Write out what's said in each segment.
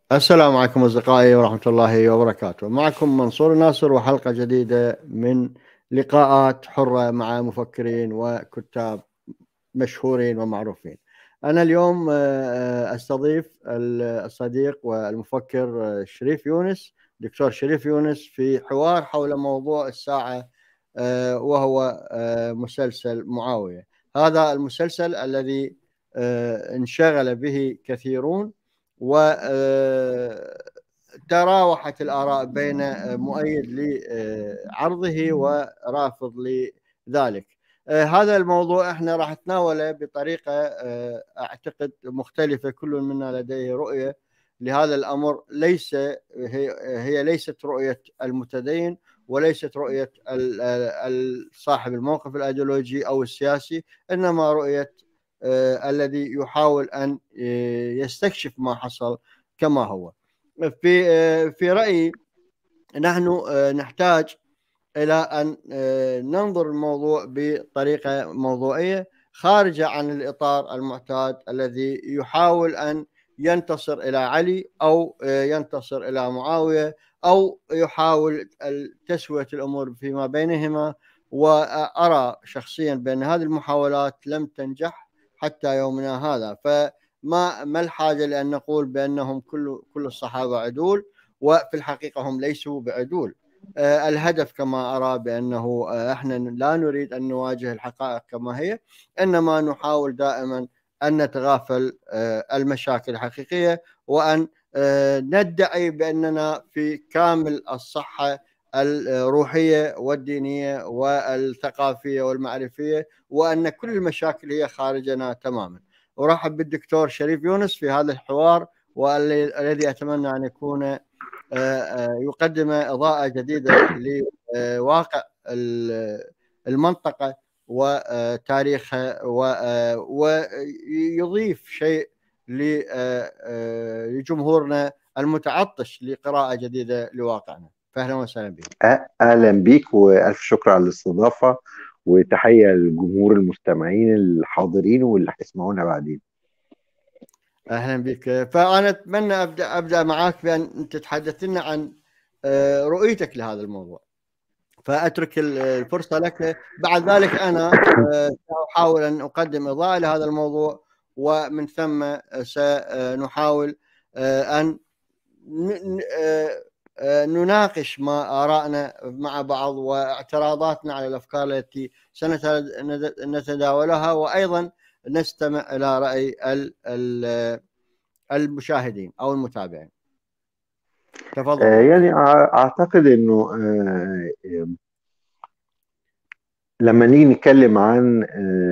السلام عليكم أصدقائي ورحمة الله وبركاته معكم منصور ناصر وحلقة جديدة من لقاءات حرة مع مفكرين وكتاب مشهورين ومعروفين أنا اليوم آه، أستضيف الصديق والمفكر آه، شريف يونس دكتور شريف يونس في حوار حول موضوع الساعة آه، وهو مسلسل معاوية هذا المسلسل الذي انشغل به كثيرون وتراوحت الآراء بين مؤيد لعرضه ورافض لذلك هذا الموضوع احنا راح نتناوله بطريقة اعتقد مختلفة كل منا لديه رؤية لهذا الامر ليس هي ليست رؤيه المتدين وليست رؤيه صاحب الموقف الايديولوجي او السياسي انما رؤيه آه، الذي يحاول ان آه، يستكشف ما حصل كما هو في آه، في رايي نحن نحتاج الى ان ننظر الموضوع بطريقه موضوعيه خارجه عن الاطار المعتاد الذي يحاول ان ينتصر الى علي او ينتصر الى معاويه او يحاول تسويه الامور فيما بينهما وارى شخصيا بان هذه المحاولات لم تنجح حتى يومنا هذا فما ما الحاجه لان نقول بانهم كل كل الصحابه عدول وفي الحقيقه هم ليسوا بعدول آه، الهدف كما ارى بانه آه، احنا لا نريد ان نواجه الحقائق كما هي انما نحاول دائما ان نتغافل آه، المشاكل الحقيقيه وان ندعي باننا في كامل الصحه الروحيه والدينيه والثقافيه والمعرفيه وان كل المشاكل هي خارجنا تماما. ارحب بالدكتور شريف يونس في هذا الحوار والذي اتمنى ان يكون آه، آه، يقدم اضاءه جديده لواقع المنطقه وتاريخها ويضيف شيء لجمهورنا المتعطش لقراءه جديده لواقعنا. فاهلا وسهلا بك اهلا بيك والف شكر على الاستضافه وتحيه للجمهور المستمعين الحاضرين واللي هيسمعونا بعدين اهلا بك فانا اتمنى ابدا ابدا معك بان تتحدث لنا عن آه، رؤيتك لهذا الموضوع فاترك الفرصه لك بعد ذلك انا آه، ساحاول ان اقدم اضاءه لهذا الموضوع ومن ثم سنحاول آه، ان آه، نناقش ما آرائنا مع بعض واعتراضاتنا على الأفكار التي سنتداولها وأيضا نستمع إلى رأي المشاهدين أو المتابعين تفضل آه، يعني أعتقد أنه آه، لما نيجي نتكلم عن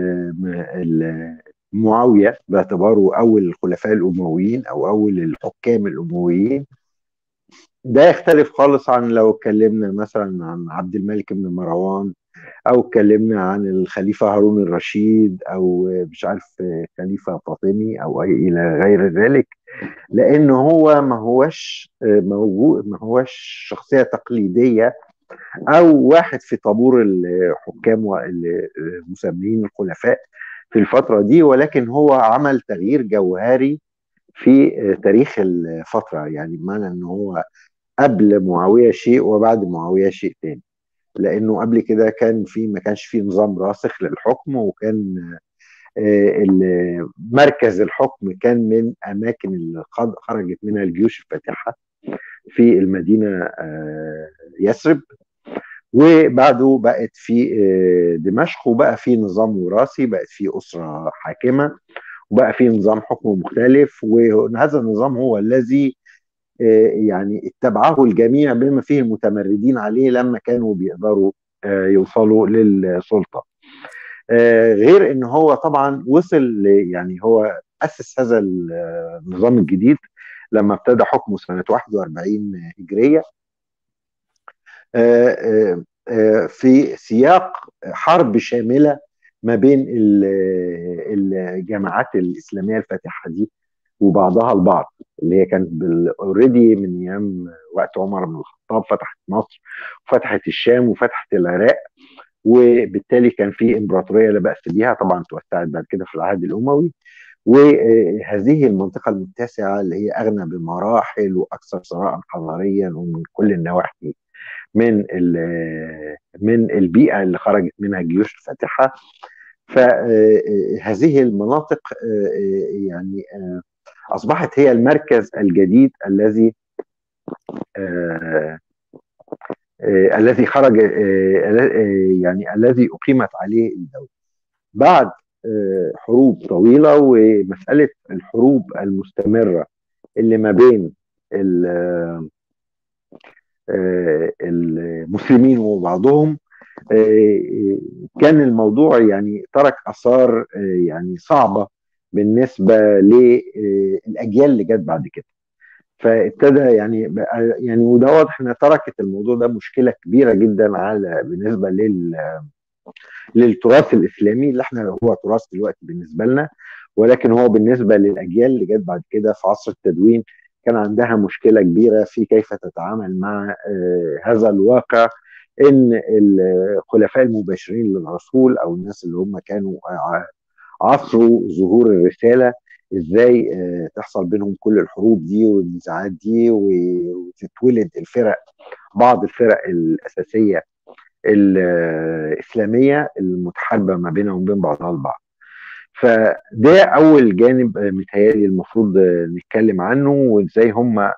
معاوية باعتباره أول الخلفاء الأمويين أو أول الحكام الأمويين ده يختلف خالص عن لو اتكلمنا مثلا عن عبد الملك بن مروان او اتكلمنا عن الخليفه هارون الرشيد او مش عارف خليفه فاطمي او الى غير ذلك لان هو ما هوش موجود ما هوش شخصيه تقليديه او واحد في طابور الحكام المسمين الخلفاء في الفتره دي ولكن هو عمل تغيير جوهري في تاريخ الفتره يعني بمعنى ان هو قبل معاويه شيء وبعد معاويه شيء تاني لانه قبل كده كان في ما كانش في نظام راسخ للحكم وكان آه، مركز الحكم كان من اماكن اللي خرجت منها الجيوش الفاتحه في المدينه آه، يثرب وبعده بقت في آه، دمشق وبقى في نظام وراثي بقت في اسره حاكمه وبقى في نظام حكم مختلف وهذا النظام هو الذي آه، يعني اتبعه الجميع بما فيه المتمردين عليه لما كانوا بيقدروا آه، يوصلوا للسلطه آه، غير ان هو طبعا وصل يعني هو اسس هذا النظام الجديد لما ابتدى حكمه سنه 41 هجريه في سياق حرب شامله ما بين الجماعات الاسلاميه الفاتحه دي وبعضها البعض اللي هي كانت اوريدي من ايام وقت عمر بن الخطاب فتحت مصر وفتحت الشام وفتحت العراق وبالتالي كان في امبراطوريه لا باس بها طبعا توسعت بعد كده في العهد الاموي وهذه المنطقة المتسعة اللي هي أغنى بمراحل وأكثر ثراء حضاريا ومن كل النواحي من من البيئة اللي خرجت منها الجيوش الفاتحة فهذه المناطق يعني أصبحت هي المركز الجديد الذي الذي خرج يعني الذي أقيمت عليه الدولة بعد حروب طويله ومساله الحروب المستمره اللي ما بين المسلمين وبعضهم كان الموضوع يعني ترك اثار يعني صعبه بالنسبه للاجيال اللي جت بعد كده فابتدى يعني يعني وده واضح انها تركت الموضوع ده مشكله كبيره جدا على بالنسبه لل للتراث الاسلامي اللي احنا هو تراث دلوقتي بالنسبه لنا ولكن هو بالنسبه للاجيال اللي جت بعد كده في عصر التدوين كان عندها مشكله كبيره في كيف تتعامل مع هذا الواقع ان الخلفاء المباشرين للرسول او الناس اللي هم كانوا عصروا ظهور الرساله ازاي تحصل بينهم كل الحروب دي والنزاعات دي وتتولد الفرق بعض الفرق الاساسيه الاسلاميه المتحاربه ما بينها وبين بعضها البعض فده اول جانب متهيألي المفروض نتكلم عنه وازاي هم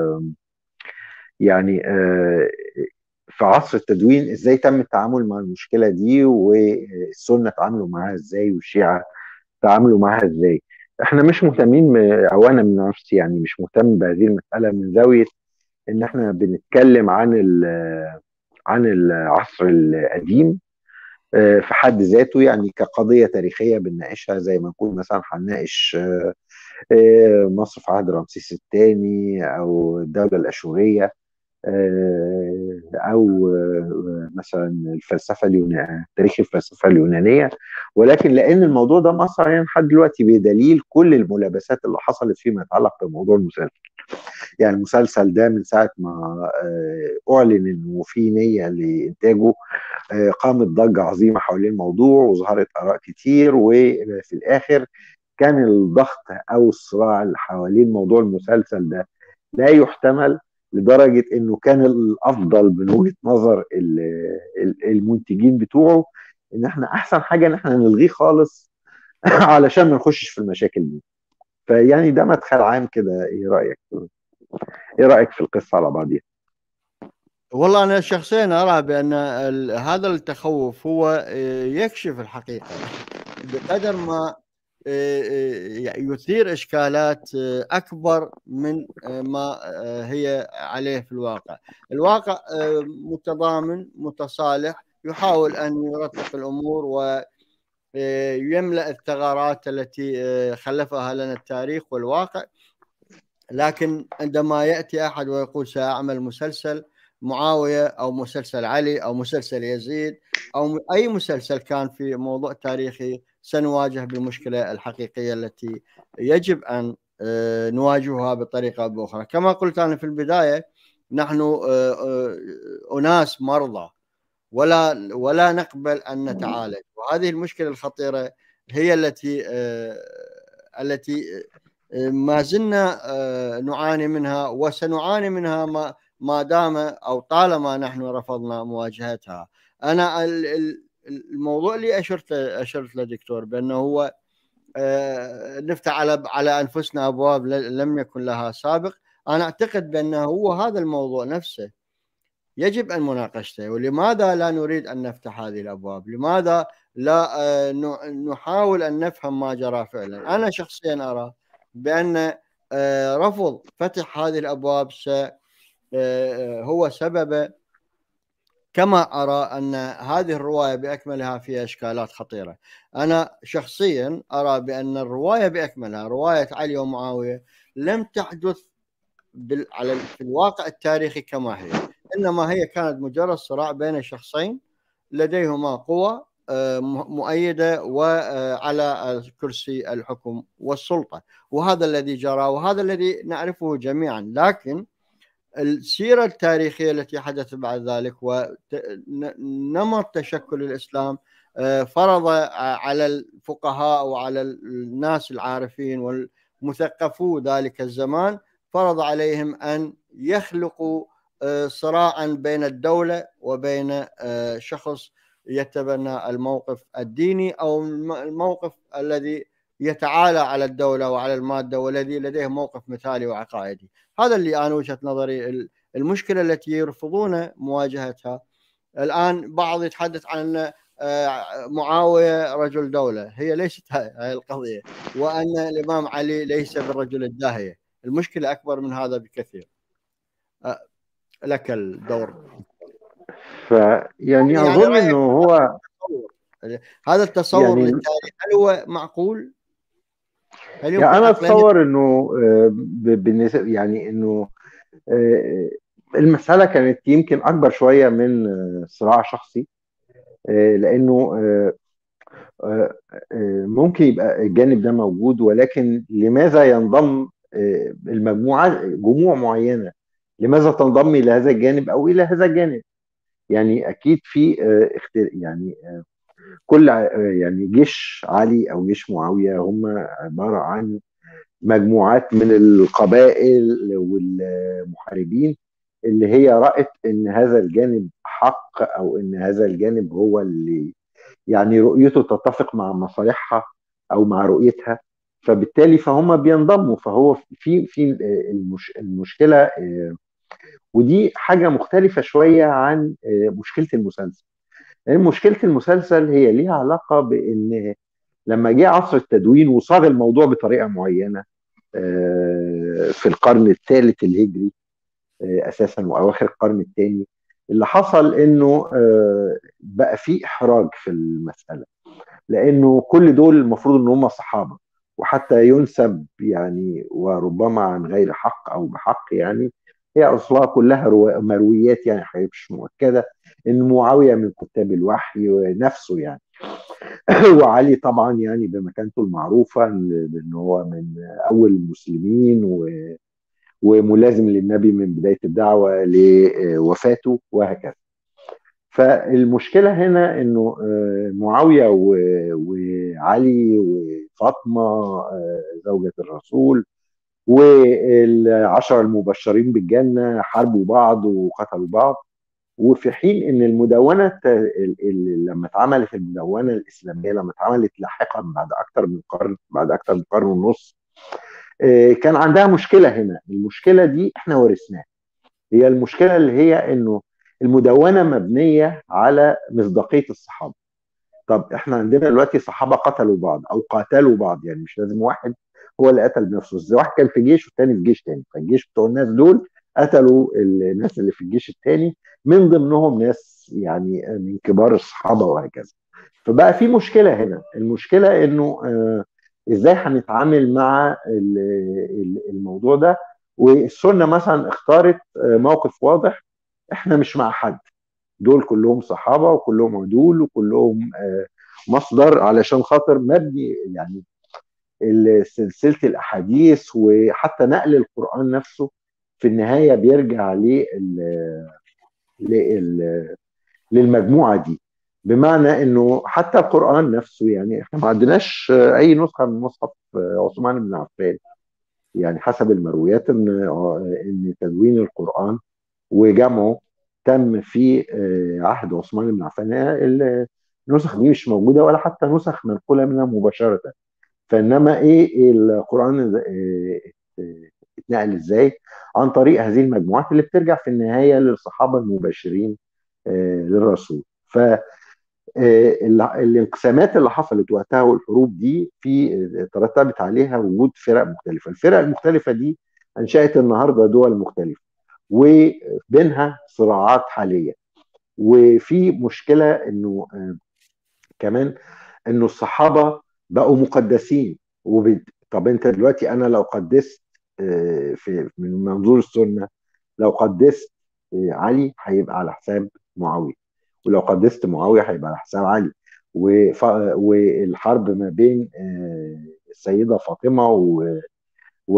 يعني في عصر التدوين ازاي تم التعامل مع المشكله دي والسنه تعاملوا معاها ازاي والشيعه تعاملوا معاها ازاي احنا مش مهتمين او انا من نفسي يعني مش مهتم بهذه المساله من زاويه ان احنا بنتكلم عن عن العصر القديم في حد ذاته يعني كقضية تاريخية بنناقشها زي ما نكون مثلا هنناقش مصر في عهد رمسيس الثاني أو الدولة الأشورية أو مثلا الفلسفة اليونانية تاريخ الفلسفة اليونانية ولكن لأن الموضوع ده مصر يعني لحد دلوقتي بدليل كل الملابسات اللي حصلت فيما يتعلق بموضوع المسلسل يعني المسلسل ده من ساعة ما أعلن إنه في نية لإنتاجه قامت ضجة عظيمة حوالين الموضوع وظهرت آراء كتير وفي الآخر كان الضغط أو الصراع اللي حوالين موضوع المسلسل ده لا يحتمل لدرجة إنه كان الأفضل من وجهة نظر المنتجين بتوعه إن إحنا أحسن حاجة إن إحنا نلغيه خالص علشان ما نخشش في المشاكل دي. فيعني ده مدخل عام كده ايه رايك ايه رايك في القصه على بعضها والله انا شخصيا ارى بان هذا التخوف هو يكشف الحقيقه بقدر ما يثير اشكالات اكبر من ما هي عليه في الواقع الواقع متضامن متصالح يحاول ان يرتق الامور و يملا الثغرات التي خلفها لنا التاريخ والواقع لكن عندما ياتي احد ويقول ساعمل مسلسل معاويه او مسلسل علي او مسلسل يزيد او اي مسلسل كان في موضوع تاريخي سنواجه بالمشكله الحقيقيه التي يجب ان نواجهها بطريقه او باخرى كما قلت انا في البدايه نحن اناس مرضى ولا ولا نقبل ان نتعالج وهذه المشكله الخطيره هي التي التي ما زلنا نعاني منها وسنعاني منها ما ما دام او طالما نحن رفضنا مواجهتها انا الموضوع اللي اشرت اشرت له دكتور بانه هو نفتح على على انفسنا ابواب لم يكن لها سابق انا اعتقد بانه هو هذا الموضوع نفسه يجب ان مناقشته ولماذا لا نريد ان نفتح هذه الابواب؟ لماذا لا نحاول ان نفهم ما جرى فعلا؟ انا شخصيا ارى بان رفض فتح هذه الابواب هو سبب كما ارى ان هذه الروايه باكملها فيها اشكالات خطيره. انا شخصيا ارى بان الروايه باكملها روايه علي ومعاويه لم تحدث على في الواقع التاريخي كما هي. انما هي كانت مجرد صراع بين شخصين لديهما قوى مؤيده وعلى كرسي الحكم والسلطه وهذا الذي جرى وهذا الذي نعرفه جميعا لكن السيره التاريخيه التي حدث بعد ذلك ونمط تشكل الاسلام فرض على الفقهاء وعلى الناس العارفين والمثقفو ذلك الزمان فرض عليهم ان يخلقوا صراعا بين الدوله وبين شخص يتبنى الموقف الديني او الموقف الذي يتعالى على الدوله وعلى الماده والذي لديه موقف مثالي وعقائدي هذا اللي انا وجهه نظري المشكله التي يرفضون مواجهتها الان بعض يتحدث عن آه، معاويه رجل دوله هي ليست هاي القضيه وان الامام علي ليس بالرجل الداهيه المشكله اكبر من هذا بكثير آه، لك الدور فيعني يعني اظن انه هو هذا التصور يعني للتاريخ هل هو معقول؟ هل يعني انا اتصور انه آه، بالنسبه يعني انه المساله كانت يمكن اكبر شويه من صراع شخصي آه، لانه آه، آه، ممكن يبقى الجانب ده موجود ولكن لماذا ينضم المجموعه جموع معينه لماذا تنضم الى هذا الجانب او الى هذا الجانب يعني اكيد في يعني كل يعني جيش علي او جيش معاويه هم عباره عن مجموعات من القبائل والمحاربين اللي هي رأت ان هذا الجانب حق او ان هذا الجانب هو اللي يعني رؤيته تتفق مع مصالحها او مع رؤيتها فبالتالي فهم بينضموا فهو في في المش المشكله آه، ودي حاجه مختلفه شويه عن آه، مشكله المسلسل لان يعني مشكله المسلسل هي ليها علاقه بان لما جه عصر التدوين وصاغ الموضوع بطريقه معينه آه، في القرن الثالث الهجري آه، اساسا واواخر القرن الثاني اللي حصل انه آه، بقى في احراج في المساله لانه كل دول المفروض ان هم صحابه وحتى ينسب يعني وربما عن غير حق او بحق يعني هي اصلها كلها مرويات يعني مش مؤكده ان معاويه من كتاب الوحي نفسه يعني وعلي طبعا يعني بمكانته المعروفه ان هو من اول المسلمين و وملازم للنبي من بدايه الدعوه لوفاته وهكذا. فالمشكله هنا انه آه، معاويه وعلي وفاطمه آه، زوجة الرسول والعشرة المبشرين بالجنة حاربوا بعض وقتلوا بعض وفي حين ان المدونة لما اتعملت المدونة الإسلامية لما اتعملت لاحقا بعد أكثر من قرن بعد أكثر من قرن ونص آه، كان عندها مشكله هنا المشكله دي احنا ورثناها هي المشكله اللي هي انه المدونه مبنيه على مصداقيه الصحابه طب احنا عندنا دلوقتي صحابه قتلوا بعض او قاتلوا بعض يعني مش لازم واحد هو اللي قتل بنفسه بس واحد كان في جيش والتاني في جيش تاني فالجيش بتوع الناس دول قتلوا الناس اللي في الجيش التاني من ضمنهم ناس يعني من كبار الصحابه وهكذا فبقى في مشكله هنا المشكله انه آه ازاي هنتعامل مع الموضوع ده والسنه مثلا اختارت آه، موقف واضح احنا مش مع حد دول كلهم صحابه وكلهم عدول وكلهم آه، مصدر علشان خاطر مبني يعني سلسله الاحاديث وحتى نقل القران نفسه في النهايه بيرجع لل للمجموعه دي بمعنى انه حتى القران نفسه يعني احنا ما عندناش اي نسخه من مصحف عثمان بن عفان يعني حسب المرويات ان ان تدوين القران وجمعه تم في عهد عثمان بن عفان النسخ دي مش موجوده ولا حتى نسخ منقوله منها مباشره فانما ايه القران اتنقل ازاي عن طريق هذه المجموعات اللي بترجع في النهايه للصحابه المباشرين للرسول ف آه، الانقسامات اللي حصلت وقتها والحروب دي في ترتبت عليها وجود فرق مختلفه، الفرق المختلفه دي انشات النهارده دول مختلفه وبينها صراعات حاليه وفي مشكله انه آه، كمان انه الصحابه بقوا مقدسين وب... طب انت دلوقتي انا لو قدست آه، في من منظور السنه لو قدست علي هيبقى على حساب معاويه ولو قدست معاويه هيبقى على حساب علي وف... والحرب ما بين آه، السيده فاطمه و...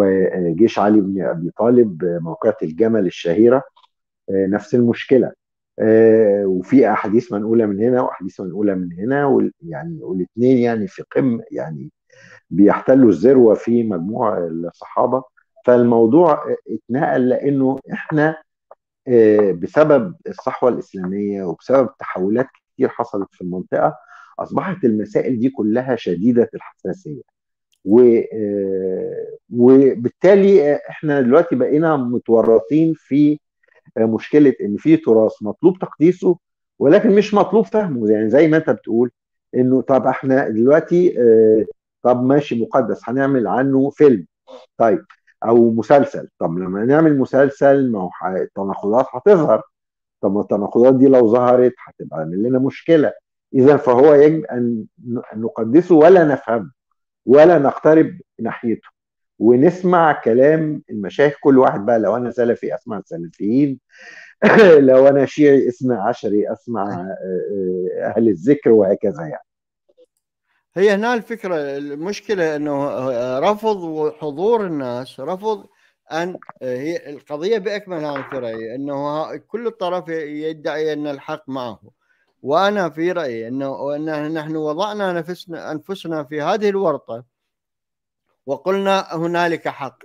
وجيش علي بن ابي طالب موقعة الجمل الشهيره آه، نفس المشكله آه، وفي احاديث منقوله من هنا واحاديث منقوله من هنا وال- يعني والاثنين يعني في قمه يعني بيحتلوا الذروه في مجموع الصحابه فالموضوع اتنقل لانه احنا آه، بسبب الصحوه الاسلاميه وبسبب تحولات كتير حصلت في المنطقه اصبحت المسائل دي كلها شديده الحساسيه و آه، وبالتالي احنا دلوقتي بقينا متورطين في مشكله ان في تراث مطلوب تقديسه ولكن مش مطلوب فهمه يعني زي ما انت بتقول انه طب احنا دلوقتي آه، طب ماشي مقدس هنعمل عنه فيلم طيب او مسلسل طب لما نعمل مسلسل ما هو ح- التناقضات هتظهر طب ما التناقضات دي لو ظهرت هتبقى عامل لنا مشكله اذا فهو يجب ان ن- أن نقدسه ولا نفهمه ولا نقترب ناحيته ونسمع كلام المشايخ كل واحد بقى لو انا سلفي اسمع السلفيين لو انا شيعي اسمع عشري اسمع آه، آه، اهل الذكر وهكذا يعني هي هنا الفكرة المشكلة أنه رفض حضور الناس رفض أن هي القضية بأكملها في رأيي أنه كل الطرف يدعي أن الحق معه وأنا في رأيي أنه أن نحن وضعنا نفسنا أنفسنا في هذه الورطة وقلنا هنالك حق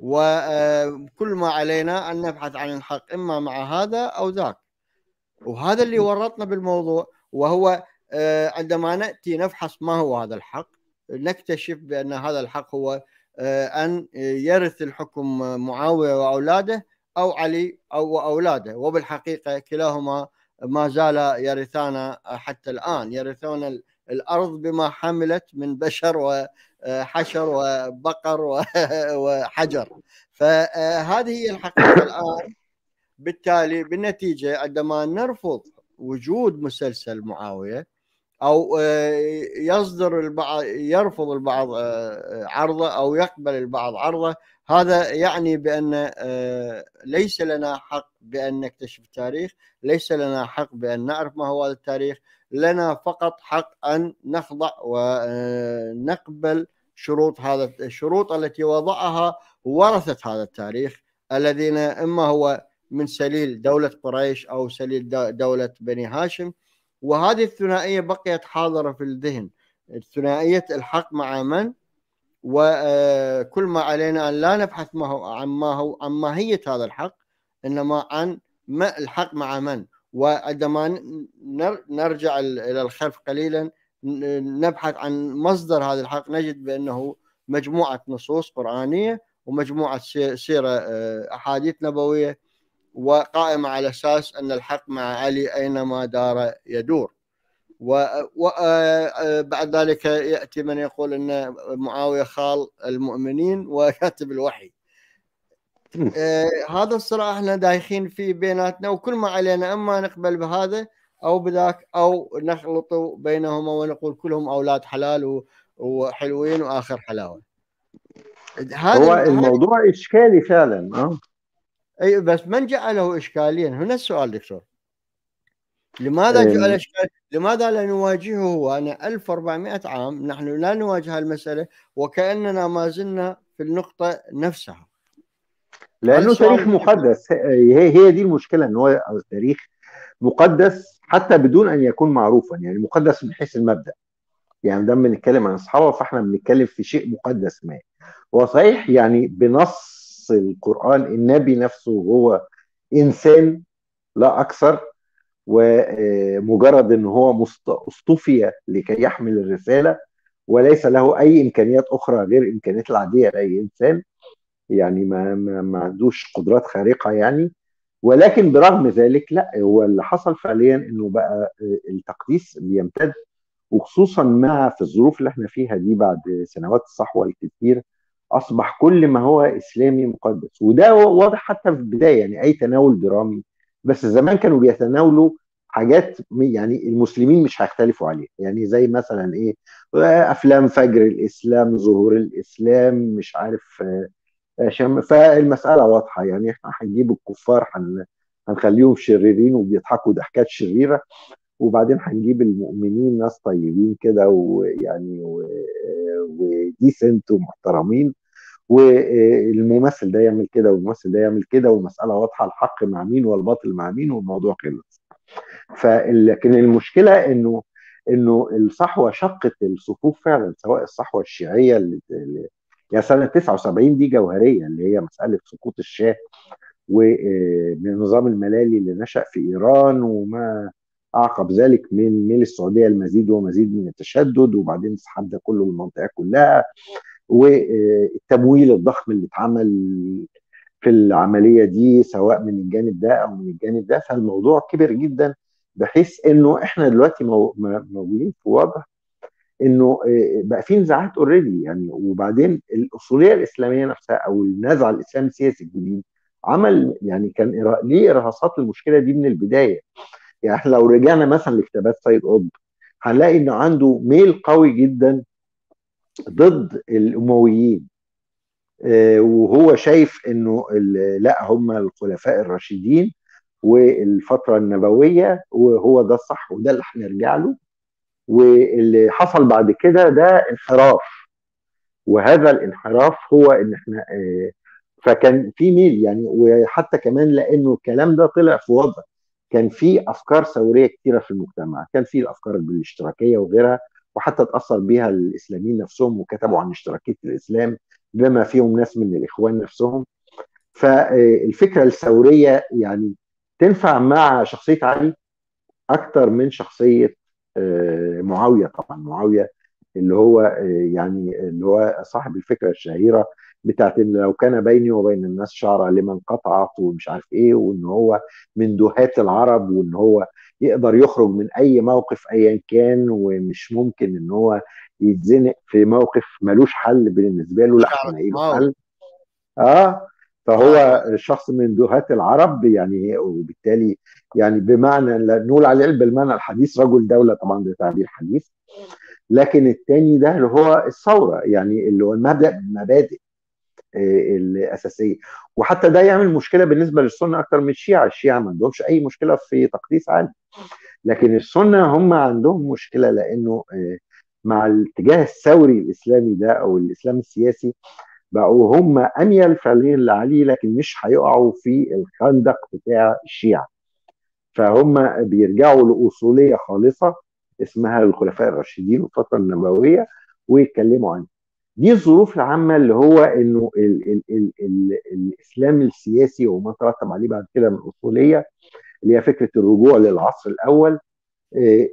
وكل ما علينا أن نبحث عن الحق إما مع هذا أو ذاك وهذا اللي ورطنا بالموضوع وهو آه، عندما ناتي نفحص ما هو هذا الحق نكتشف بان هذا الحق هو آه، ان يرث الحكم معاويه واولاده او علي او اولاده وبالحقيقه كلاهما ما زال يرثان حتى الان يرثون ال- الارض بما حملت من بشر وحشر وبقر و- وحجر فهذه هي الحقيقه الان بالتالي بالنتيجه عندما نرفض وجود مسلسل معاويه او آه، يصدر البعض يرفض البعض آه، عرضه او يقبل البعض عرضه هذا يعني بان آه، ليس لنا حق بان نكتشف التاريخ ليس لنا حق بان نعرف ما هو هذا التاريخ لنا فقط حق ان نخضع ونقبل شروط هذا الشروط التي وضعها ورثه هذا التاريخ الذين اما هو من سليل دولة قريش أو سليل دولة بني هاشم وهذه الثنائية بقيت حاضرة في الذهن ثنائية الحق مع من وكل ما علينا أن لا نبحث ما هو عن ما هو عن ماهية هذا الحق إنما عن ما الحق مع من وعندما نرجع إلى الخلف قليلا نبحث عن مصدر هذا الحق نجد بأنه مجموعة نصوص قرآنية ومجموعة سيرة أحاديث نبوية وقائمة على أساس أن الحق مع علي أينما دار يدور وبعد ذلك يأتي من يقول أن معاوية خال المؤمنين وكاتب الوحي آه هذا الصراع احنا دايخين فيه بيناتنا وكل ما علينا اما نقبل بهذا او بذاك او نخلط بينهما ونقول كلهم اولاد حلال وحلوين واخر حلاوه هذا هو الموضوع اشكالي فعلا اه اي بس من جعله اشكاليا هنا السؤال دكتور لماذا جعل اشكال لماذا لا نواجهه وانا 1400 عام نحن لا نواجه المساله وكاننا ما زلنا في النقطه نفسها لانه تاريخ مقدس هي هي دي المشكله ان هو تاريخ مقدس حتى بدون ان يكون معروفا يعني مقدس من حيث المبدا يعني ده بنتكلم عن الصحابه فاحنا بنتكلم في شيء مقدس ما هو صحيح يعني بنص القرآن النبي نفسه هو إنسان لا أكثر ومجرد ان هو اصطفي لكي يحمل الرساله وليس له اي امكانيات اخرى غير الامكانيات العاديه لاي انسان يعني ما ما, ما عندوش قدرات خارقه يعني ولكن برغم ذلك لا هو اللي حصل فعليا انه بقى التقديس بيمتد وخصوصا مع في الظروف اللي احنا فيها دي بعد سنوات الصحوه الكثير اصبح كل ما هو اسلامي مقدس وده واضح حتى في البدايه يعني اي تناول درامي بس زمان كانوا بيتناولوا حاجات يعني المسلمين مش هيختلفوا عليها يعني زي مثلا ايه افلام فجر الاسلام ظهور الاسلام مش عارف شم فالمساله واضحه يعني احنا هنجيب الكفار هن هنخليهم شريرين وبيضحكوا ضحكات شريره وبعدين هنجيب المؤمنين ناس طيبين كده ويعني وديسنت ومحترمين والممثل ده يعمل كده والممثل ده يعمل كده والمساله واضحه الحق مع مين والباطل مع مين والموضوع خلص فلكن المشكله انه انه الصحوه شقت الصفوف فعلا سواء الصحوه الشيعيه اللي يعني سنه 79 دي جوهريه اللي هي مساله سقوط الشاه ونظام الملالي اللي نشا في ايران وما اعقب ذلك من ميل السعوديه المزيد ومزيد من التشدد وبعدين السحاب ده كله للمنطقه كلها والتمويل الضخم اللي اتعمل في العمليه دي سواء من الجانب ده او من الجانب ده فالموضوع كبر جدا بحيث انه احنا دلوقتي موجودين في وضع انه آه، بقى في نزاعات اوريدي يعني وبعدين الاصوليه الاسلاميه نفسها او النزعه الاسلامي السياسي الجديد عمل يعني كان ليه ارهاصات المشكله دي من البدايه يعني احنا لو رجعنا مثلا لكتابات سيد قطب هنلاقي انه عنده ميل قوي جدا ضد الامويين آه، وهو شايف انه لا هم الخلفاء الراشدين والفتره النبويه وهو ده الصح وده اللي هنرجع له واللي حصل بعد كده ده انحراف وهذا الانحراف هو ان احنا آه، فكان في ميل يعني وحتى كمان لانه الكلام ده طلع في وضع كان في افكار ثوريه كثيره في المجتمع كان في الافكار الاشتراكيه وغيرها وحتى تاثر بها الاسلاميين نفسهم وكتبوا عن اشتراكيه الاسلام بما فيهم ناس من الاخوان نفسهم فالفكره الثوريه يعني تنفع مع شخصيه علي اكثر من شخصيه آه، معاويه طبعا معاويه اللي هو آه، يعني اللي هو صاحب الفكره الشهيره بتاعت ان لو كان بيني وبين الناس شعره لمن قطعت ومش عارف ايه وان هو من دهات العرب وان هو يقدر يخرج من اي موقف ايا كان ومش ممكن ان هو يتزنق في موقف ملوش حل بالنسبه له لا احنا حل اه فهو آه. الشخص من دهات العرب يعني وبالتالي يعني بمعنى نقول عليه بالمعنى الحديث رجل دوله طبعا ده تعبير حديث لكن الثاني ده اللي هو الثوره يعني اللي هو المبدا المبادئ آه، الاساسيه وحتى ده يعمل مشكله بالنسبه للسنه اكثر من الشيعه الشيعه ما عندهمش اي مشكله في تقديس علي لكن السنه هم عندهم مشكله لانه آه، مع الاتجاه الثوري الاسلامي ده او الاسلام السياسي بقوا هم اميل فعليا لعلي لكن مش هيقعوا في الخندق بتاع الشيعه فهم بيرجعوا لاصوليه خالصه اسمها الخلفاء الراشدين والفتره النبويه ويتكلموا عنها دي الظروف العامه اللي هو انه ال ال ال ال الاسلام السياسي وما ترتب عليه بعد كده من اصوليه اللي هي فكره الرجوع للعصر الاول آه،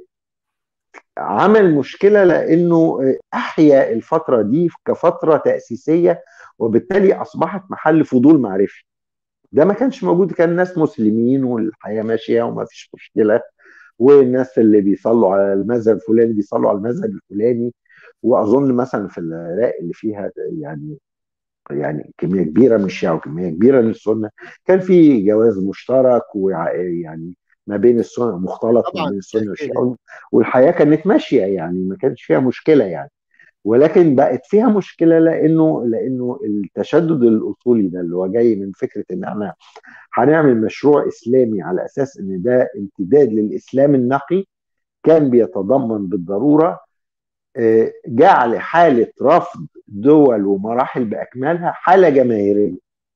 عمل مشكله لانه آه، احيا الفتره دي كفتره تاسيسيه وبالتالي اصبحت محل فضول معرفي ده ما كانش موجود كان ناس مسلمين والحياه ماشيه وما فيش مشكله والناس اللي بيصلوا على المذهب الفلاني بيصلوا على المذهب الفلاني واظن مثلا في العراق اللي فيها يعني يعني كميه كبيره من الشيعه وكميه كبيره من السنه كان في جواز مشترك ويعني ما بين السنه مختلط ما بين السنه والشيعه والحياه كانت ماشيه يعني ما كانش فيها مشكله يعني ولكن بقت فيها مشكله لانه لانه التشدد الاصولي ده اللي هو جاي من فكره ان احنا هنعمل مشروع اسلامي على اساس ان ده امتداد للاسلام النقي كان بيتضمن بالضروره آه، جعل حاله رفض دول ومراحل باكملها حاله جماهيريه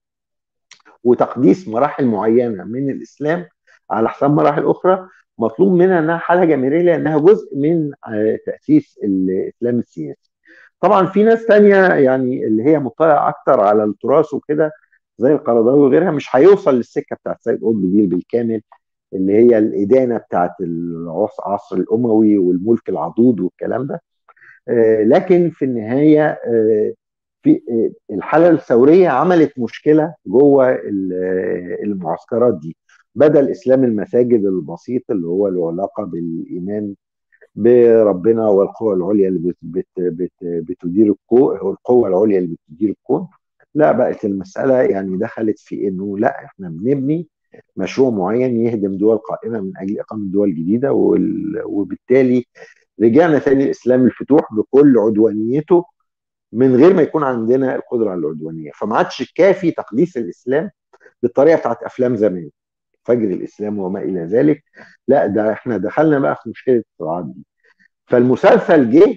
وتقديس مراحل معينه من الاسلام على حساب مراحل اخرى مطلوب منها انها حاله جماهيريه لانها جزء من آه، تاسيس الاسلام السياسي. طبعا في ناس تانية يعني اللي هي مطلعه اكتر على التراث وكده زي القرضاوي وغيرها مش هيوصل للسكه بتاعت سيد قطب دي بالكامل اللي هي الادانه بتاعت العصر الاموي والملك العضوض والكلام ده آه، لكن في النهايه آه، في الحاله الثوريه عملت مشكله جوه المعسكرات دي بدل اسلام المساجد البسيط اللي هو له علاقه بالايمان بربنا والقوى العليا اللي بت بت بت بتدير الكون القوه العليا اللي بتدير الكون لا بقت المساله يعني دخلت في انه لا احنا بنبني مشروع معين يهدم دول قائمه من اجل اقامه دول جديده وبالتالي رجعنا تاني الاسلام الفتوح بكل عدوانيته من غير ما يكون عندنا القدره على العدوانيه فما عادش كافي تقديس الاسلام بالطريقه بتاعت افلام زمان فجر الاسلام وما الى ذلك لا ده احنا دخلنا بقى في مشكله الصراعات دي فالمسلسل جه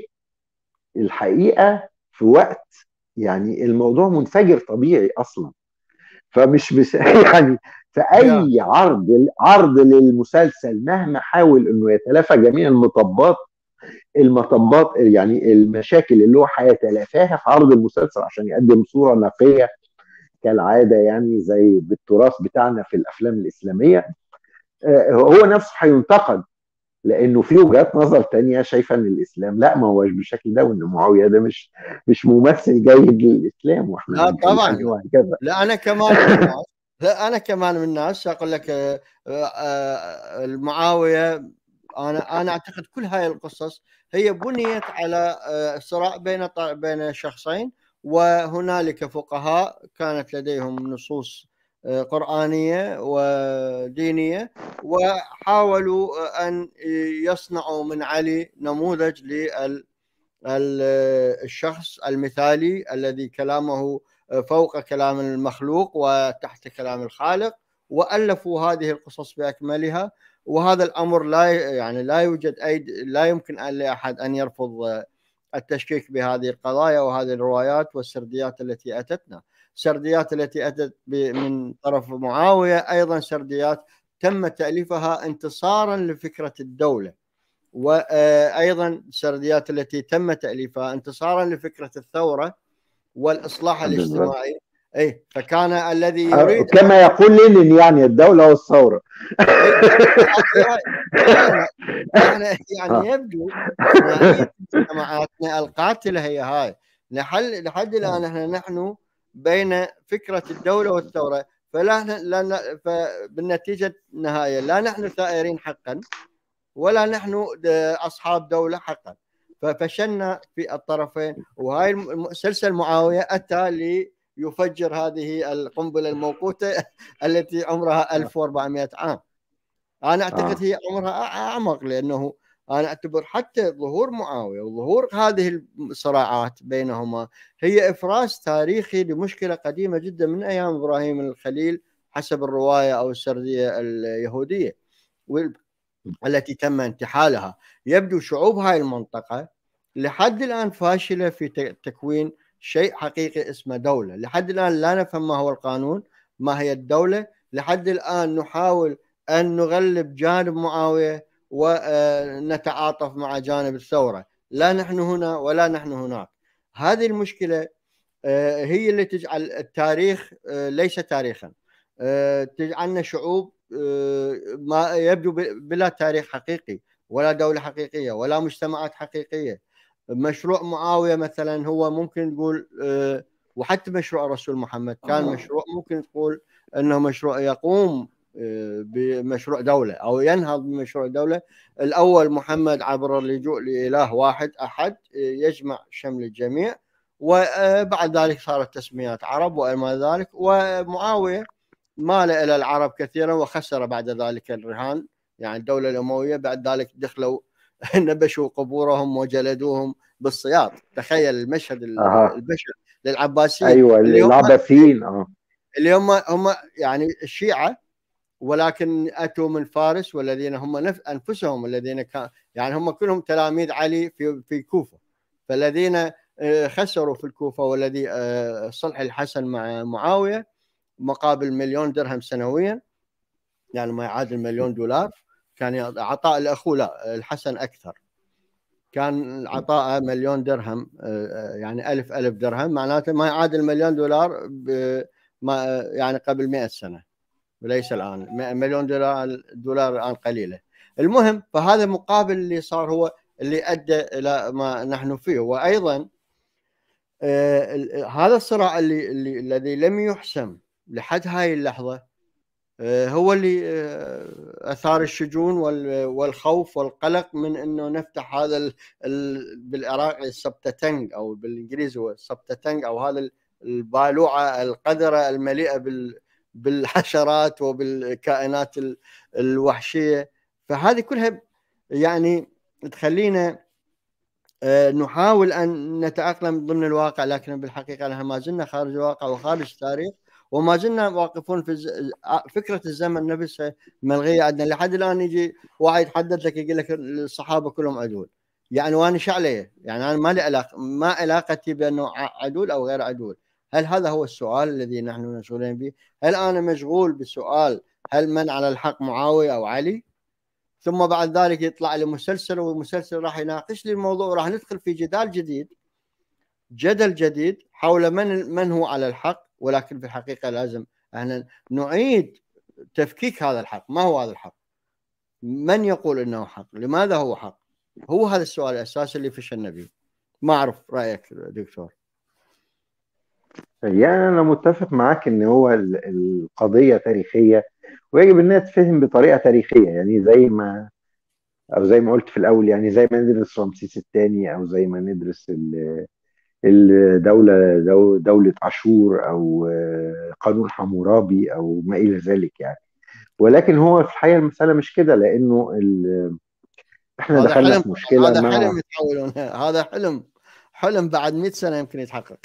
الحقيقه في وقت يعني الموضوع منفجر طبيعي اصلا فمش بس يعني فاي عرض عرض للمسلسل مهما حاول انه يتلافى جميع المطبات المطبات يعني المشاكل اللي هو هيتلافاها في عرض المسلسل عشان يقدم صوره نقيه كالعاده يعني زي بالتراث بتاعنا في الافلام الاسلاميه آه، هو نفسه هينتقد لانه في وجهات نظر تانية شايفه ان الاسلام لا ما هوش بالشكل ده وان معاويه ده مش مش ممثل جيد للاسلام واحنا لا طبعا وهكذا لا انا كمان من الناس لا انا كمان من الناس اقول لك آه، آه، المعاويه انا انا اعتقد كل هاي القصص هي بنيت على صراع بين بين شخصين وهنالك فقهاء كانت لديهم نصوص آه، قرآنية ودينية وحاولوا أن يصنعوا من علي نموذج للشخص المثالي الذي كلامه فوق كلام المخلوق وتحت كلام الخالق وألفوا هذه القصص بأكملها وهذا الأمر لا يعني لا يوجد أي لا يمكن لأحد أن يرفض التشكيك بهذه القضايا وهذه الروايات والسرديات التي أتتنا سرديات التي أتت من طرف معاوية أيضا سرديات تم تأليفها انتصارا لفكرة الدولة وأيضا سرديات التي تم تأليفها انتصارا لفكرة الثورة والإصلاح الاجتماعي اي فكان الذي آه، يريد كما يقول لينين يعني الدوله والثوره يعني, يعني يبدو يعني مجتمعاتنا القاتله هي هاي لحل لحد الان احنا نحن بين فكره الدوله والثوره فلا لا فبالنتيجه النهايه لا نحن ثائرين حقا ولا نحن اصحاب دوله حقا ففشلنا في الطرفين وهاي سلسله معاويه اتى يفجر هذه القنبله الموقوته التي عمرها 1400 عام انا اعتقد آه. هي عمرها اعمق لانه انا اعتبر حتى ظهور معاويه وظهور هذه الصراعات بينهما هي افراز تاريخي لمشكله قديمه جدا من ايام ابراهيم الخليل حسب الروايه او السرديه اليهوديه التي تم انتحالها يبدو شعوب هاي المنطقه لحد الان فاشله في تكوين شيء حقيقي اسمه دولة لحد الآن لا نفهم ما هو القانون ما هي الدولة لحد الآن نحاول أن نغلب جانب معاوية ونتعاطف مع جانب الثورة لا نحن هنا ولا نحن هناك هذه المشكلة آه، هي اللي تجعل التاريخ آه، ليس تاريخا آه، تجعلنا شعوب ما يبدو بلا تاريخ حقيقي ولا دولة حقيقية ولا مجتمعات حقيقية مشروع معاويه مثلا هو ممكن نقول آه، وحتى مشروع الرسول محمد كان مشروع ممكن تقول انه مشروع يقوم آه، بمشروع دوله او ينهض بمشروع دوله الاول محمد عبر اللجوء لاله واحد احد آه، يجمع شمل الجميع وبعد ذلك صارت تسميات عرب وما ذلك ومعاويه مال الى العرب كثيرا وخسر بعد ذلك الرهان يعني الدوله الامويه بعد ذلك دخلوا نبشوا قبورهم وجلدوهم بالصياط تخيل المشهد آه. البشع للعباسيين ايوه العباسيين اه اللي هم هم يعني الشيعه ولكن اتوا من فارس والذين هم نف... انفسهم الذين كان يعني هم كلهم تلاميذ علي في في كوفه فالذين آه، خسروا في الكوفه والذي آه، صلح الحسن مع معاويه مقابل مليون درهم سنويا يعني ما يعادل مليون دولار كان عطاء الاخو لا الحسن اكثر كان عطاء مليون درهم آه، آه، يعني ألف ألف درهم معناته ما يعادل مليون دولار ما يعني قبل 100 سنة وليس الآن مليون دولار دولار الآن قليلة المهم فهذا مقابل اللي صار هو اللي أدى إلى ما نحن فيه وأيضا آه، هذا الصراع اللي, اللي الذي لم يحسم لحد هاي اللحظة آه، هو اللي آه، اثار الشجون والخوف والقلق من انه نفتح هذا بالعراقي السبتتنج او بالانجليزي هو السبتتنج او هذا البالوعه القذره المليئه بالحشرات وبالكائنات الوحشيه فهذه كلها يعني تخلينا آه، نحاول ان نتاقلم ضمن الواقع لكن بالحقيقه نحن ما زلنا خارج الواقع وخارج التاريخ وما زلنا واقفون في ز... فكره الزمن نفسها ملغيه عندنا لحد الان يجي واحد يتحدث لك يقول لك الصحابه كلهم عدول يعني وانا شو عليه؟ يعني انا ما لي علاقه ما علاقتي بانه عدول او غير عدول هل هذا هو السؤال الذي نحن مشغولين به هل أنا مشغول بسؤال هل من على الحق معاوية أو علي ثم بعد ذلك يطلع لي مسلسل والمسلسل راح يناقش لي الموضوع وراح ندخل في جدال جديد جدل جديد حول من من هو على الحق ولكن في الحقيقه لازم احنا نعيد تفكيك هذا الحق ما هو هذا الحق من يقول انه حق لماذا هو حق هو هذا السؤال الاساسي اللي فشلنا فيه ما اعرف رايك دكتور يعني انا متفق معاك ان هو القضيه تاريخيه ويجب انها تفهم بطريقه تاريخيه يعني زي ما او زي ما قلت في الاول يعني زي ما ندرس رمسيس الثاني او زي ما ندرس الدوله دوله عاشور او قانون حمورابي او ما الى ذلك يعني ولكن هو في الحقيقه المساله مش كده لانه احنا دخلنا في مشكله هذا حلم يتحولون هذا حلم حلم بعد 100 سنه يمكن يتحقق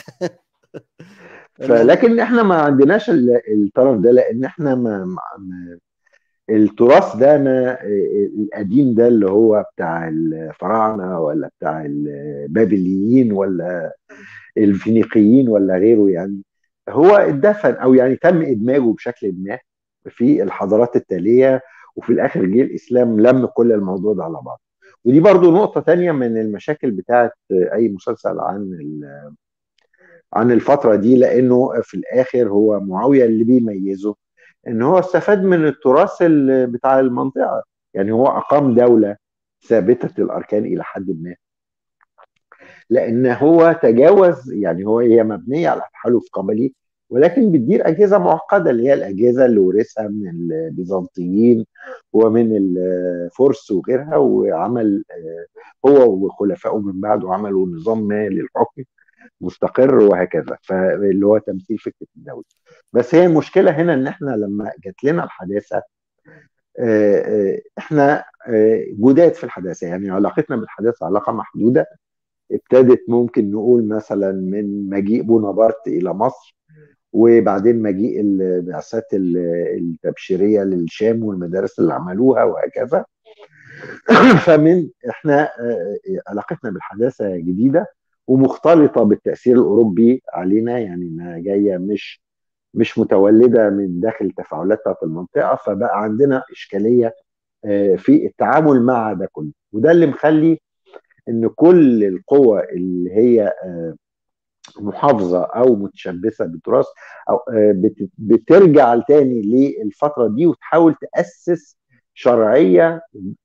فلكن احنا ما عندناش الطرف ده لان احنا ما, ما التراث ده ما القديم ده اللي هو بتاع الفراعنه ولا بتاع البابليين ولا الفينيقيين ولا غيره يعني هو اتدفن او يعني تم ادماجه بشكل ما في الحضارات التاليه وفي الاخر جه الاسلام لم كل الموضوع ده على بعض ودي برضو نقطه تانية من المشاكل بتاعت اي مسلسل عن عن الفتره دي لانه في الاخر هو معاويه اللي بيميزه ان هو استفاد من التراث بتاع المنطقه يعني هو اقام دوله ثابته الاركان الى حد ما لان هو تجاوز يعني هو هي مبنيه على تحالف قبلي ولكن بتدير اجهزه معقده اللي هي الاجهزه اللي ورثها من البيزنطيين ومن الفرس وغيرها وعمل هو وخلفائه من بعده عملوا نظام ما للحكم مستقر وهكذا فاللي هو تمثيل فكره الدوله بس هي المشكله هنا ان احنا لما جات لنا الحداثه احنا جداد في الحداثه يعني علاقتنا بالحداثه علاقه محدوده ابتدت ممكن نقول مثلا من مجيء بونابرت الى مصر وبعدين مجيء البعثات التبشيريه للشام والمدارس اللي عملوها وهكذا فمن احنا علاقتنا بالحداثه جديده ومختلطه بالتاثير الاوروبي علينا يعني انها جايه مش مش متولده من داخل التفاعلات بتاعت المنطقه فبقى عندنا اشكاليه في التعامل مع ده كله وده اللي مخلي ان كل القوى اللي هي محافظه او متشبثه بالتراث او بترجع تاني للفتره دي وتحاول تاسس شرعيه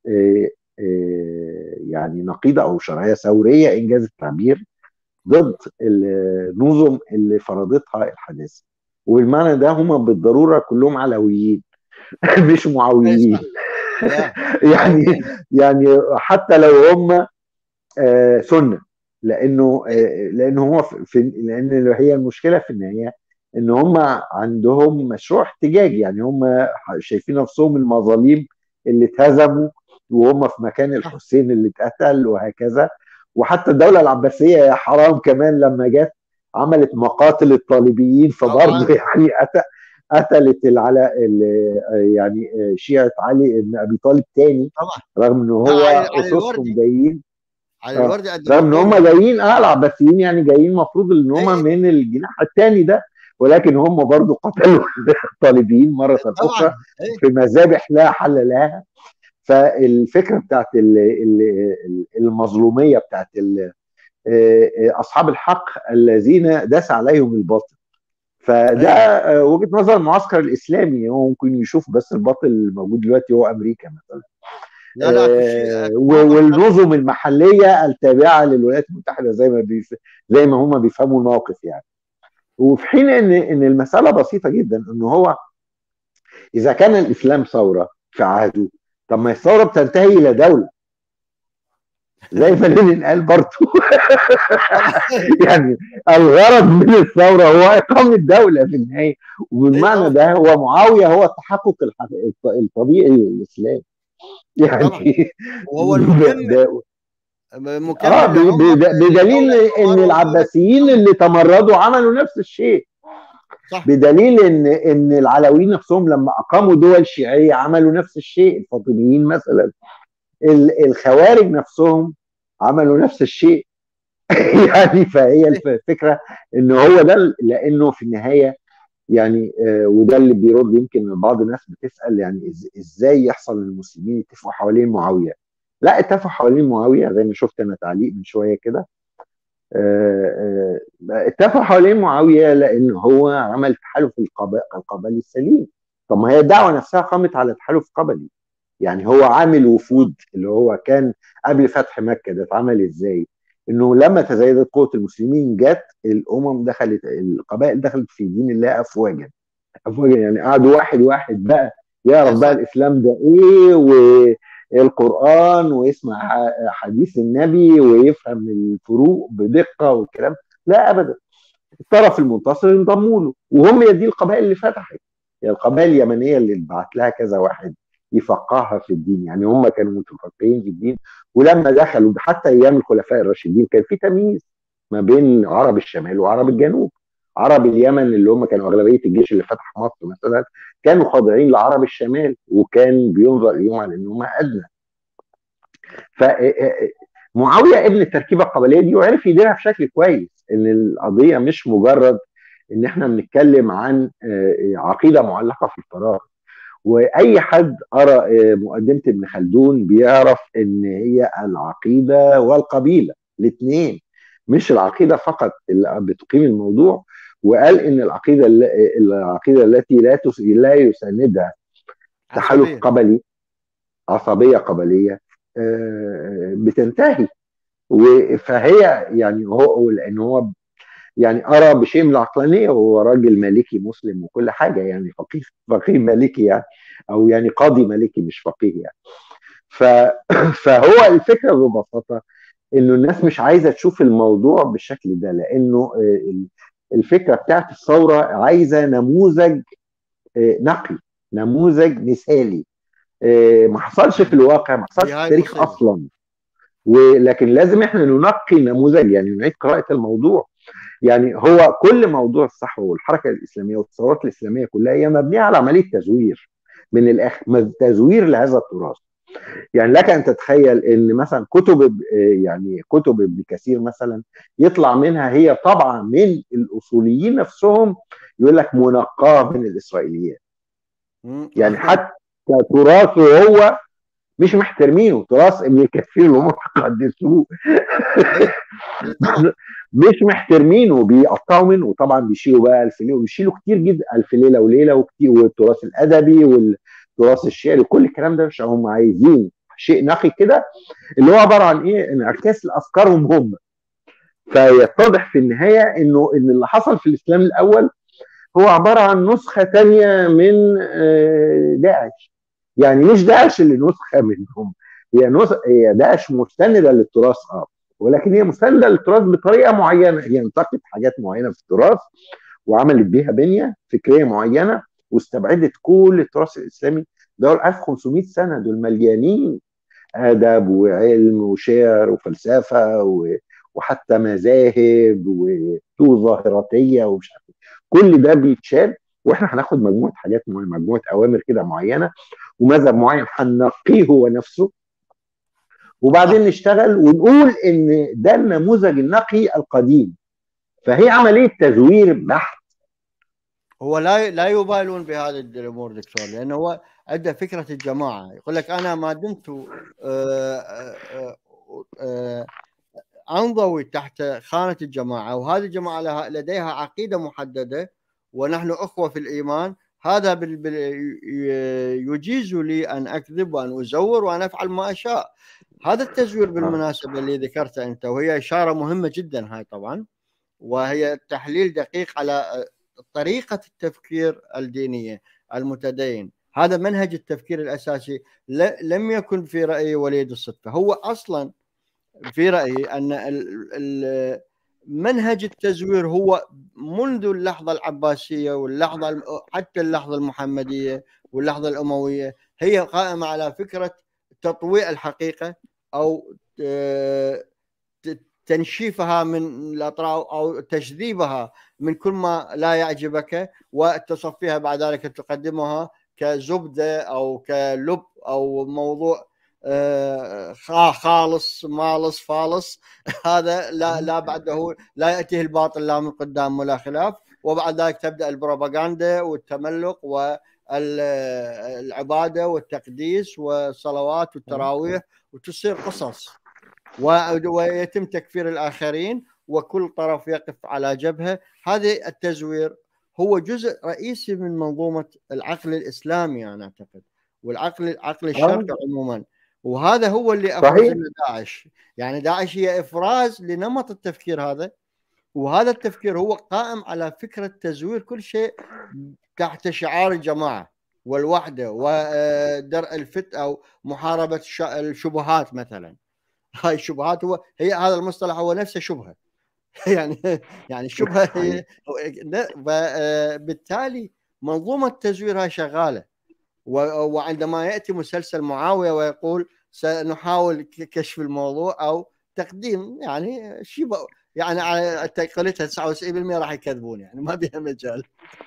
يعني نقيضه او شرعيه ثوريه انجاز التعبير ضد النظم اللي فرضتها الحداثه وبالمعنى ده هم بالضروره كلهم علويين مش معاويين يعني يعني حتى لو هم سنه لانه لانه هو في لان هي المشكله في النهايه ان هم عندهم مشروع احتجاجي يعني هم شايفين نفسهم المظاليم اللي اتهزموا وهم في مكان الحسين اللي اتقتل وهكذا وحتى الدوله العباسيه يا حرام كمان لما جت عملت مقاتل الطالبيين فبرضه يعني قتلت العلاء يعني شيعه علي بن ابي طالب تاني طبعا رغم ان هو اسسهم جايين على الوردي رغم ان هم جايين اه العباسيين يعني جايين المفروض ان هم من الجناح الثاني ده ولكن هم برضو قتلوا الطالبين مرة أخرى في مذابح لا حل لها فالفكرة بتاعت المظلومية بتاعت أصحاب الحق الذين داس عليهم الباطل فده وجهة نظر المعسكر الإسلامي هو ممكن يشوف بس الباطل الموجود دلوقتي هو أمريكا مثلا لا لا آه والنظم المحليه التابعه للولايات المتحده زي ما بيف... زي ما هم بيفهموا الموقف يعني وفي حين ان ان المساله بسيطه جدا ان هو اذا كان الاسلام ثوره في عهده طب ما الثوره بتنتهي الى دوله زي ما لينين قال برضه يعني الغرض من الثوره هو اقامه دوله في النهايه وبالمعنى ده هو معاويه هو التحقق الطبيعي للاسلام يعني وهو المكمل مكمل آه بدليل ان العباسيين اللي تمردوا عملوا نفس الشيء صح. بدليل ان ان العلويين نفسهم لما اقاموا دول شيعيه عملوا نفس الشيء الفاطميين مثلا الخوارج نفسهم عملوا نفس الشيء يعني فهي الفكره ان هو ده لانه في النهايه يعني آه، وده اللي بيرد يمكن بعض الناس بتسال يعني ازاي يحصل المسلمين يتفقوا حوالين معاويه لا اتفقوا حوالين معاويه زي ما شفت انا تعليق من شويه كده آه، آه، اتفقوا حوالين معاويه لان هو عمل تحالف القبلي السليم طب ما هي الدعوه نفسها قامت على تحالف قبلي يعني هو عامل وفود اللي هو كان قبل فتح مكه ده اتعمل ازاي؟ انه لما تزايدت قوه المسلمين جت الامم دخلت القبائل دخلت في دين الله افواجا افواجا يعني قعدوا واحد واحد بقى يعرف بقى الاسلام ده ايه والقران ويسمع حديث النبي ويفهم الفروق بدقه والكلام لا ابدا الطرف المنتصر انضموا له وهم دي القبائل اللي فتحت يعني القبائل اليمنيه اللي بعت لها كذا واحد يفقهها في الدين يعني هم كانوا متفقهين في الدين ولما دخلوا حتى ايام الخلفاء الراشدين كان في تمييز ما بين عرب الشمال وعرب الجنوب عرب اليمن اللي هم كانوا اغلبيه الجيش اللي فتح مصر مثلا كانوا خاضعين لعرب الشمال وكان بينظر اليهم على انهم ادنى ف معاويه ابن التركيبه القبليه دي وعرف يديرها بشكل كويس ان القضيه مش مجرد ان احنا بنتكلم عن عقيده معلقه في الفراغ واي حد قرا آه، مقدمه ابن خلدون بيعرف ان هي العقيده والقبيله الاثنين مش العقيده فقط اللي بتقيم الموضوع وقال ان العقيده العقيده التي لا لا يساندها تحالف قبلي عصبيه قبليه آه، بتنتهي فهي يعني هو لان هو يعني ارى بشيء من العقلانيه وهو راجل مالكي مسلم وكل حاجه يعني فقيه فقيه مالكي يعني او يعني قاضي مالكي مش فقيه يعني ف... فهو الفكره ببساطه انه الناس مش عايزه تشوف الموضوع بالشكل ده لانه آه، الفكره بتاعت الثوره عايزه نموذج آه، نقي نموذج مثالي آه، ما حصلش في الواقع ما حصلش في التاريخ اصلا ولكن لازم احنا ننقي نموذج يعني نعيد قراءه الموضوع يعني هو كل موضوع الصحوه والحركه الاسلاميه والثورات الاسلاميه كلها هي مبنيه على عمليه تزوير من الاخر تزوير لهذا التراث يعني لك ان تتخيل ان مثلا كتب يعني كتب ابن كثير مثلا يطلع منها هي طبعا من الاصوليين نفسهم يقول لك منقاه من الاسرائيليات يعني حتى تراثه هو مش محترمينه تراث ابن كثير اللي هم قدسوه مش محترمينه بيقطعوا منه وطبعا بيشيلوا بقى الف ليله وبيشيلوا كتير جدا الف ليله وليله وكتير والتراث الادبي والتراث الشعري وكل الكلام ده مش هم عايزين شيء نقي كده اللي هو عباره عن ايه؟ انعكاس لافكارهم هم فيتضح في النهايه انه ان اللي حصل في الاسلام الاول هو عباره عن نسخه ثانيه من آه، داعش يعني مش داعش اللي نسخه منهم هي نسخه هي داعش مستنده للتراث اه ولكن هي مستنده للتراث بطريقه معينه هي انتقت حاجات معينه في التراث وعملت بيها بنيه فكريه معينه واستبعدت كل التراث الاسلامي دول 1500 سنه دول مليانين ادب وعلم وشعر وفلسفه وحتى مذاهب وطول ظاهراتيه ومش عارف إيه. كل ده بيتشال واحنا هناخد مجموعه حاجات معينه مجموعه اوامر كده معينه ومذهب معين هنقيه هو نفسه وبعدين نشتغل ونقول ان ده النموذج النقي القديم فهي عمليه تزوير بحت هو لا لا يبالون بهذه الامور دكتور لانه هو ادى فكره الجماعه يقول لك انا ما دمت آه، آه، آه، انضوي تحت خانه الجماعه وهذه الجماعه لها لديها عقيده محدده ونحن اخوه في الايمان هذا بال... بال... يجيز لي ان اكذب وان ازور وان افعل ما اشاء هذا التزوير بالمناسبه اللي ذكرته انت وهي اشاره مهمه جدا هاي طبعا وهي تحليل دقيق على طريقه التفكير الدينيه المتدين هذا منهج التفكير الاساسي لم يكن في رايي وليد الصدفه هو اصلا في رايي ان منهج التزوير هو منذ اللحظه العباسيه واللحظه حتى اللحظه المحمديه واللحظه الامويه هي قائمه على فكره تطويع الحقيقه او آه، تنشيفها من الاطراف او تجذيبها من كل ما لا يعجبك وتصفيها بعد ذلك تقدمها كزبده او كلب او موضوع خالص مالص فالص هذا لا لا بعده لا ياتيه الباطل لا من قدام ولا خلاف وبعد ذلك تبدا البروباغندا والتملق والعباده والتقديس والصلوات والتراويح وتصير قصص ويتم تكفير الاخرين وكل طرف يقف على جبهه هذه التزوير هو جزء رئيسي من منظومه العقل الاسلامي انا اعتقد والعقل العقل الشرقي عموما وهذا هو اللي افرز داعش يعني داعش هي افراز لنمط التفكير هذا وهذا التفكير هو قائم على فكره تزوير كل شيء تحت شعار الجماعه والوحده ودرء الفت او محاربه الشبهات مثلا هاي الشبهات هو هي هذا المصطلح هو نفسه شبهه يعني يعني الشبهه هي بالتالي منظومه التزوير هاي شغاله وعندما ياتي مسلسل معاويه ويقول سنحاول كشف الموضوع او تقديم يعني شيء يعني على قلتها 99% راح يكذبون يعني ما بها مجال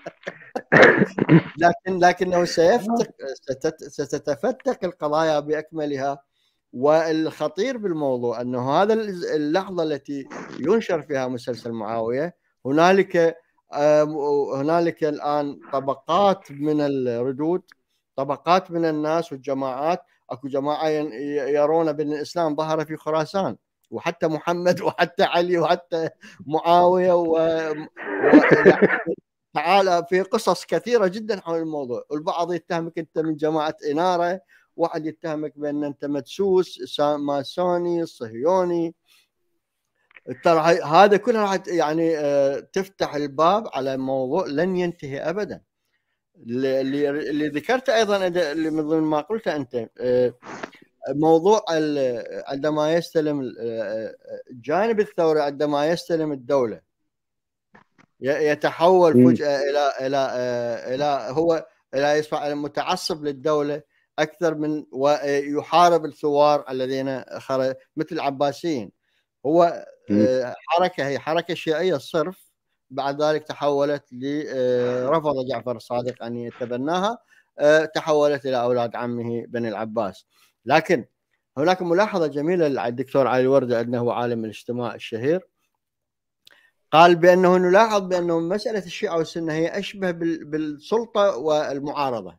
لكن لكنه سيفتق ستتفتق القضايا باكملها والخطير بالموضوع انه هذا اللحظه التي ينشر فيها مسلسل معاويه هنالك هنالك الان طبقات من الردود طبقات من الناس والجماعات اكو جماعه يرون بان الاسلام ظهر في خراسان وحتى محمد وحتى علي وحتى معاويه و... و... تعال في قصص كثيره جدا حول الموضوع البعض يتهمك انت من جماعه اناره واحد يتهمك بان انت مدسوس ماسوني صهيوني ترى هذا كله راح يعني آه، تفتح الباب على موضوع لن ينتهي ابدا اللي اللي ذكرته ايضا اللي من ضمن ما قلته انت آه، موضوع عندما يستلم الجانب الثوري عندما يستلم الدوله يتحول فجاه الى الى الى هو الى يصبح متعصب للدوله اكثر من ويحارب الثوار الذين خرج مثل العباسيين هو حركه هي حركه شيعيه صرف بعد ذلك تحولت لرفض جعفر الصادق ان يتبناها تحولت الى اولاد عمه بني العباس لكن هناك ملاحظه جميله للدكتور علي ورده انه عالم الاجتماع الشهير قال بانه نلاحظ بانه مساله الشيعه والسنه هي اشبه بالسلطه والمعارضه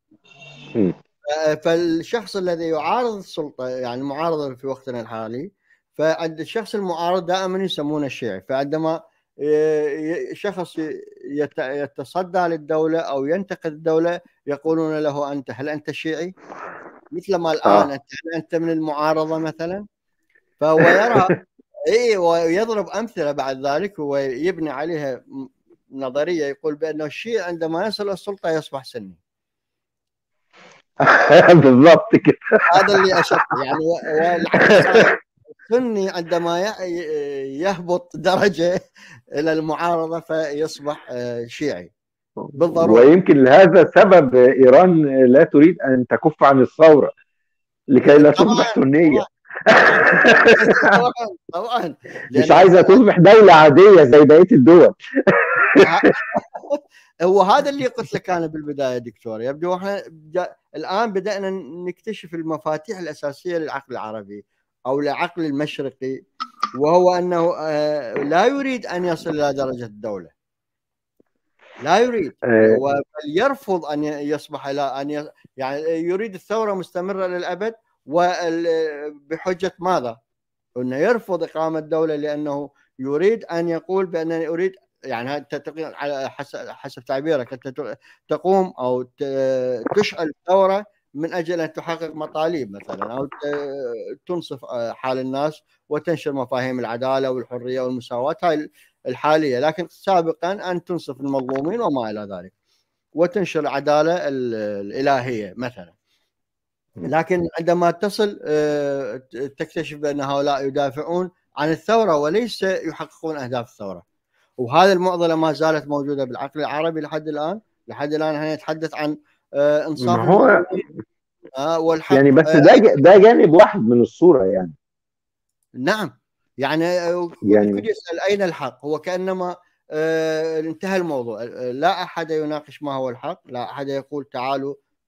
فالشخص الذي يعارض السلطه يعني المعارضه في وقتنا الحالي فعند الشخص المعارض دائما يسمونه الشيعي فعندما شخص يتصدى للدوله او ينتقد الدوله يقولون له انت هل انت شيعي؟ مثل ما الان آه. انت انت من المعارضه مثلا فهو يرى اي ويضرب امثله بعد ذلك ويبني عليها نظريه يقول بانه الشيء عندما يصل السلطه يصبح سني بالضبط كده هذا اللي اشك يعني السني عندما يهبط درجه الى المعارضه فيصبح آه، شيعي بالضروره ويمكن لهذا سبب ايران لا تريد ان تكف عن الثوره لكي لا تصبح سنيه طبعا طبعا مش عايزه تصبح دوله عاديه زي بقيه الدول هو هذا اللي قلت لك انا بالبدايه دكتور يبدو احنا الان بدانا نكتشف المفاتيح الاساسيه للعقل العربي او العقل المشرقي وهو انه آه، لا يريد ان يصل الى درجه الدوله لا يريد إيه. ويرفض ان يصبح الى ان يعني يريد الثوره مستمره للابد وبحجه ماذا؟ انه يرفض اقامه دوله لانه يريد ان يقول بانني اريد يعني انت على حسب حسب تعبيرك انت تقوم او تشعل ثوره من اجل ان تحقق مطالب مثلا او تنصف حال الناس وتنشر مفاهيم العداله والحريه والمساواه هاي الحاليه لكن سابقا ان تنصف المظلومين وما الى ذلك وتنشر العداله الالهيه مثلا لكن عندما تصل آه، تكتشف بان هؤلاء يدافعون عن الثوره وليس يحققون اهداف الثوره وهذه المعضله ما زالت موجوده بالعقل العربي لحد الان لحد الان احنا نتحدث عن آه، انصاف هو آه والحق يعني بس ده ده جانب واحد من الصوره يعني نعم يعني يعني يسال اين الحق هو كانما آه انتهى الموضوع لا احد يناقش ما هو الحق لا احد يقول تعالوا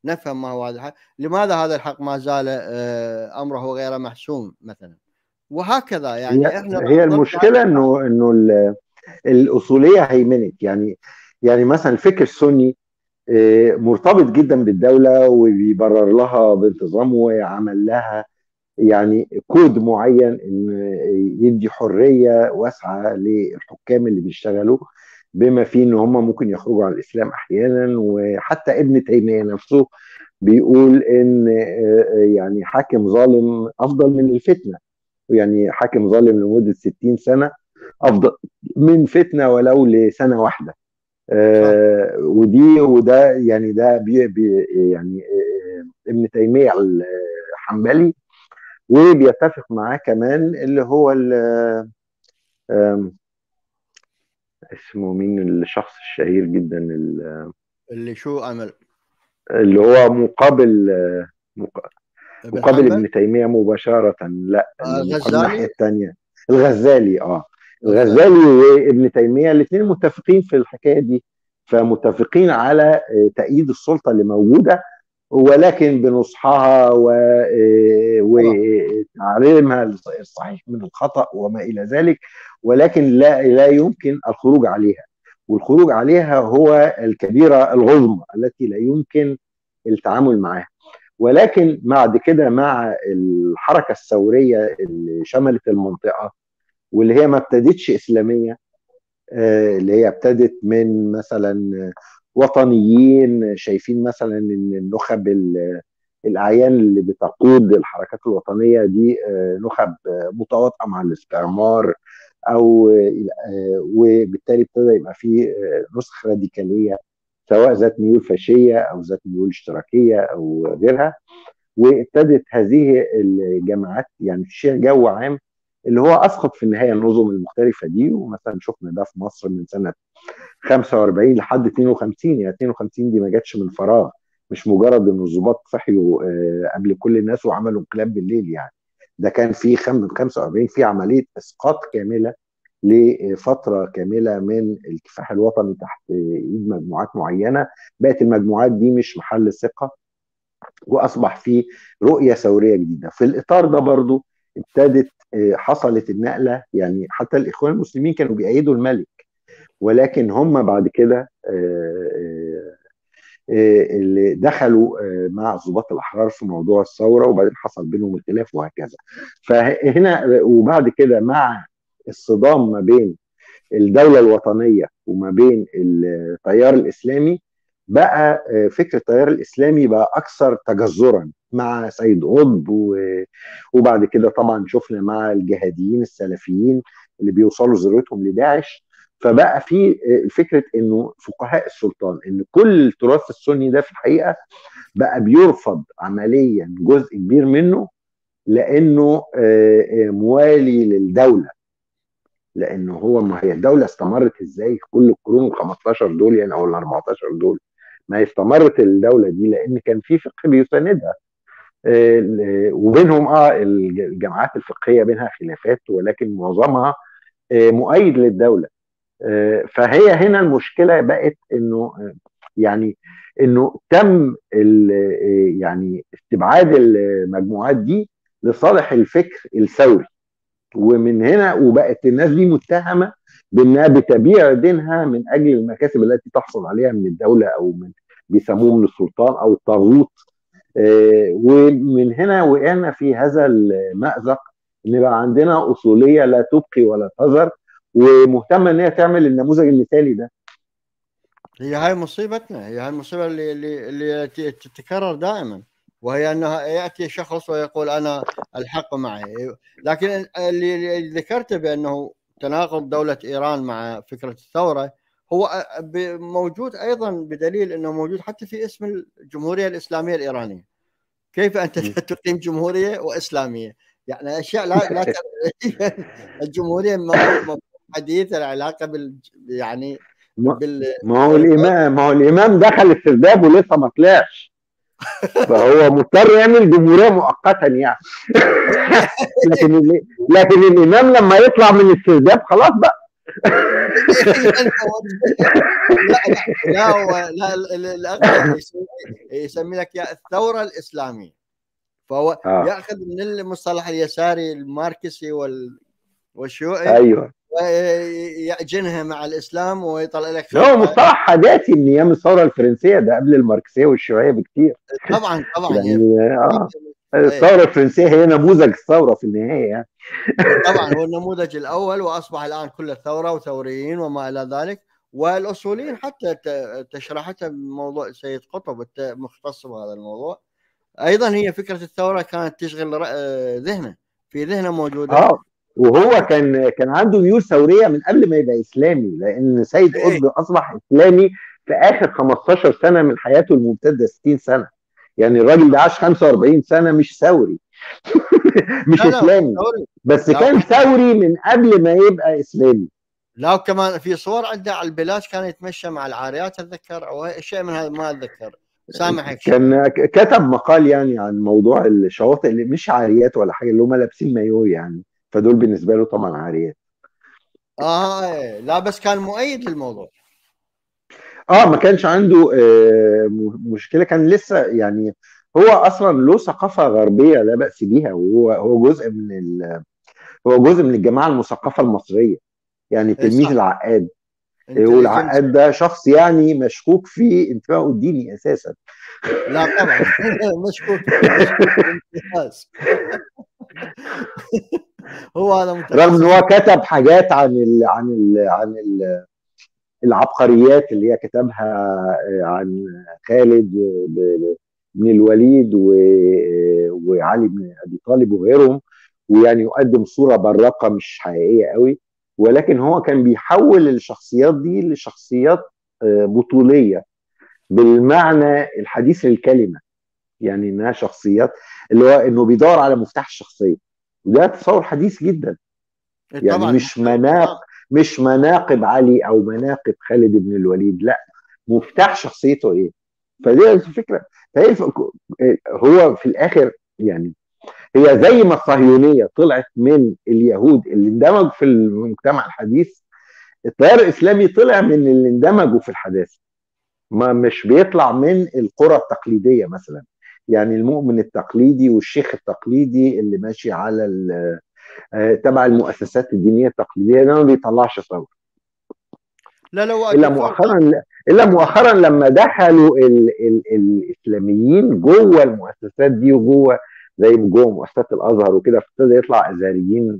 نفهم ما هو هذا الحق لماذا هذا الحق ما زال آه، امره غير محسوم مثلا وهكذا يعني هي احنا هي المشكله انه انه الاصوليه هيمنت يعني يعني مثلا الفكر السني آه، مرتبط جدا بالدوله وبيبرر لها بانتظام وعمل لها يعني كود معين ان يدي حريه واسعه للحكام اللي بيشتغلوا بما فيه ان هم ممكن يخرجوا عن الاسلام احيانا وحتى ابن تيميه نفسه بيقول ان آه، يعني حاكم ظالم افضل من الفتنه يعني حاكم ظالم لمده 60 سنه افضل من فتنه ولو لسنه واحده آه ودي وده يعني ده بي بي يعني آه ابن تيميه الحنبلي وبيتفق معاه كمان اللي هو اسمه مين الشخص الشهير جدا اللي شو عمل اللي هو مقابل مقابل ابن تيميه مباشره لا آه، الغزالي الثانيه الغزالي اه الغزالي وابن تيميه الاثنين متفقين في الحكايه دي فمتفقين على آه، تأييد السلطه اللي موجوده ولكن بنصحها آه، وتعليمها الصحيح من الخطا وما الى ذلك ولكن لا لا يمكن الخروج عليها والخروج عليها هو الكبيره العظمى التي لا يمكن التعامل معها ولكن بعد كده مع الحركه الثوريه اللي شملت المنطقه واللي هي ما ابتدتش اسلاميه آه، اللي هي ابتدت من مثلا وطنيين شايفين مثلا ان النخب الاعيان اللي بتقود الحركات الوطنيه دي آه، نخب متواطئه مع الاستعمار او آه، وبالتالي ابتدى يبقى في آه، نسخ راديكاليه سواء ذات ميول فاشيه او ذات ميول اشتراكيه او غيرها وابتدت هذه الجماعات يعني تشيع جو عام اللي هو اسقط في النهايه النظم المختلفه دي ومثلا شفنا ده في مصر من سنه 45 لحد 52 يعني 52 دي ما جاتش من فراغ مش مجرد ان الظباط صحيوا آه، قبل كل الناس وعملوا انقلاب بالليل يعني ده كان في 45 في عمليه اسقاط كامله لفتره كامله من الكفاح الوطني تحت ايد مجموعات معينه بقت المجموعات دي مش محل ثقه واصبح في رؤيه ثوريه جديده في الاطار ده برضو ابتدت آه، حصلت النقله يعني حتى الاخوان المسلمين كانوا بيأيدوا الملك ولكن هم بعد كده آه، اللي دخلوا مع الضباط الاحرار في موضوع الثوره وبعدين حصل بينهم الخلاف وهكذا فهنا وبعد كده مع الصدام ما بين الدوله الوطنيه وما بين التيار الاسلامي بقى فكر التيار الاسلامي بقى اكثر تجذرا مع سيد قطب وبعد كده طبعا شفنا مع الجهاديين السلفيين اللي بيوصلوا ذروتهم لداعش فبقى في فكره انه فقهاء السلطان ان كل التراث السني ده في الحقيقه بقى بيرفض عمليا جزء كبير منه لانه موالي للدوله لانه هو ما هي الدوله استمرت ازاي كل القرون ال 15 دول يعني او ال 14 دول ما هي استمرت الدوله دي لان كان في فقه بيساندها وبينهم اه الجماعات الفقهيه بينها خلافات ولكن معظمها مؤيد للدوله فهي هنا المشكله بقت انه يعني انه تم يعني استبعاد المجموعات دي لصالح الفكر الثوري ومن هنا وبقت الناس دي متهمه بانها بتبيع دينها من اجل المكاسب التي تحصل عليها من الدوله او من بيسموه من السلطان او الطاغوت ومن هنا وقعنا في هذا المأزق ان بقى عندنا اصوليه لا تبقي ولا تذر ومهتمه ان هي تعمل النموذج المثالي ده هي هاي مصيبتنا هي هاي المصيبه اللي اللي, اللي تتكرر دائما وهي انها ياتي شخص ويقول انا الحق معي لكن اللي ذكرته بانه تناقض دوله ايران مع فكره الثوره هو موجود ايضا بدليل انه موجود حتى في اسم الجمهوريه الاسلاميه الايرانيه كيف انت تقيم جمهوريه واسلاميه يعني اشياء لا لا الجمهوريه حديث العلاقه بال يعني بال ما هو الامام ما هو الامام دخل السرداب ولسه ما طلعش فهو مضطر يعمل جمهوريه مؤقتا يعني لكن لكن الامام لما يطلع من السرداب خلاص بقى لا لا لا يسمي لك يا الثوره الاسلاميه فهو آه. ياخذ من المصطلح اليساري الماركسي وال والشيوعي ايوه ويعجنها مع الاسلام ويطلع لك هو مصطلح حداثي من ايام الثوره الفرنسيه ده قبل الماركسيه والشيوعيه بكتير طبعا طبعا يعني آه. الثوره الفرنسيه هي نموذج الثوره في النهايه يعني طبعا هو النموذج الاول واصبح الان كله ثوره وثوريين وما الى ذلك والاصوليين حتى تشرحتها بموضوع سيد قطب مختص بهذا الموضوع ايضا هي فكره الثوره كانت تشغل ذهنه في ذهنه موجوده اه وهو كان كان عنده ميول ثوريه من قبل ما يبقى اسلامي لان سيد إيه. قطب اصبح اسلامي في اخر 15 سنه من حياته الممتده 60 سنه يعني الراجل ده عاش 45 سنه مش ثوري مش لا اسلامي لا. بس لا. كان ثوري من قبل ما يبقى اسلامي لا كمان في صور عنده على البلاد كان يتمشى مع العاريات اتذكر او شيء من هذا ما اتذكر سامحك كان كتب مقال يعني عن موضوع الشواطئ اللي مش عاريات ولا حاجه اللي هم لابسين مايو يعني فدول بالنسبه له طبعا عاريات اه إيه. لا بس كان مؤيد للموضوع اه ما كانش عنده آه مشكله كان لسه يعني هو اصلا له ثقافه غربيه لا باس بيها وهو هو جزء من ال هو جزء من الجماعه المثقفه المصريه يعني إيه، تلميذ العقاد والعقاد ده شخص يعني مشكوك في انتمائه الديني اساسا لا طبعا مشكوك هو هذا رغم ان هو كتب حاجات عن ال عن ال عن ال العبقريات اللي هي كتبها عن خالد بن الوليد وعلي بن ابي طالب وغيرهم ويعني يقدم صوره براقه مش حقيقيه قوي ولكن هو كان بيحول الشخصيات دي لشخصيات آه، بطوليه بالمعنى الحديث للكلمه يعني انها شخصيات اللي هو انه بيدور على مفتاح الشخصيه وده تصور حديث جدا يعني طبعا. مش مناق مش مناقب علي او مناقب خالد بن الوليد لا مفتاح شخصيته ايه فدي الفكره فهي هو في الاخر يعني هي زي ما الصهيونيه طلعت من اليهود اللي اندمجوا في المجتمع الحديث التيار الاسلامي طلع من اللي اندمجوا في الحداثه ما مش بيطلع من القرى التقليديه مثلا يعني المؤمن التقليدي والشيخ التقليدي اللي ماشي على آه، تبع المؤسسات الدينيه التقليديه ده ما بيطلعش ثوره لا لا الا مؤخرا الا مؤخرا لما دخلوا ال ال الاسلاميين جوه المؤسسات دي وجوه زي جوه مؤسسات الازهر وكده فابتدى يطلع ازهريين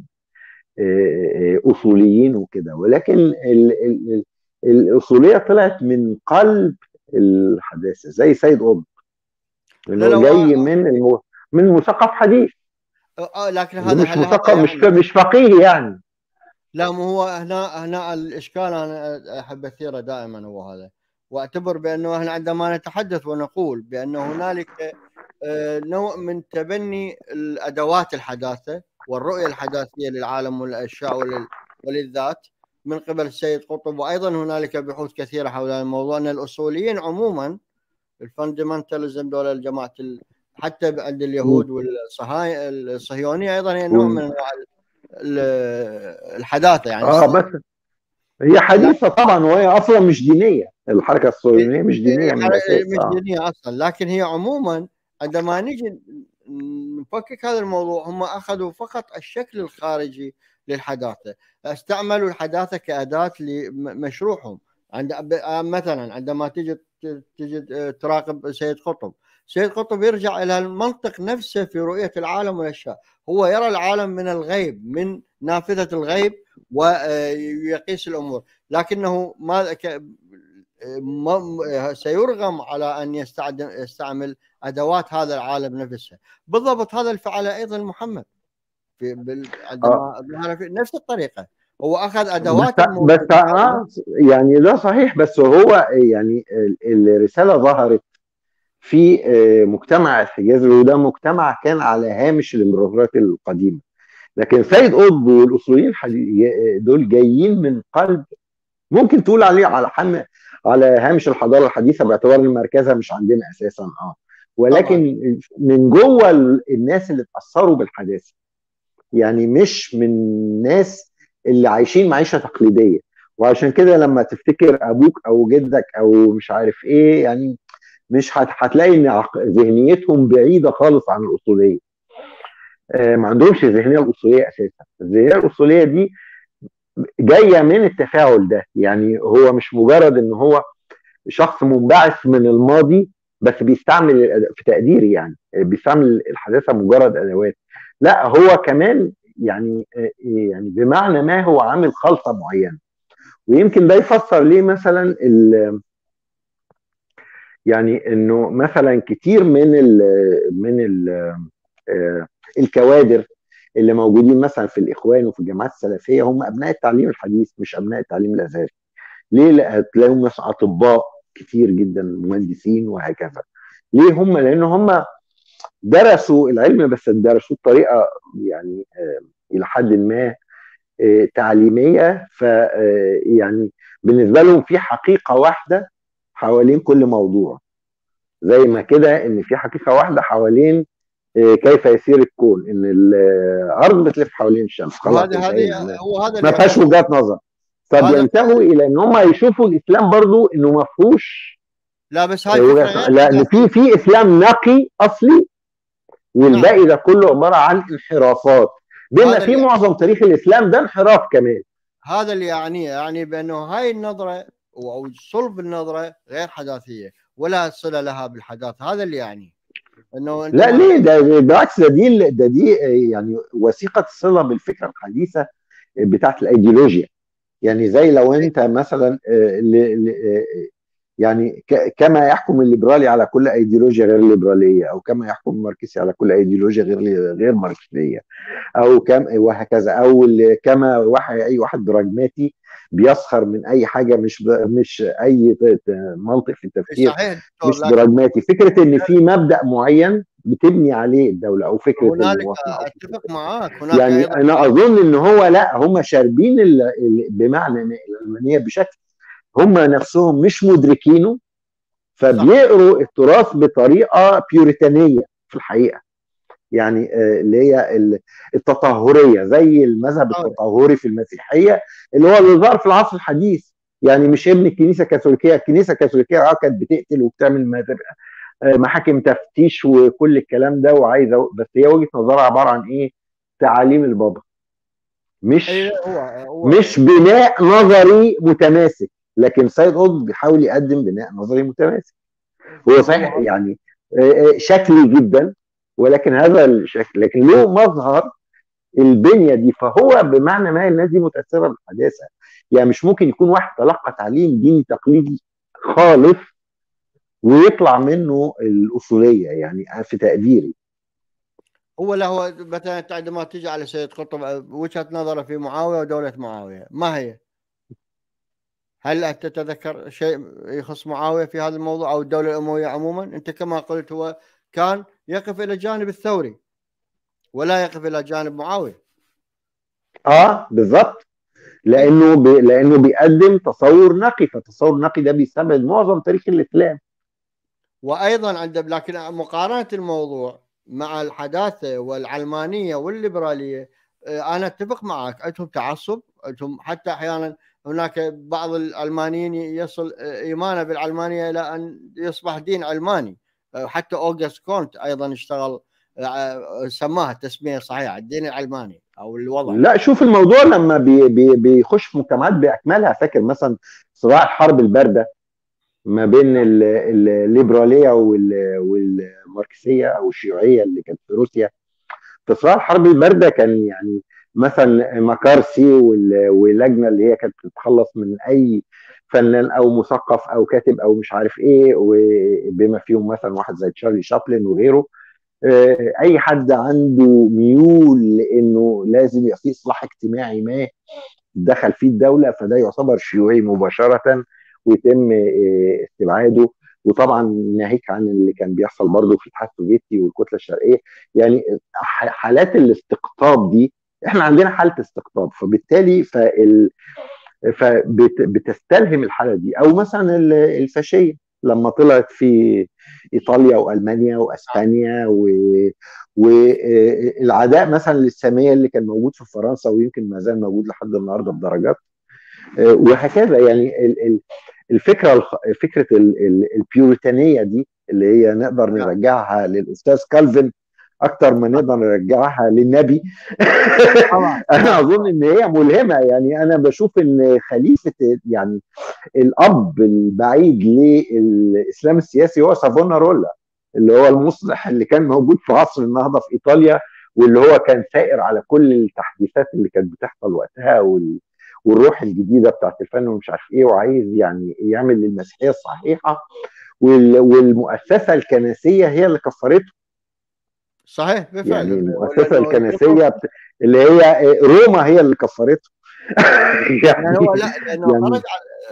آه، آه، اصوليين وكده ولكن ال ال الاصوليه طلعت من قلب الحداثه زي سيد قطب اللي جاي من المو... من مثقف حديث اه لكن هذا مش مثقف مش يعني... مش فقيه يعني لا ما هو هنا هنا الاشكال انا احب اثيره دائما هو هذا واعتبر بانه احنا عندما نتحدث ونقول بان هنالك آه، نوع من تبني الادوات الحداثه والرؤيه الحداثيه للعالم والاشياء وللذات من قبل السيد قطب وايضا هنالك بحوث كثيره حول الموضوع ان الاصوليين عموما الفاندمنتاليزم دول الجماعه حتى عند اليهود والصهيونيه ايضا هي نوع من انواع الحداثه يعني اه بس هي حديثه طبعا وهي اصلا مش دينيه الحركه الصهيونيه مش دينيه من الاساس مش آه. دينيه اصلا لكن هي عموما عندما نجي نفكك هذا الموضوع هم اخذوا فقط الشكل الخارجي للحداثه استعملوا الحداثه كاداه لمشروعهم عند مثلا عندما تجي تجي تراقب سيد قطب سيد قطب يرجع الى المنطق نفسه في رؤيه العالم والاشياء هو يرى العالم من الغيب من نافذه الغيب ويقيس الامور لكنه ما سيرغم على ان يستعمل ادوات هذا العالم نفسها بالضبط هذا الفعل ايضا محمد في بال... عندما في نفس الطريقه هو اخذ ادوات بس, بس آه يعني ده صحيح بس هو يعني الرساله ظهرت في آه، مجتمع الحجاز وده مجتمع كان على هامش الامبراطوريات القديمه لكن سيد قطب والاصوليين دول جايين من قلب ممكن تقول عليه على حم على هامش الحضاره الحديثه باعتبار ان مركزها مش عندنا اساسا اه ولكن طبعا. من جوه الناس اللي اتاثروا بالحداثه يعني مش من ناس اللي عايشين معيشه تقليديه وعشان كده لما تفتكر ابوك او جدك او مش عارف ايه يعني مش هتلاقي ان ذهنيتهم بعيده خالص عن الاصوليه آه، ما عندهمش الذهنيه الاصوليه اساسا الذهنيه الاصوليه دي جايه من التفاعل ده يعني هو مش مجرد ان هو شخص منبعث من الماضي بس بيستعمل في تقديري يعني بيستعمل الحداثه مجرد ادوات لا هو كمان يعني يعني بمعنى ما هو عامل خلطه معينه ويمكن ده يفسر ليه مثلا ال يعني انه مثلا كتير من ال من ال آه، الكوادر اللي موجودين مثلا في الاخوان وفي الجامعات السلفيه هم ابناء التعليم الحديث مش ابناء التعليم الازهري ليه هتلاقيهم مثلا اطباء كتير جدا مهندسين وهكذا ليه هم لان هم درسوا العلم بس درسوه بطريقه يعني آه الى حد ما آه تعليميه ف آه يعني بالنسبه لهم في حقيقه واحده حوالين كل موضوع زي ما كده ان في حقيقه واحده حوالين آه، كيف يسير الكون ان الارض بتلف حوالين الشمس خلاص هذا هذه هو هذا ما فيهاش وجهات نظر فبينتهوا الى ان هم يشوفوا الاسلام برضو انه ما فيهوش لا بس هاي لا في في اسلام نقي اصلي والباقي نعم. ده كله عباره عن انحرافات بما في معظم تاريخ الاسلام ده انحراف كمان هذا اللي يعنيه يعني بانه هاي النظره او صلب النظره غير حداثيه ولا صله لها بالحداثه هذا اللي يعني انه لا ليه ده بالعكس ده دي ده دي يعني وثيقه الصله بالفكره الحديثه بتاعت الايديولوجيا يعني زي لو انت مثلا آه، آه، يعني كما يحكم الليبرالي على كل ايديولوجيا غير الليبراليه او كما يحكم الماركسي على كل ايديولوجيا غير غير ماركسيه او كم وهكذا او كما واحد اي واحد براجماتي بيسخر من اي حاجه مش مش اي منطق في التفكير صحيح. مش براجماتي فكره ان في مبدا معين بتبني عليه الدوله او فكره هنالك اتفق معاك هناك يعني انا اظن ان هو لا هم شاربين بمعنى العلمانيه بشكل هم نفسهم مش مدركينه فبيقروا التراث بطريقه بيوريتانيه في الحقيقه يعني آه، اللي هي التطهريه زي المذهب التطهري في المسيحيه اللي هو اللي ظهر في العصر الحديث يعني مش ابن الكنيسه الكاثوليكيه الكنيسه الكاثوليكيه اه كانت بتقتل وبتعمل آه، محاكم تفتيش وكل الكلام ده وعايزه بس هي وجهه نظرها عباره عن ايه؟ تعاليم البابا مش أيوة هو هو مش بناء نظري متماسك لكن سيد قطب بيحاول يقدم بناء نظري متماسك هو صحيح يعني آه، شكلي جدا ولكن هذا الشكل لكن له مظهر البنيه دي فهو بمعنى ما الناس دي متاثره بالحداثه يعني مش ممكن يكون واحد تلقى تعليم ديني تقليدي خالص ويطلع منه الاصوليه يعني في تقديري هو له مثلا عندما تيجي على سيد قطب وجهه نظره في معاويه ودوله معاويه ما هي؟ هل انت تتذكر شيء يخص معاويه في هذا الموضوع او الدوله الامويه عموما؟ انت كما قلت هو كان يقف الى جانب الثوري ولا يقف الى جانب معاويه اه بالضبط لانه ب... لانه بيقدم تصور نقي فالتصور النقي ده بيستبعد معظم تاريخ الاسلام وايضا عند لكن مقارنه الموضوع مع الحداثه والعلمانيه والليبراليه آه، انا اتفق معك انتم تعصب انتم حتى احيانا هناك بعض العلمانيين يصل آه، ايمانه بالعلمانيه الى ان يصبح دين علماني حتى اوغست كونت ايضا اشتغل آه، سماها التسميه الصحيحه الدين العلماني او الوضع لا شوف الموضوع لما بي بي بيخش في مجتمعات باكملها فاكر مثلا صراع الحرب البارده ما بين الليبراليه والماركسيه او الشيوعيه اللي كانت في روسيا في صراع الحرب البارده كان يعني مثلا مكارسي واللجنه اللي هي كانت بتتخلص من اي فنان او مثقف او كاتب او مش عارف ايه وبما فيهم مثلا واحد زي تشارلي شابلن وغيره آه، اي حد عنده ميول لانه لازم يبقى في اصلاح اجتماعي ما دخل فيه الدوله فده يعتبر شيوعي مباشره ويتم آه، استبعاده وطبعا ناهيك عن اللي كان بيحصل برضه في الاتحاد السوفيتي والكتله الشرقيه يعني حالات الاستقطاب دي احنا عندنا حاله استقطاب فبالتالي فال فبتستلهم الحاله دي او مثلا الفاشيه لما طلعت في ايطاليا والمانيا واسبانيا والعداء مثلا للساميه اللي كان موجود في فرنسا ويمكن ما زال موجود لحد النهارده بدرجات وهكذا يعني الفكره فكره البيوريتانيه دي اللي هي نقدر نعم. نرجعها للاستاذ كالفن اكتر ما نقدر نرجعها للنبي انا اظن ان هي ملهمه يعني انا بشوف ان خليفه يعني الاب البعيد للاسلام السياسي هو سافونارولا اللي هو المصلح اللي كان موجود في عصر النهضه في ايطاليا واللي هو كان ثائر على كل التحديثات اللي كانت بتحصل وقتها وال والروح الجديده بتاعت الفن ومش عارف ايه وعايز يعني يعمل المسيحيه الصحيحه والمؤسسه الكنسيه هي اللي كفرته صحيح بالفعل يعني المؤسسه الكنسيه بت... اللي هي روما هي اللي كفرته يعني, يعني هو لا لانه يعني خرج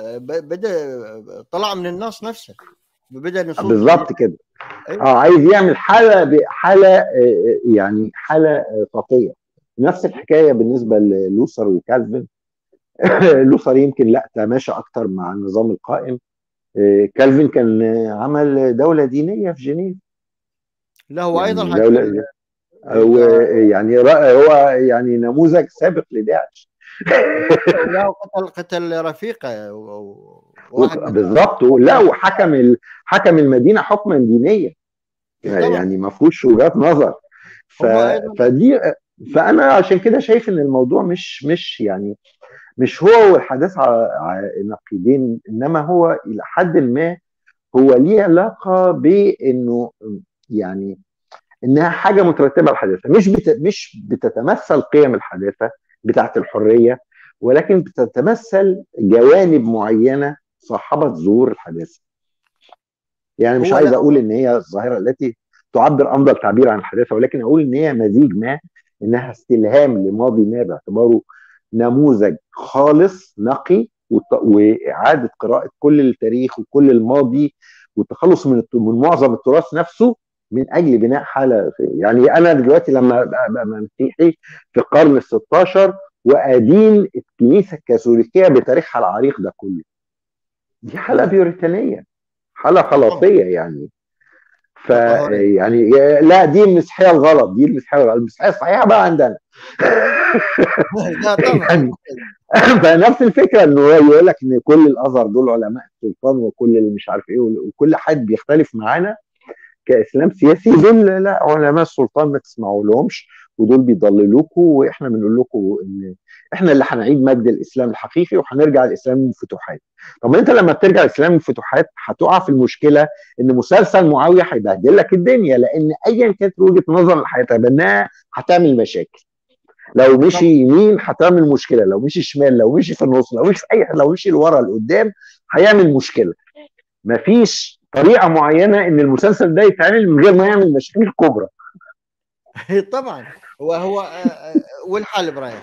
بدا طلع من النص نفسه بدا نصوص بالظبط كده أيوة. اه عايز يعمل حاله حاله يعني حاله خطيه نفس الحكايه بالنسبه للوثر وكالفن لوثر يمكن لا تماشى اكتر مع النظام القائم كالفن كان عمل دوله دينيه في جنيف لا هو ايضا يعني دولة هو يعني هو يعني نموذج سابق لداعش لا قتل قتل رفيقه بالظبط لا وحكم حكم المدينه حكما دينيا يعني ما فيهوش وجهات نظر ف... فدي فانا عشان كده شايف ان الموضوع مش مش يعني مش هو والحداث على نقيضين انما هو الى حد ما هو ليه علاقه بانه يعني انها حاجه مترتبه على الحداثه مش بت... مش بتتمثل قيم الحداثه بتاعت الحريه ولكن بتتمثل جوانب معينه صاحبه ظهور الحداثه يعني مش عايز اقول ان هي الظاهره التي تعبر افضل تعبير عن الحداثه ولكن اقول ان هي مزيج ما انها استلهام لماضي ما باعتباره نموذج خالص نقي واعاده قراءه كل التاريخ وكل الماضي والتخلص من من معظم التراث نفسه من اجل بناء حاله يعني انا دلوقتي لما ابقى مسيحي في القرن ال 16 وادين الكنيسه الكاثوليكيه بتاريخها العريق ده كله دي حاله بيوريتانيه حاله خلاصيه يعني ف يعني لا دي المسيحيه الغلط دي المسيحيه الغلط المسيحيه الصحيحه بقى عندنا يعني فنفس الفكره انه يقول لك ان كل الازهر دول علماء السلطان وكل اللي مش عارف ايه وكل حد بيختلف معانا كاسلام سياسي دول لا علماء السلطان ما تسمعوا لهمش ودول بيضللوكم واحنا بنقول لكم ان احنا اللي هنعيد مجد الاسلام الحقيقي وهنرجع الاسلام من الفتوحات طب انت لما بترجع الاسلام من الفتوحات هتقع في المشكله ان مسلسل معاويه هيبهدل لك الدنيا لان ايا كانت وجهه نظر اللي هيتبناها هتعمل مشاكل لو مشي يمين هتعمل مشكله لو مشي شمال لو مشي في النص لو مشي في اي لو مشي لورا لقدام هيعمل مشكله مفيش طريقه معينه ان المسلسل ده يتعمل من غير ما يعمل مشاكل كبرى طبعا هو هو آه، آه، والحل ابراهيم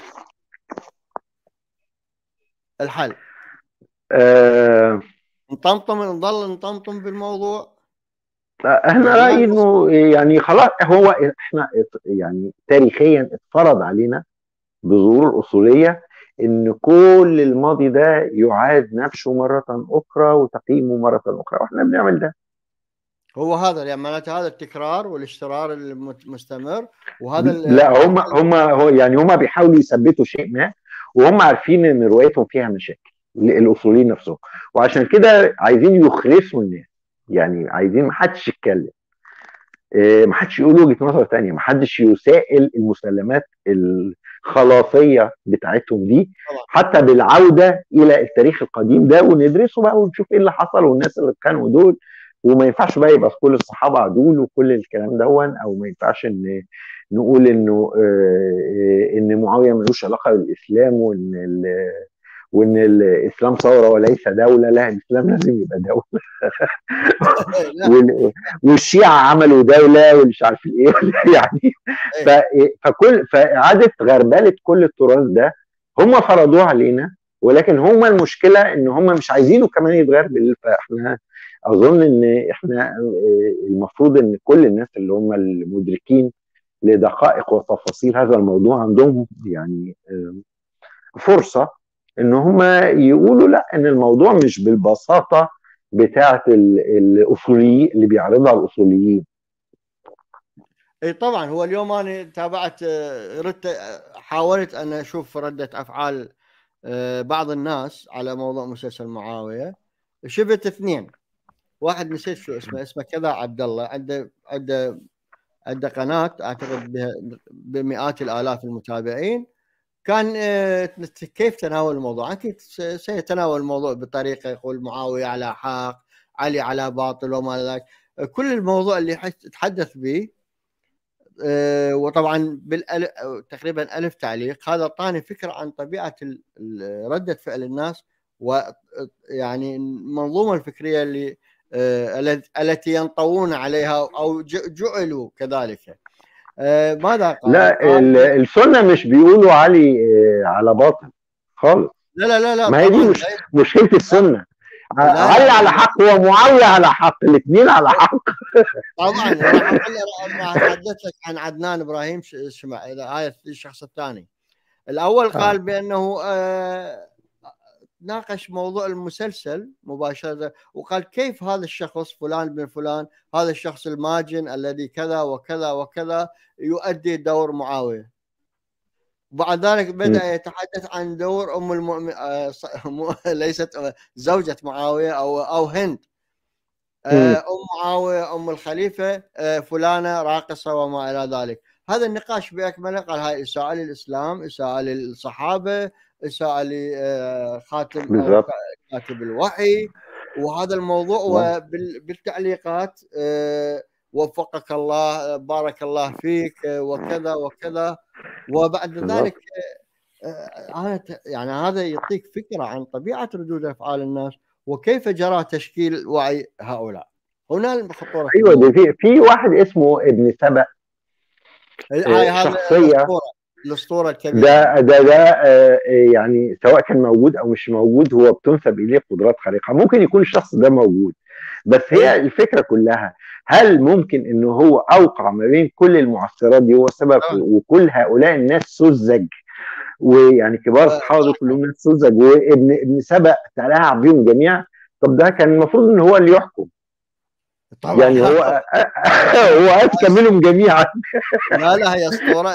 الحل أه نطمطم نضل نطمطم بالموضوع احنا رايي انه يعني خلاص هو احنا يعني تاريخيا اتفرض علينا بظهور الاصوليه ان كل الماضي ده يعاد نفسه مره اخرى وتقييمه مره اخرى واحنا بنعمل ده هو هذا يعني معناته هذا التكرار والاشترار المستمر وهذا لا هم هم هو يعني هم بيحاولوا يثبتوا شيء ما وهم عارفين ان روايتهم فيها مشاكل الاصوليين نفسهم وعشان كده عايزين يخرسوا الناس يعني عايزين ما حدش يتكلم آه، ما حدش يقول وجهه نظر ثانيه ما حدش يسائل المسلمات الخلاصيه بتاعتهم دي حتى بالعوده الى التاريخ القديم ده وندرسه بقى ونشوف ايه اللي حصل والناس اللي كانوا دول وما ينفعش بقى يبقى كل الصحابه عدول وكل الكلام دون او ما ينفعش ان نقول انه آه، ان معاويه ملوش علاقه بالاسلام وان وان الاسلام ثوره وليس دوله لا الاسلام لازم يبقى دوله والشيعه عملوا دوله ومش عارف ايه يعني فكل فاعاده غربله كل التراث ده هم فرضوه علينا ولكن هم المشكله ان هم مش عايزينه كمان يتغربل فاحنا اظن ان احنا المفروض ان كل الناس اللي هم المدركين لدقائق وتفاصيل هذا الموضوع عندهم يعني فرصه ان هم يقولوا لا ان الموضوع مش بالبساطه بتاعه الاصوليين اللي بيعرضها الاصوليين اي طبعا هو اليوم انا تابعت آه، ردت آه، حاولت ان اشوف رده افعال آه، بعض الناس على موضوع مسلسل معاويه شفت اثنين واحد نسيت شو اسمه اسمه كذا عبد الله عنده عنده عنده قناه اعتقد بمئات الالاف المتابعين كان كيف تناول الموضوع اكيد سيتناول الموضوع بطريقه يقول معاويه على حق علي على باطل وما ذلك كل الموضوع اللي تحدث به آه، وطبعا بالألف تقريبا ألف تعليق هذا اعطاني فكره عن طبيعه رده فعل الناس ويعني المنظومه الفكريه اللي آه، التي ينطوون عليها او جعلوا كذلك آه، ماذا قال؟ لا السنه مش بيقولوا علي على باطل خالص لا لا لا لا ما هي دي مش مشكله السنه علي على حق ومعاويه على حق الاثنين على حق طبعا راح اتحدث لك عن عدنان ابراهيم شمع هاي الشخص الثاني الاول آه. قال بانه آه ناقش موضوع المسلسل مباشره وقال كيف هذا الشخص فلان بن فلان هذا الشخص الماجن الذي كذا وكذا وكذا يؤدي دور معاويه بعد ذلك بدا يتحدث عن دور ام المؤمن آه، ليست زوجة معاويه او او هند آه، ام معاويه ام الخليفه آه، فلانه راقصه وما الى ذلك هذا النقاش باكمله قال هاي اساءه للاسلام اساءه للصحابه اساءه لخاتم كاتب الوحي وهذا الموضوع وبالتعليقات وفقك الله بارك الله فيك وكذا وكذا وبعد ذلك آه، يعني هذا يعطيك فكره عن طبيعه ردود افعال الناس وكيف جرى تشكيل وعي هؤلاء هنا الخطوره ايوه في في واحد اسمه ابن سبأ آه، شخصيه الاسطوره الكبيره ده ده ده آه، يعني سواء كان موجود او مش موجود هو بتنسب اليه قدرات خارقه ممكن يكون الشخص ده موجود بس هي إيه. الفكره كلها هل ممكن انه هو اوقع ما بين كل المعسكرات دي هو السبب وكل هؤلاء الناس سذج ويعني كبار الصحابه كلهم ناس سذج وابن ابن سبق تلاعب بيهم جميعا طب ده كان المفروض ان هو اللي يحكم طبعا يعني هو هو اذكى منهم جميعا لا لا هي اسطوره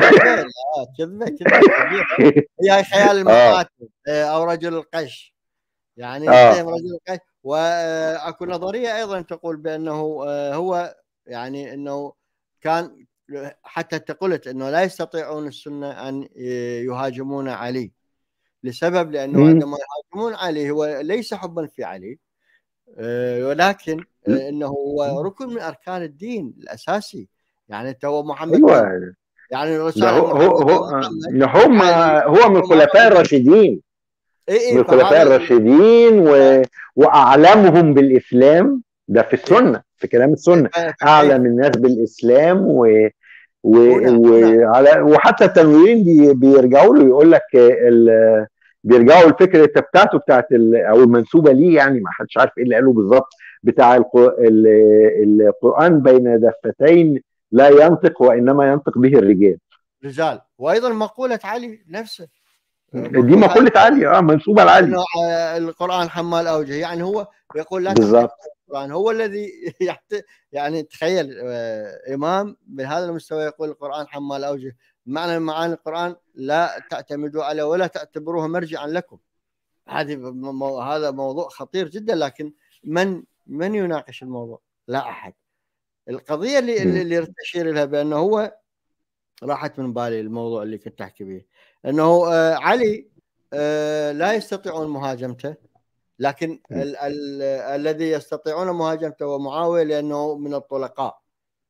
كذبه كذبه هي خيال آه. المقاتل آه، او رجل القش يعني آه. رجل القش واكو نظريه ايضا تقول بانه آه، هو يعني انه كان حتى انت قلت انه لا يستطيعون السنه ان يهاجمون علي لسبب لانه عندما يهاجمون علي هو ليس حبا في علي آه، ولكن انه هو ركن من اركان الدين الاساسي يعني انت هو محمد أيوة. يعني الرسول هو هو, هو هم هو من الخلفاء الراشدين إيه إيه من الخلفاء الراشدين و... واعلمهم بالاسلام ده في السنه في كلام السنه اعلم الناس بالاسلام و و... وعلى وحتى التنويرين بي... بيرجعوا له يقول لك ال... بيرجعوا الفكره بتاعته بتاعت ال... او المنسوبه ليه يعني ما حدش عارف ايه اللي قاله بالظبط بتاع الق... ال... القران بين دفتين لا ينطق وانما ينطق به الرجال رجال وايضا مقوله علي نفسه دي مقولة علي اه منسوبة لعلي القرآن حمال أوجه يعني هو يقول لا بالضبط القرآن هو الذي يعني تخيل آه، إمام بهذا المستوى يقول القرآن حمال أوجه معنى معاني القرآن لا تعتمدوا عليه ولا تعتبروه مرجعا لكم هذه هذا موضوع خطير جدا لكن من من يناقش الموضوع؟ لا أحد القضية اللي اللي تشير لها بأنه هو راحت من بالي الموضوع اللي كنت احكي به انه آه، علي آه، لا يستطيعون مهاجمته لكن ال ال الذي يستطيعون مهاجمته هو معاويه لانه من الطلقاء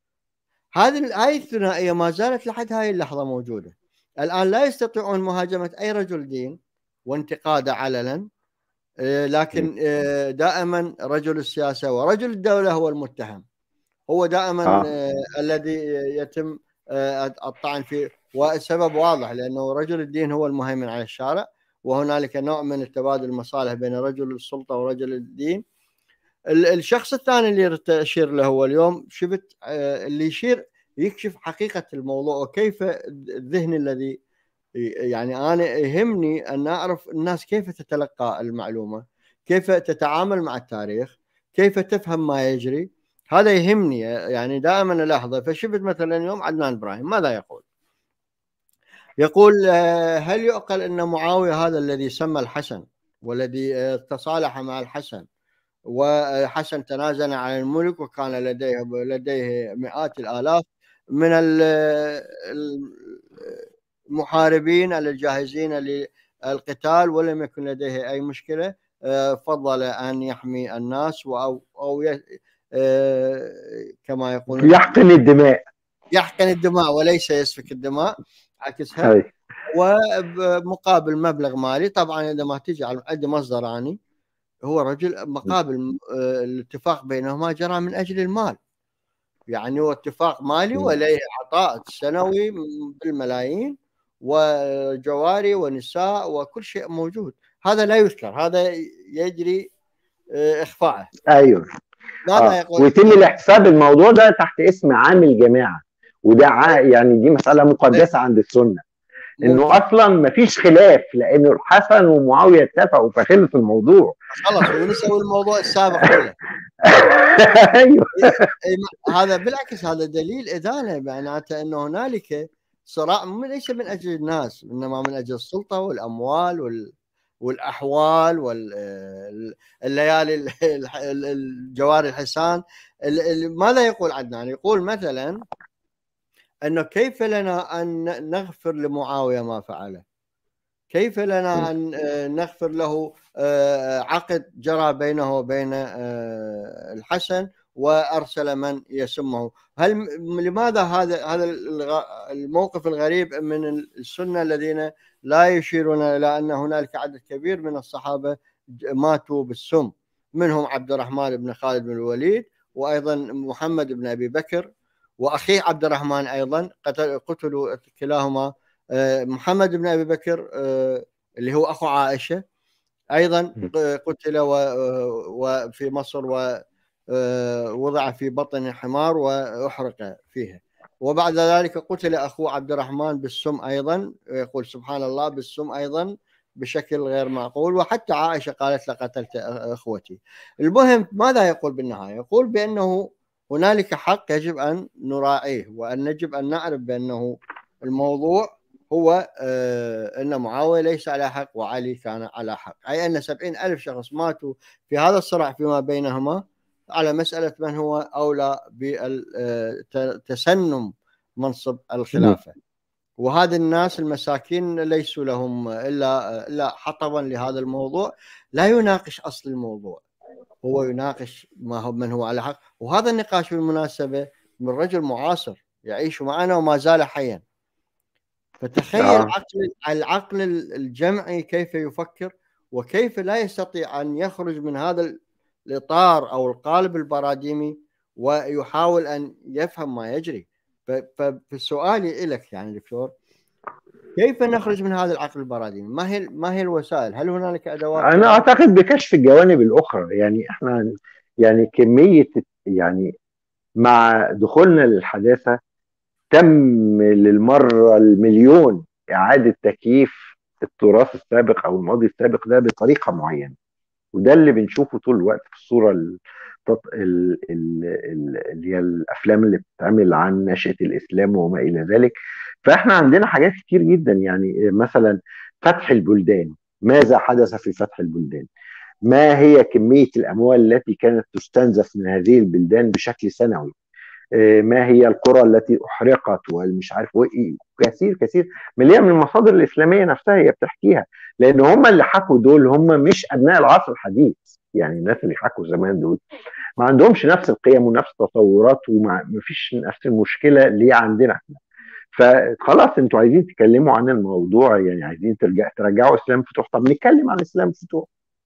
هذه هاي الثنائيه ما زالت لحد هاي اللحظه موجوده الان لا يستطيعون مهاجمه اي رجل دين وانتقاده علنا آه، لكن دائما رجل السياسه ورجل الدوله هو المتهم هو دائما آه. الذي يتم الطعن فيه والسبب واضح لانه رجل الدين هو المهيمن على الشارع وهنالك نوع من التبادل المصالح بين رجل السلطه ورجل الدين الشخص الثاني اللي اشير له هو اليوم شفت آه، اللي يشير يكشف حقيقه الموضوع وكيف الذهن الذي يعني انا يهمني ان اعرف الناس كيف تتلقى المعلومه كيف تتعامل مع التاريخ كيف تفهم ما يجري هذا يهمني يعني دائما الاحظه فشفت مثلا اليوم عدنان ابراهيم ماذا يقول؟ يقول هل يعقل ان معاويه هذا الذي سمى الحسن والذي تصالح مع الحسن وحسن تنازل عن الملك وكان لديه لديه مئات الالاف من المحاربين الجاهزين للقتال ولم يكن لديه اي مشكله فضل ان يحمي الناس او او آه، كما يقولون يحقن الدماء يحقن الدماء وليس يسفك الدماء عكسها ومقابل مبلغ مالي طبعا عندما تجي عندي مصدر اني هو رجل مقابل آه، الاتفاق بينهما جرى من اجل المال يعني هو اتفاق مالي وليه عطاء سنوي بالملايين وجواري ونساء وكل شيء موجود هذا لا يذكر هذا يجري آه، اخفاءه ايوه آه. ويتم الاحتساب الموضوع ده تحت اسم عامل جماعه وده يعني دي مساله مقدسه عند السنه انه اصلا ما فيش خلاف لانه الحسن ومعاويه اتفقوا فخلص الموضوع خلاص ونسوي الموضوع السابق كله ايوه هذا بالعكس هذا دليل ادانه معناته انه هنالك صراع ليس من اجل الناس انما من اجل السلطه والاموال وال والاحوال والليالي الجواري الحسان ماذا يقول عدنان؟ يقول مثلا انه كيف لنا ان نغفر لمعاويه ما فعله؟ كيف لنا ان نغفر له آه، عقد جرى بينه وبين آه، الحسن وارسل من يسمه هل لماذا هذا هذا الموقف الغريب من السنه الذين لا يشيرون الى ان هنالك عدد كبير من الصحابه ماتوا بالسم منهم عبد الرحمن بن خالد بن الوليد وايضا محمد بن ابي بكر واخيه عبد الرحمن ايضا قتل قتلوا كلاهما آه، محمد بن ابي بكر آه، اللي هو اخو عائشه ايضا قتل وفي مصر ووضع في بطن حمار واحرق فيها وبعد ذلك قتل اخوه عبد الرحمن بالسم ايضا يقول سبحان الله بالسم ايضا بشكل غير معقول وحتى عائشه قالت لقتلت اخوتي. المهم ماذا يقول بالنهايه؟ يقول بانه هنالك حق يجب ان نراعيه وان يجب ان نعرف بانه الموضوع هو آه، ان معاويه ليس على حق وعلي كان على حق، اي ان سبعين الف شخص ماتوا في هذا الصراع فيما بينهما على مسألة من هو أولى بتسنم منصب الخلافة وهذا الناس المساكين ليسوا لهم إلا إلا حطبا لهذا الموضوع لا يناقش أصل الموضوع هو يناقش ما هو من هو على حق وهذا النقاش بالمناسبة من رجل معاصر يعيش معنا وما زال حيا فتخيل آه. عقل العقل الجمعي كيف يفكر وكيف لا يستطيع ان يخرج من هذا الاطار او القالب البراديمي ويحاول ان يفهم ما يجري ففي سؤالي لك يعني دكتور كيف نخرج من هذا العقل البراديمي؟ ما هي ما هي الوسائل؟ هل هنالك ادوات؟ انا اعتقد بكشف الجوانب الاخرى يعني احنا يعني كميه يعني مع دخولنا للحداثه تم للمره المليون اعاده تكييف التراث السابق او الماضي السابق ده بطريقه معينه وده اللي بنشوفه طول الوقت في الصوره اللي هي الافلام اللي بتتعمل عن نشاه الاسلام وما الى ذلك فاحنا عندنا حاجات كتير جدا يعني مثلا فتح البلدان ماذا حدث في فتح البلدان ما هي كميه الاموال التي كانت تستنزف من هذه البلدان بشكل سنوي آه، ما هي القرى التي احرقت والمش عارف ايه كثير كثير مليئه من المصادر الاسلاميه نفسها هي بتحكيها لان هم اللي حكوا دول هم مش ابناء العصر الحديث يعني الناس اللي حكوا زمان دول ما عندهمش نفس القيم ونفس التصورات وما فيش نفس المشكله اللي عندنا احنا فخلاص انتوا عايزين تتكلموا عن الموضوع يعني عايزين ترجع ترجعوا اسلام فتوح طب نتكلم عن اسلام فتوح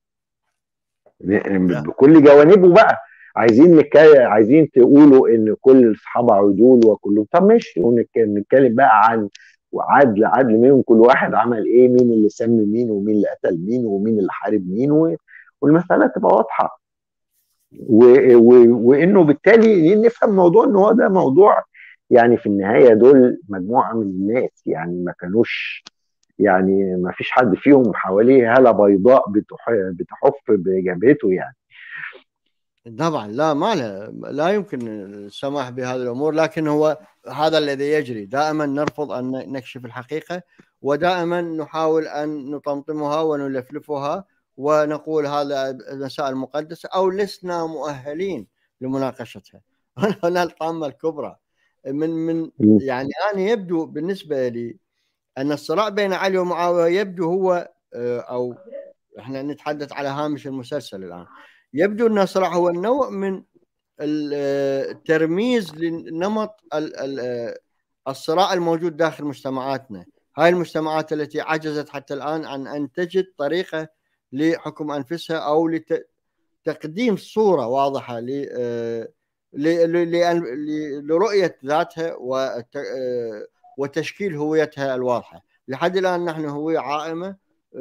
بكل جوانبه بقى عايزين نتكلم عايزين تقولوا ان كل الصحابه عدول وكلهم طب ماشي ونتكلم بقى عن وعدل عدل منهم كل واحد عمل ايه مين اللي سمي مين ومين اللي قتل مين ومين اللي حارب مين و... والمساله تبقى واضحه و... و... وانه بالتالي نفهم الموضوع ان هو ده موضوع يعني في النهايه دول مجموعه من الناس يعني ما كانوش يعني ما فيش حد فيهم حواليه هاله بيضاء بتحف بجبهته يعني طبعا لا ما له لا يمكن السماح بهذه الامور لكن هو هذا الذي يجري دائما نرفض ان نكشف الحقيقه ودائما نحاول ان نطمطمها ونلفلفها ونقول هذا مسائل مقدسه او لسنا مؤهلين لمناقشتها هنا الطامه الكبرى من من يعني انا يبدو بالنسبه لي ان الصراع بين علي ومعاويه يبدو هو آه، او احنا نتحدث على هامش المسلسل الان يبدو ان الصراع هو نوع من الترميز لنمط الصراع الموجود داخل مجتمعاتنا هاي المجتمعات التي عجزت حتى الان عن ان تجد طريقه لحكم انفسها او لتقديم صوره واضحه لرؤيه ذاتها وتشكيل هويتها الواضحه لحد الان نحن هويه عائمه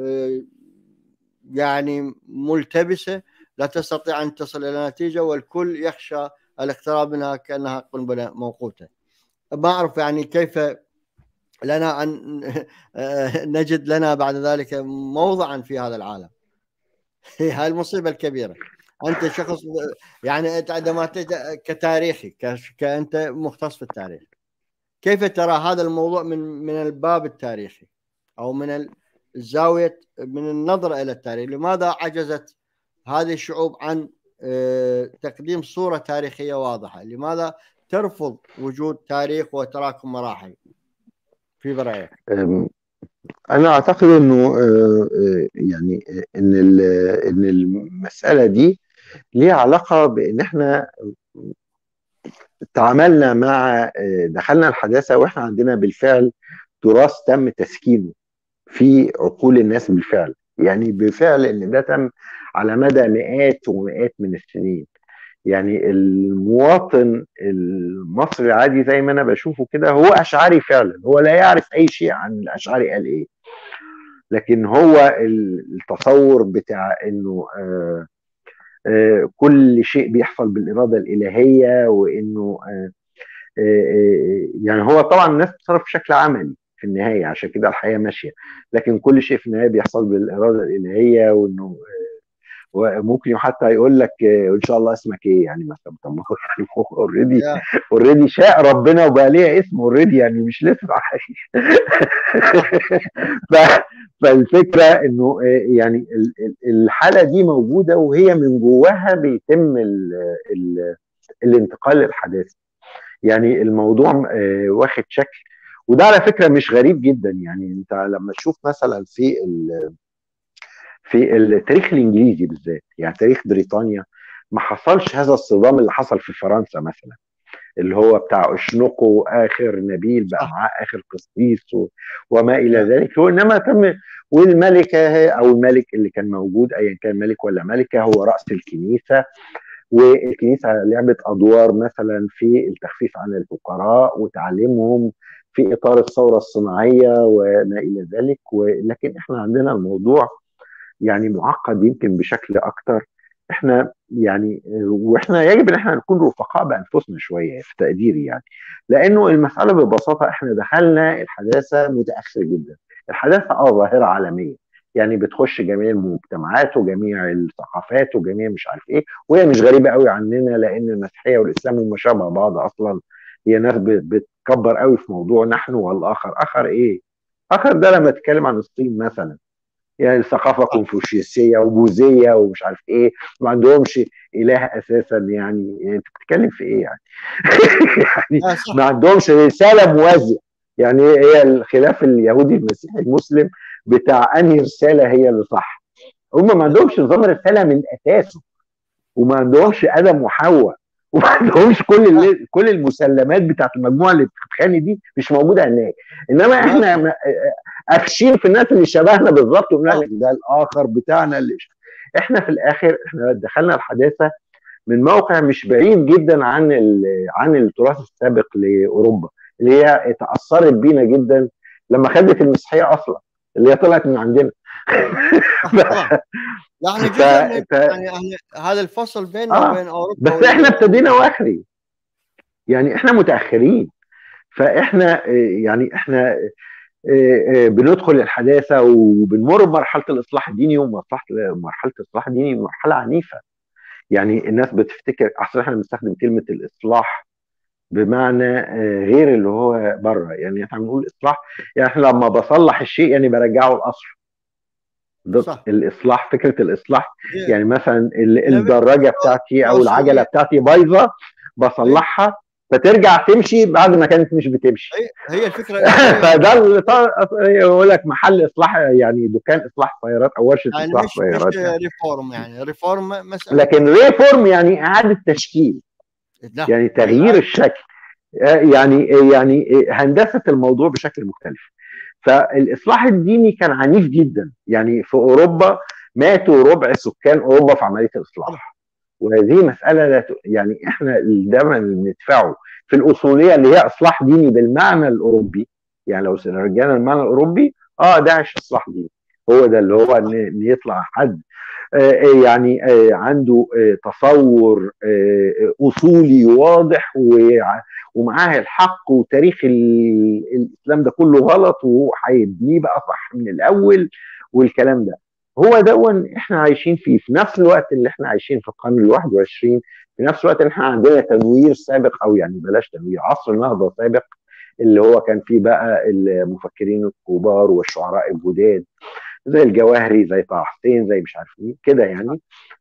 يعني ملتبسه لا تستطيع ان تصل الى نتيجه والكل يخشى الاقتراب منها كانها قنبله موقوته. ما اعرف يعني كيف لنا ان نجد لنا بعد ذلك موضعا في هذا العالم. هاي المصيبه الكبيره. انت شخص يعني عندما كتاريخي كانت مختص في التاريخ. كيف ترى هذا الموضوع من من الباب التاريخي او من الزاويه من النظره الى التاريخ، لماذا عجزت هذه الشعوب عن آه، تقديم صورة تاريخية واضحة لماذا ترفض وجود تاريخ وتراكم مراحل في برأيك أنا أعتقد أنه آه، آه، يعني أن أن المسألة دي ليها علاقة بأن احنا تعاملنا مع دخلنا الحداثة واحنا عندنا بالفعل تراث تم تسكينه في عقول الناس بالفعل يعني بفعل ان ده تم على مدى مئات ومئات من السنين يعني المواطن المصري العادي زي ما انا بشوفه كده هو اشعري فعلا هو لا يعرف اي شيء عن الاشعري قال ايه لكن هو التصور بتاع انه آه آه كل شيء بيحصل بالاراده الالهيه وانه آه, آه،, آه، يعني هو طبعا الناس بتتصرف بشكل عملي في النهايه عشان كده الحياه ماشيه لكن كل شيء في النهايه بيحصل بالاراده الالهيه وانه وممكن حتى يقول لك ان شاء الله اسمك ايه يعني مثلا طب ما هو اوريدي اوريدي شاء ربنا وبقى ليها اسم اوريدي يعني مش لسه فالفكره انه يعني الحاله دي موجوده وهي من جواها بيتم ال ال الانتقال للحداثه يعني الموضوع واخد شكل وده على فكره مش غريب جدا يعني انت لما تشوف مثلا في في التاريخ الانجليزي بالذات يعني تاريخ بريطانيا ما حصلش هذا الصدام اللي حصل في فرنسا مثلا اللي هو بتاع اشنقو اخر نبيل بقى معاه اخر قسطيس وما الى ذلك هو انما تم والملكه او الملك اللي كان موجود ايا كان ملك ولا ملكه هو راس الكنيسه والكنيسه لعبت ادوار مثلا في التخفيف عن الفقراء وتعليمهم في اطار الثوره الصناعيه وما الى ذلك ولكن احنا عندنا الموضوع يعني معقد يمكن بشكل اكتر احنا يعني واحنا يجب ان احنا نكون رفقاء بانفسنا شويه في تقديري يعني لانه المساله ببساطه احنا دخلنا الحداثه متاخر جدا الحداثه اه ظاهره عالميه يعني بتخش جميع المجتمعات وجميع الثقافات وجميع مش عارف ايه وهي مش غريبه قوي عننا لان المسيحيه والاسلام هم شبه بعض اصلا هي ناس بتكبر قوي في موضوع نحن والاخر اخر ايه اخر ده لما تتكلم عن الصين مثلا يعني ثقافه كونفوشيوسيه وبوذيه ومش عارف ايه ما عندهمش اله اساسا يعني, يعني انت بتتكلم في ايه يعني؟ يعني آه، ما عندهمش رساله موازيه يعني هي الخلاف اليهودي المسيحي المسلم بتاع انهي رساله هي اللي صح هم ما عندهمش نظام رساله من اساسه وما عندهمش ادم وحواء وما عندهمش كل اللي كل المسلمات بتاعت المجموعه اللي بتتخانق دي مش موجوده هناك انما احنا قافشين في الناس اللي شبهنا بالظبط ونقول لك ده الاخر بتاعنا اللي احنا في الاخر احنا دخلنا الحداثه من موقع مش بعيد جدا عن عن التراث السابق لاوروبا اللي هي اتاثرت بينا جدا لما خدت المسيحيه اصلا اللي هي طلعت من عندنا يعني ف... ف... يعني هذا الفصل بيننا آه. وبين اوروبا بس احنا ابتدينا واخري يعني احنا متاخرين فاحنا يعني احنا آه، آه، بندخل الحداثه وبنمر بمرحله الاصلاح الديني ومرحله الاصلاح الديني مرحله عنيفه يعني الناس بتفتكر اصل احنا بنستخدم كلمه الاصلاح بمعنى آه، غير اللي هو بره يعني احنا بنقول اصلاح يعني احنا لما بصلح الشيء يعني برجعه لاصله ده صح. الاصلاح فكره الاصلاح يعني مثلا الدراجه بتاعتي او العجله بتاعتي بايظه بصلحها فترجع تمشي بعد ما كانت مش بتمشي هي الفكره فده اللي يقول لك محل اصلاح يعني دكان اصلاح سيارات او ورشه يعني اصلاح مش سيارات مش يعني. ريفورم يعني ريفورم مسألة لكن ريفورم يعني اعاده تشكيل لا. يعني تغيير الشكل يعني يعني هندسه الموضوع بشكل مختلف فالاصلاح الديني كان عنيف جدا يعني في اوروبا ماتوا ربع سكان اوروبا في عمليه الاصلاح وهذه مساله لا يعني احنا الدم اللي بندفعه في الاصوليه اللي هي اصلاح ديني بالمعنى الاوروبي يعني لو رجعنا المعنى الاوروبي اه داعش اصلاح ديني هو ده اللي هو ان يطلع حد آه، يعني آه، عنده آه، تصور اصولي واضح ومعاه الحق وتاريخ الاسلام ده كله غلط وهو هيبنيه بقى صح من الاول والكلام ده هو ده احنا عايشين فيه في نفس الوقت اللي احنا عايشين في القرن ال 21 في نفس الوقت اللي احنا عندنا تنوير سابق او يعني بلاش تنوير عصر النهضه سابق اللي هو كان فيه بقى المفكرين الكبار والشعراء الجداد زي الجواهري زي طه حسين زي مش عارف ايه كده يعني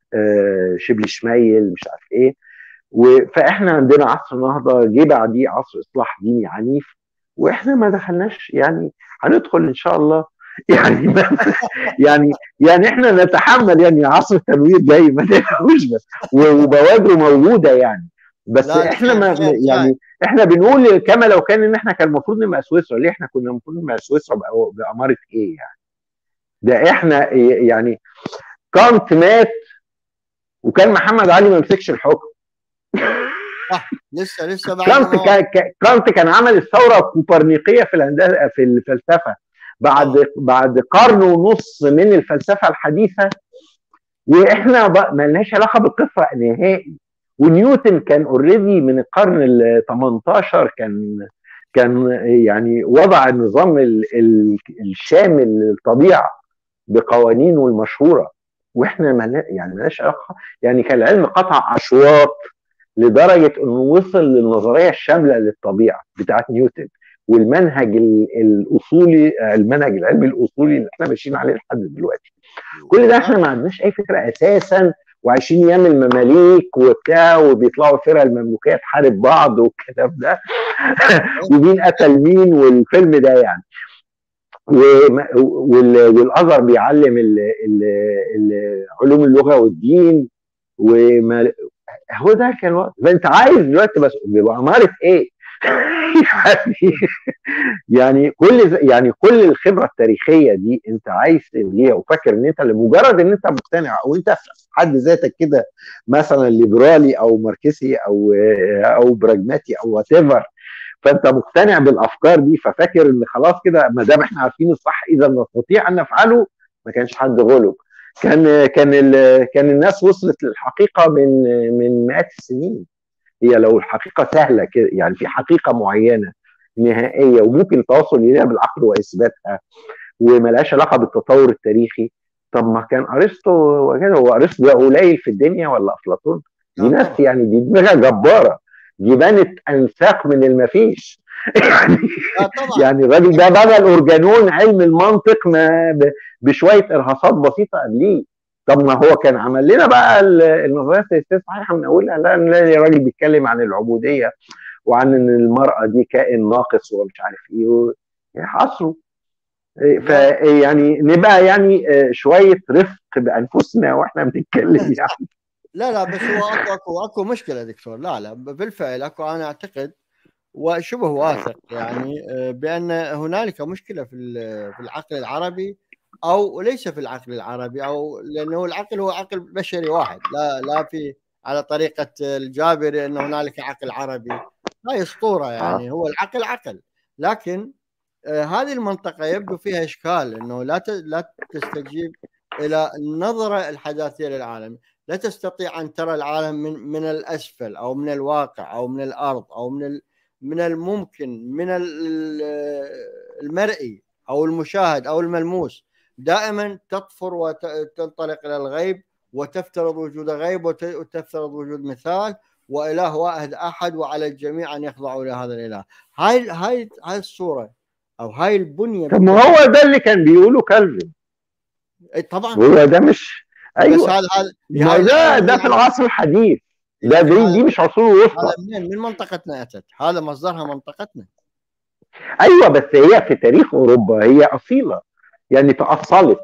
آه شبلي شميل مش عارف ايه فاحنا عندنا عصر نهضه جه بعديه عصر اصلاح ديني عنيف واحنا ما دخلناش يعني هندخل ان شاء الله يعني يعني يعني احنا نتحمل يعني عصر التنوير جاي ما تقلقوش بس وبوادره موجوده يعني بس احنا ما يعني احنا بنقول كما لو كان ان احنا كان المفروض نبقى سويسرا ليه احنا كنا المفروض نبقى سويسرا باماره ايه يعني ده احنا يعني كانت مات وكان محمد علي ما مسكش الحكم صح لسه لسه بعد كانت كان كانت كان عمل الثوره الكوبرنيقيه في الهندسه في الفلسفه بعد أوه. بعد قرن ونص من الفلسفه الحديثه واحنا ما لناش علاقه بالقصه نهائي ونيوتن كان اوريدي من القرن ال 18 كان كان يعني وضع النظام الشامل للطبيعه بقوانينه المشهوره واحنا ملا يعني مالناش علاقه يعني كان العلم قطع اشواط لدرجه انه وصل للنظريه الشامله للطبيعه بتاعت نيوتن والمنهج الاصولي المنهج العلمي الاصولي اللي احنا ماشيين عليه لحد دلوقتي كل ده احنا ما عندناش اي فكره اساسا وعايشين ايام المماليك وبتاع وبيطلعوا فرق المملوكيه تحارب بعض والكلام ده ومين قتل مين والفيلم ده يعني والازهر بيعلم علوم اللغه والدين وما هو ده كان وقت فانت عايز دلوقتي بس بيبقى عارف ايه يعني يعني كل يعني كل الخبره التاريخيه دي انت عايز تلغيها وفاكر ان انت لمجرد ان انت مقتنع او انت في حد ذاتك كده مثلا ليبرالي او ماركسي او او براجماتي او وات فانت مقتنع بالافكار دي ففاكر ان خلاص كده ما دام احنا عارفين الصح اذا نستطيع ان نفعله ما كانش حد غلب كان كان كان الناس وصلت للحقيقه من من مئات السنين هي لو الحقيقه سهله كده يعني في حقيقه معينه نهائيه وممكن التوصل اليها بالعقل واثباتها وملهاش علاقه بالتطور التاريخي طب ما كان ارسطو وكده هو ارسطو ده قليل في الدنيا ولا افلاطون دي ناس يعني دي دماغها جباره دي بنت انساق من المفيش يعني يعني الراجل ده بنى الاورجانون علم المنطق ما بشويه ارهاصات بسيطه قبليه طب ما هو كان عمل لنا بقى النظريه السياسيه صحيحه من اولها لا نلاقي راجل بيتكلم عن العبوديه وعن ان المراه دي كائن ناقص ومش عارف ايه عصره فيعني نبقى يعني شويه رفق بانفسنا واحنا بنتكلم يعني لا لا بس هو اكو اكو اكو مشكله دكتور لا لا بالفعل اكو انا اعتقد وشبه واثق يعني بان هنالك مشكله في في العقل العربي او ليس في العقل العربي او لانه العقل هو عقل بشري واحد لا لا في على طريقه الجابري ان هنالك عقل عربي هاي اسطوره يعني هو العقل عقل لكن آه، هذه المنطقه يبدو فيها اشكال انه لا لا تستجيب الى النظره الحداثيه للعالم لا تستطيع ان ترى العالم من من الاسفل او من الواقع او من الارض او من من الممكن من المرئي او المشاهد او الملموس دائما تطفر وتنطلق الى الغيب وتفترض وجود غيب وتفترض وجود مثال واله واحد احد وعلى الجميع ان يخضعوا لهذا الاله هاي هاي هاي الصوره او هاي البنيه طب ما هو ده اللي كان بيقوله كالفين طبعا هو ده مش ايوه بس هذا هذا ما ده ده في العصر الحديث ده دي, دي مش عصور وسطى هذا منين من منطقتنا اتت هذا مصدرها منطقتنا ايوه بس هي في تاريخ اوروبا هي اصيله يعني تاصلت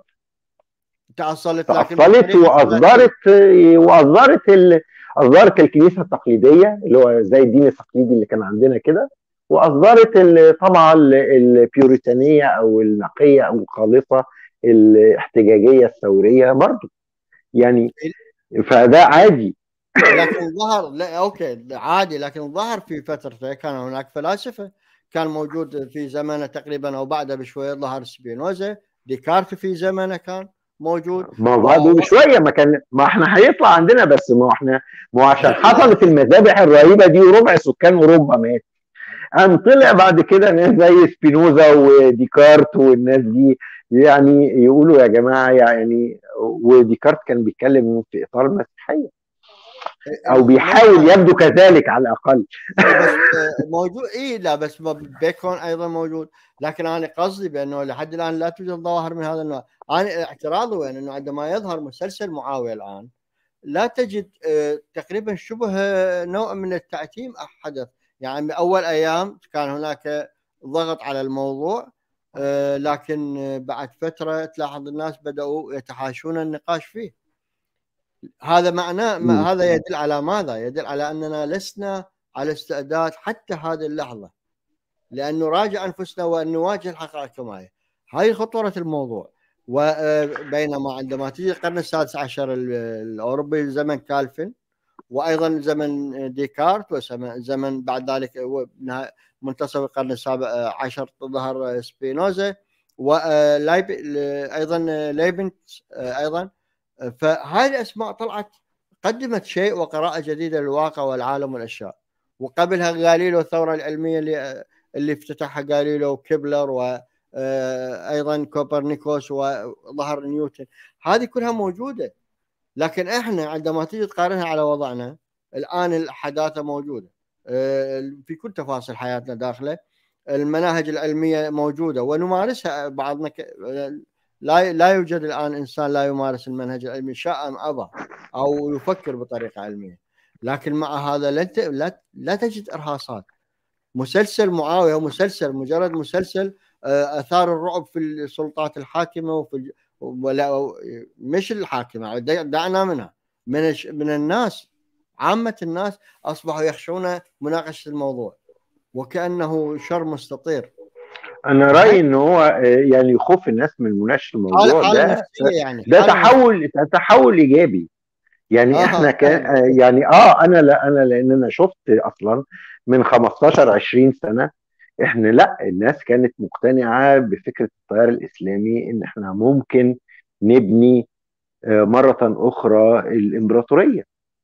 تأصلت لكن تاصلت واصدرت واصدرت ال... اصدرت الكنيسه التقليديه اللي هو زي الدين التقليدي اللي كان عندنا كده واصدرت الطبعه البيوريتانيه او النقيه او الخالصه الاحتجاجيه الثوريه برضو يعني فده عادي لكن ظهر لا اوكي عادي لكن ظهر في فترته كان هناك فلاسفه كان موجود في زمانه تقريبا او بعده بشويه ظهر سبينوزا ديكارت في زمانه كان موجود ما بعده بشويه ما كان ما احنا هيطلع عندنا بس ما احنا ما عشان حصلت المذابح الرهيبه دي وربع سكان اوروبا مات قام طلع بعد كده ناس زي سبينوزا وديكارت والناس دي يعني يقولوا يا جماعه يعني وديكارت كان بيتكلم في اطار المسيحيه او بيحاول يبدو كذلك على الاقل بس موجود اي لا بس بيكون ايضا موجود لكن انا قصدي بانه لحد الان لا توجد ظواهر من هذا النوع انا اعتراضي وين انه عندما يظهر مسلسل معاويه الان لا تجد تقريبا شبه نوع من التعتيم حدث يعني اول ايام كان هناك ضغط على الموضوع لكن بعد فتره تلاحظ الناس بداوا يتحاشون النقاش فيه هذا معناه ما هذا يدل على ماذا؟ يدل على اننا لسنا على استعداد حتى هذه اللحظه لان نراجع انفسنا وان نواجه الحقائق كما هي. هاي خطوره الموضوع وبينما عندما تيجي القرن السادس عشر الاوروبي زمن كالفن وايضا زمن ديكارت وزمن بعد ذلك منتصف القرن السابع عشر ظهر سبينوزا ولايب ايضا ليبنت ايضا فهذه الاسماء طلعت قدمت شيء وقراءه جديده للواقع والعالم والاشياء وقبلها غاليلو الثوره العلميه اللي اللي افتتحها غاليلو وكيبلر وايضا كوبرنيكوس وظهر نيوتن هذه كلها موجوده لكن احنا عندما تيجي تقارنها على وضعنا الان الحداثه موجوده في كل تفاصيل حياتنا داخله المناهج العلميه موجوده ونمارسها بعضنا لا لا يوجد الان انسان لا يمارس المنهج العلمي شاء ام ابى او يفكر بطريقه علميه لكن مع هذا لا لا تجد ارهاصات مسلسل معاويه مسلسل مجرد مسلسل آه، اثار الرعب في السلطات الحاكمه وفي ولا مش الحاكمه دعنا منها من من الناس عامه الناس اصبحوا يخشون مناقشه الموضوع وكانه شر مستطير انا رايي ان هو آه، يعني خوف الناس من مناقشه الموضوع ده يعني. ده تحول تحول ايجابي يعني آه احنا كان آه يعني اه انا لا انا لان انا شفت اصلا من 15 20 سنه احنا لا الناس كانت مقتنعه بفكره التيار الاسلامي ان احنا ممكن نبني آه مره اخرى الامبراطوريه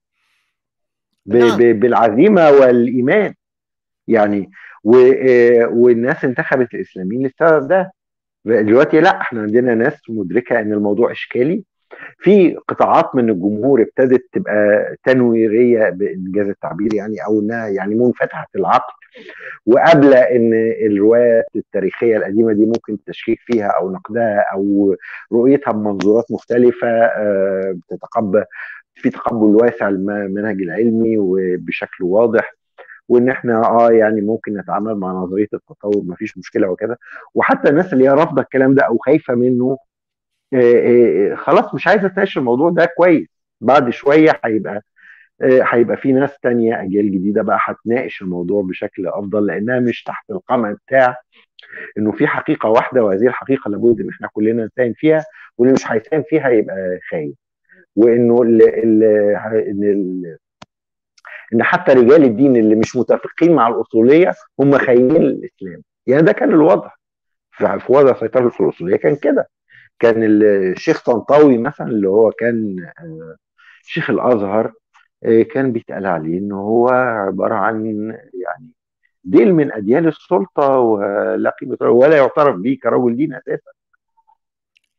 نعم. بالعزيمه والايمان يعني آه، والناس انتخبت الاسلاميين للسبب ده دلوقتي لا احنا عندنا ناس مدركه ان الموضوع اشكالي في قطاعات من الجمهور ابتدت تبقى تنويريه بانجاز التعبير يعني او انها يعني منفتحه العقل وقابله ان الروايات التاريخيه القديمه دي ممكن التشكيك فيها او نقدها او رؤيتها بمنظورات مختلفه آه، بتتقبل في تقبل واسع للمنهج العلمي وبشكل واضح وان احنا اه يعني ممكن نتعامل مع نظريه التطور ما فيش مشكله وكده وحتى الناس اللي هي رافضه الكلام ده او خايفه منه آه، آه، خلاص مش عايزه تناقش الموضوع ده كويس بعد شويه هيبقى آه، هيبقى في ناس تانية اجيال جديده بقى هتناقش الموضوع بشكل افضل لانها مش تحت القمع بتاع انه في حقيقه واحده وهذه الحقيقه لابد ان احنا كلنا نساهم فيها واللي مش هيساهم فيها يبقى خايف وانه ال ال ال ان حتى رجال الدين اللي مش متفقين مع الاصوليه هم خاينين الاسلام يعني ده كان الوضع في وضع سيطره الاصوليه كان كده كان الشيخ طنطاوي مثلا اللي هو كان آه، شيخ الازهر آه، كان بيتقال عليه ان هو عباره عن يعني ديل من اديان السلطه ولا قيمه ولا يعترف به كرجل دين اساسا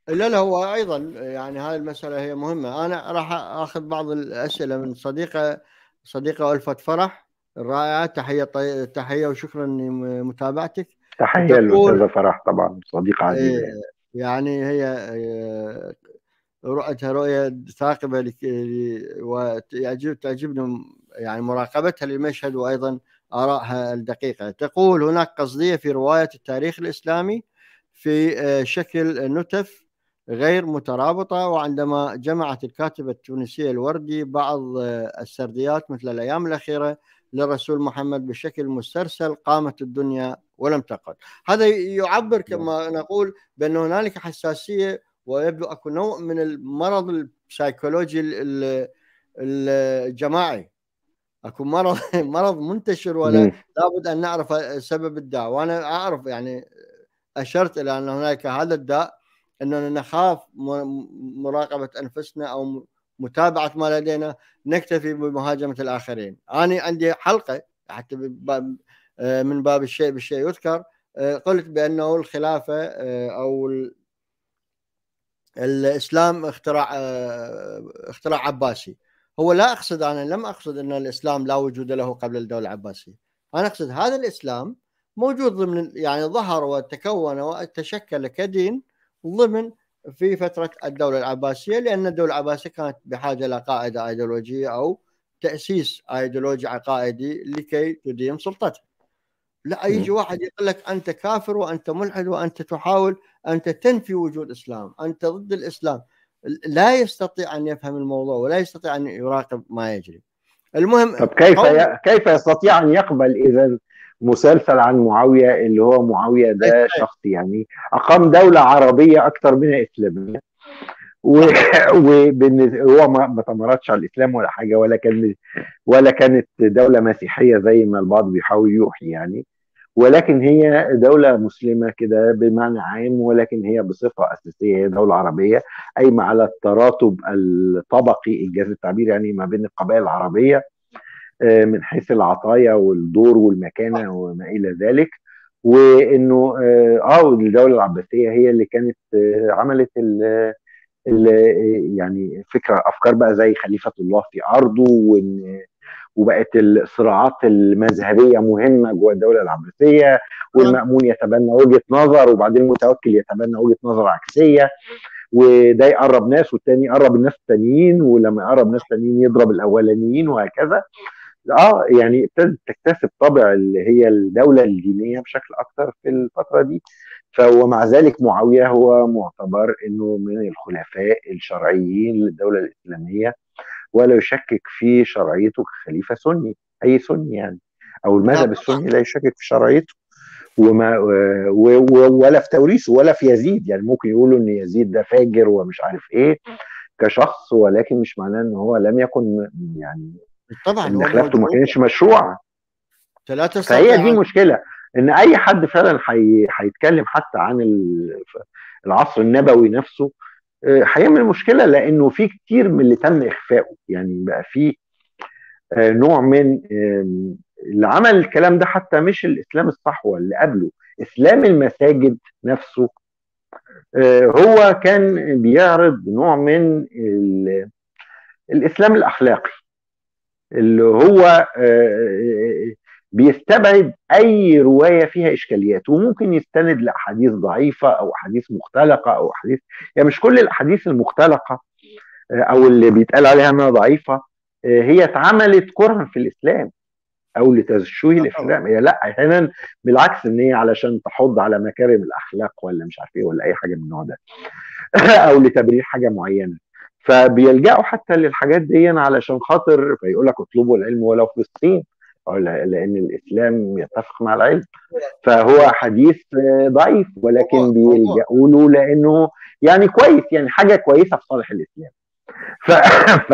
لا لا هو ايضا يعني هذه المساله هي مهمه انا راح اخذ بعض الاسئله من صديقه صديقه الفت فرح الرائعه تحيه طي... تحيه وشكرا لمتابعتك تحيه للاستاذه فرح طبعا صديقه عزيزه إيه، يعني هي إيه، رؤيتها رؤيه ثاقبه ويعجب تعجبني يعني مراقبتها للمشهد وايضا ارائها الدقيقه تقول هناك قصديه في روايه التاريخ الاسلامي في آه، شكل نتف غير مترابطة وعندما جمعت الكاتبة التونسية الوردي بعض آه، السرديات مثل الأيام الأخيرة للرسول محمد بشكل مسترسل قامت الدنيا ولم تقل هذا يعبر كما نقول بأن هنالك حساسية ويبدو أكو نوع من المرض السيكولوجي الجماعي اكو مرض مرض منتشر ولا لابد ان نعرف سبب الداء وانا اعرف يعني اشرت الى ان هناك هذا الداء اننا نخاف مراقبه انفسنا او متابعه ما لدينا نكتفي بمهاجمه الاخرين انا عندي حلقه حتى من باب الشيء بالشيء يذكر قلت بانه الخلافه او الاسلام اختراع اختراع عباسي هو لا اقصد انا لم اقصد ان الاسلام لا وجود له قبل الدوله العباسيه انا اقصد هذا الاسلام موجود ضمن يعني ظهر وتكون وتشكل كدين ضمن في فتره الدوله العباسيه لان الدوله العباسيه كانت بحاجه الى قاعده ايديولوجيه او تاسيس ايديولوجي عقائدي لكي تدين سلطتها. لا يجي واحد يقول لك انت كافر وانت ملحد وانت تحاول انت تنفي وجود الاسلام، انت ضد الاسلام. لا يستطيع ان يفهم الموضوع ولا يستطيع ان يراقب ما يجري. المهم طب كيف ي... كيف يستطيع ان يقبل اذا مسلسل عن معاويه اللي هو معاويه ده شخص يعني اقام دوله عربيه اكثر منها اسلاميه و... وهو ما, ما تمردش على الاسلام ولا حاجه ولا كان ولا كانت دوله مسيحيه زي ما البعض بيحاول يوحي يعني ولكن هي دولة مسلمة كده بمعنى عام ولكن هي بصفة أساسية هي دولة عربية قايمة على التراتب الطبقي إنجاز التعبير يعني ما بين القبائل العربية آه، من حيث العطايا والدور والمكانة وما إلى ذلك وإنه آه،, آه الدولة العباسية هي اللي كانت آه، عملت ال يعني فكرة أفكار بقى زي خليفة الله في أرضه وإن وبقت الصراعات المذهبيه مهمه جوه الدوله العباسيه والمامون يتبنى وجهه نظر وبعدين المتوكل يتبنى وجهه نظر عكسيه وده يقرب ناس والتاني يقرب الناس التانيين ولما يقرب ناس تانيين يضرب الاولانيين وهكذا اه يعني ابتدت تكتسب طابع اللي هي الدوله الدينيه بشكل اكثر في الفتره دي فهو ذلك معاويه هو معتبر انه من الخلفاء الشرعيين للدوله الاسلاميه ولا يشكك في شرعيته كخليفه سني اي سني يعني او المذهب السني لا يشكك في شرعيته وما ولا في توريثه ولا في يزيد يعني ممكن يقولوا ان يزيد ده فاجر ومش عارف ايه كشخص ولكن مش معناه ان هو لم يكن يعني طبعا ان خلافته ما كانتش مشروعه فهي دي مشكله ان اي حد فعلا هيتكلم حتى عن العصر النبوي نفسه آه، هيعمل مشكله لانه في كتير من اللي تم اخفائه يعني بقى في آه، نوع من اللي عمل الكلام ده حتى مش الاسلام الصحوه اللي قبله اسلام المساجد نفسه آه، هو كان بيعرض نوع من الاسلام الاخلاقي اللي هو بيستبعد اي روايه فيها اشكاليات وممكن يستند لاحاديث ضعيفه او احاديث مختلقه او احاديث يعني مش كل الاحاديث المختلقه آه، او اللي بيتقال عليها انها ضعيفه آه، هي اتعملت كرها في الاسلام او لتشويه الاسلام هي لا احيانا بالعكس ان هي علشان تحض على مكارم الاخلاق ولا مش عارف ايه ولا اي حاجه من النوع ده او لتبرير حاجه معينه فبيلجأوا حتى للحاجات دي علشان خاطر فيقول لك اطلبوا العلم ولو في الصين لان الاسلام يتفق مع العلم فهو حديث ضعيف ولكن بيلجأوا له لانه يعني كويس يعني حاجه كويسه في صالح الاسلام ف, ف...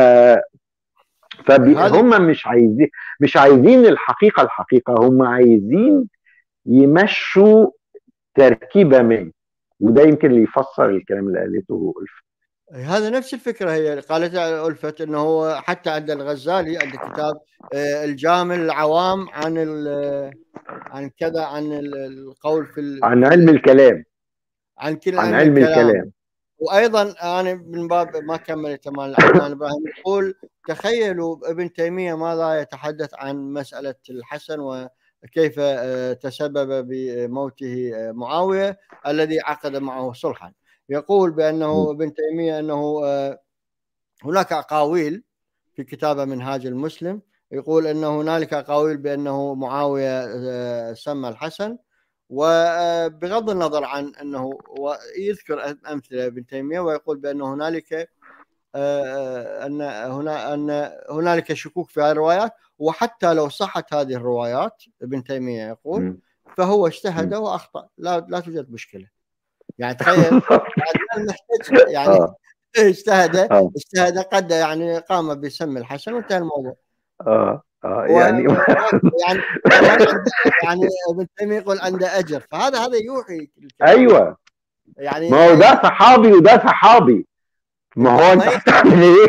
فهم مش عايزين مش عايزين الحقيقه الحقيقه هم عايزين يمشوا تركيبه ما وده يمكن اللي يفسر الكلام اللي قالته الف هذا نفس الفكره هي قالتها الفت انه هو حتى عند الغزالي عند كتاب آه، الجامل العوام عن عن كذا عن القول في عن علم الكلام عن كل عن علم الكلام, الكلام. وايضا انا من باب ما كمل تمام العدنان ابراهيم يقول تخيلوا ابن تيميه ماذا يتحدث عن مساله الحسن وكيف آه، تسبب بموته آه، معاويه الذي عقد معه صلحا يقول بانه ابن تيميه انه آه، هناك اقاويل في كتابه منهاج المسلم يقول ان هنالك اقاويل بانه معاويه سمى الحسن وبغض النظر عن انه يذكر امثله ابن تيميه ويقول بان هنالك آه، ان هنا ان هنالك شكوك في هذه الروايات وحتى لو صحت هذه الروايات ابن تيميه يقول فهو اجتهد واخطا لا لا توجد مشكله يعني تخيل يعني آه. اجتهد آه. اجتهد قد يعني قام بسم الحسن وانتهى الموضوع اه اه يعني يعني يعني ابن تيميه يقول عنده اجر فهذا هذا يوحي ايوه يعني ما هو ده صحابي وده صحابي ما هو انت هتعمل ايه؟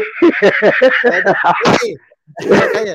تخيل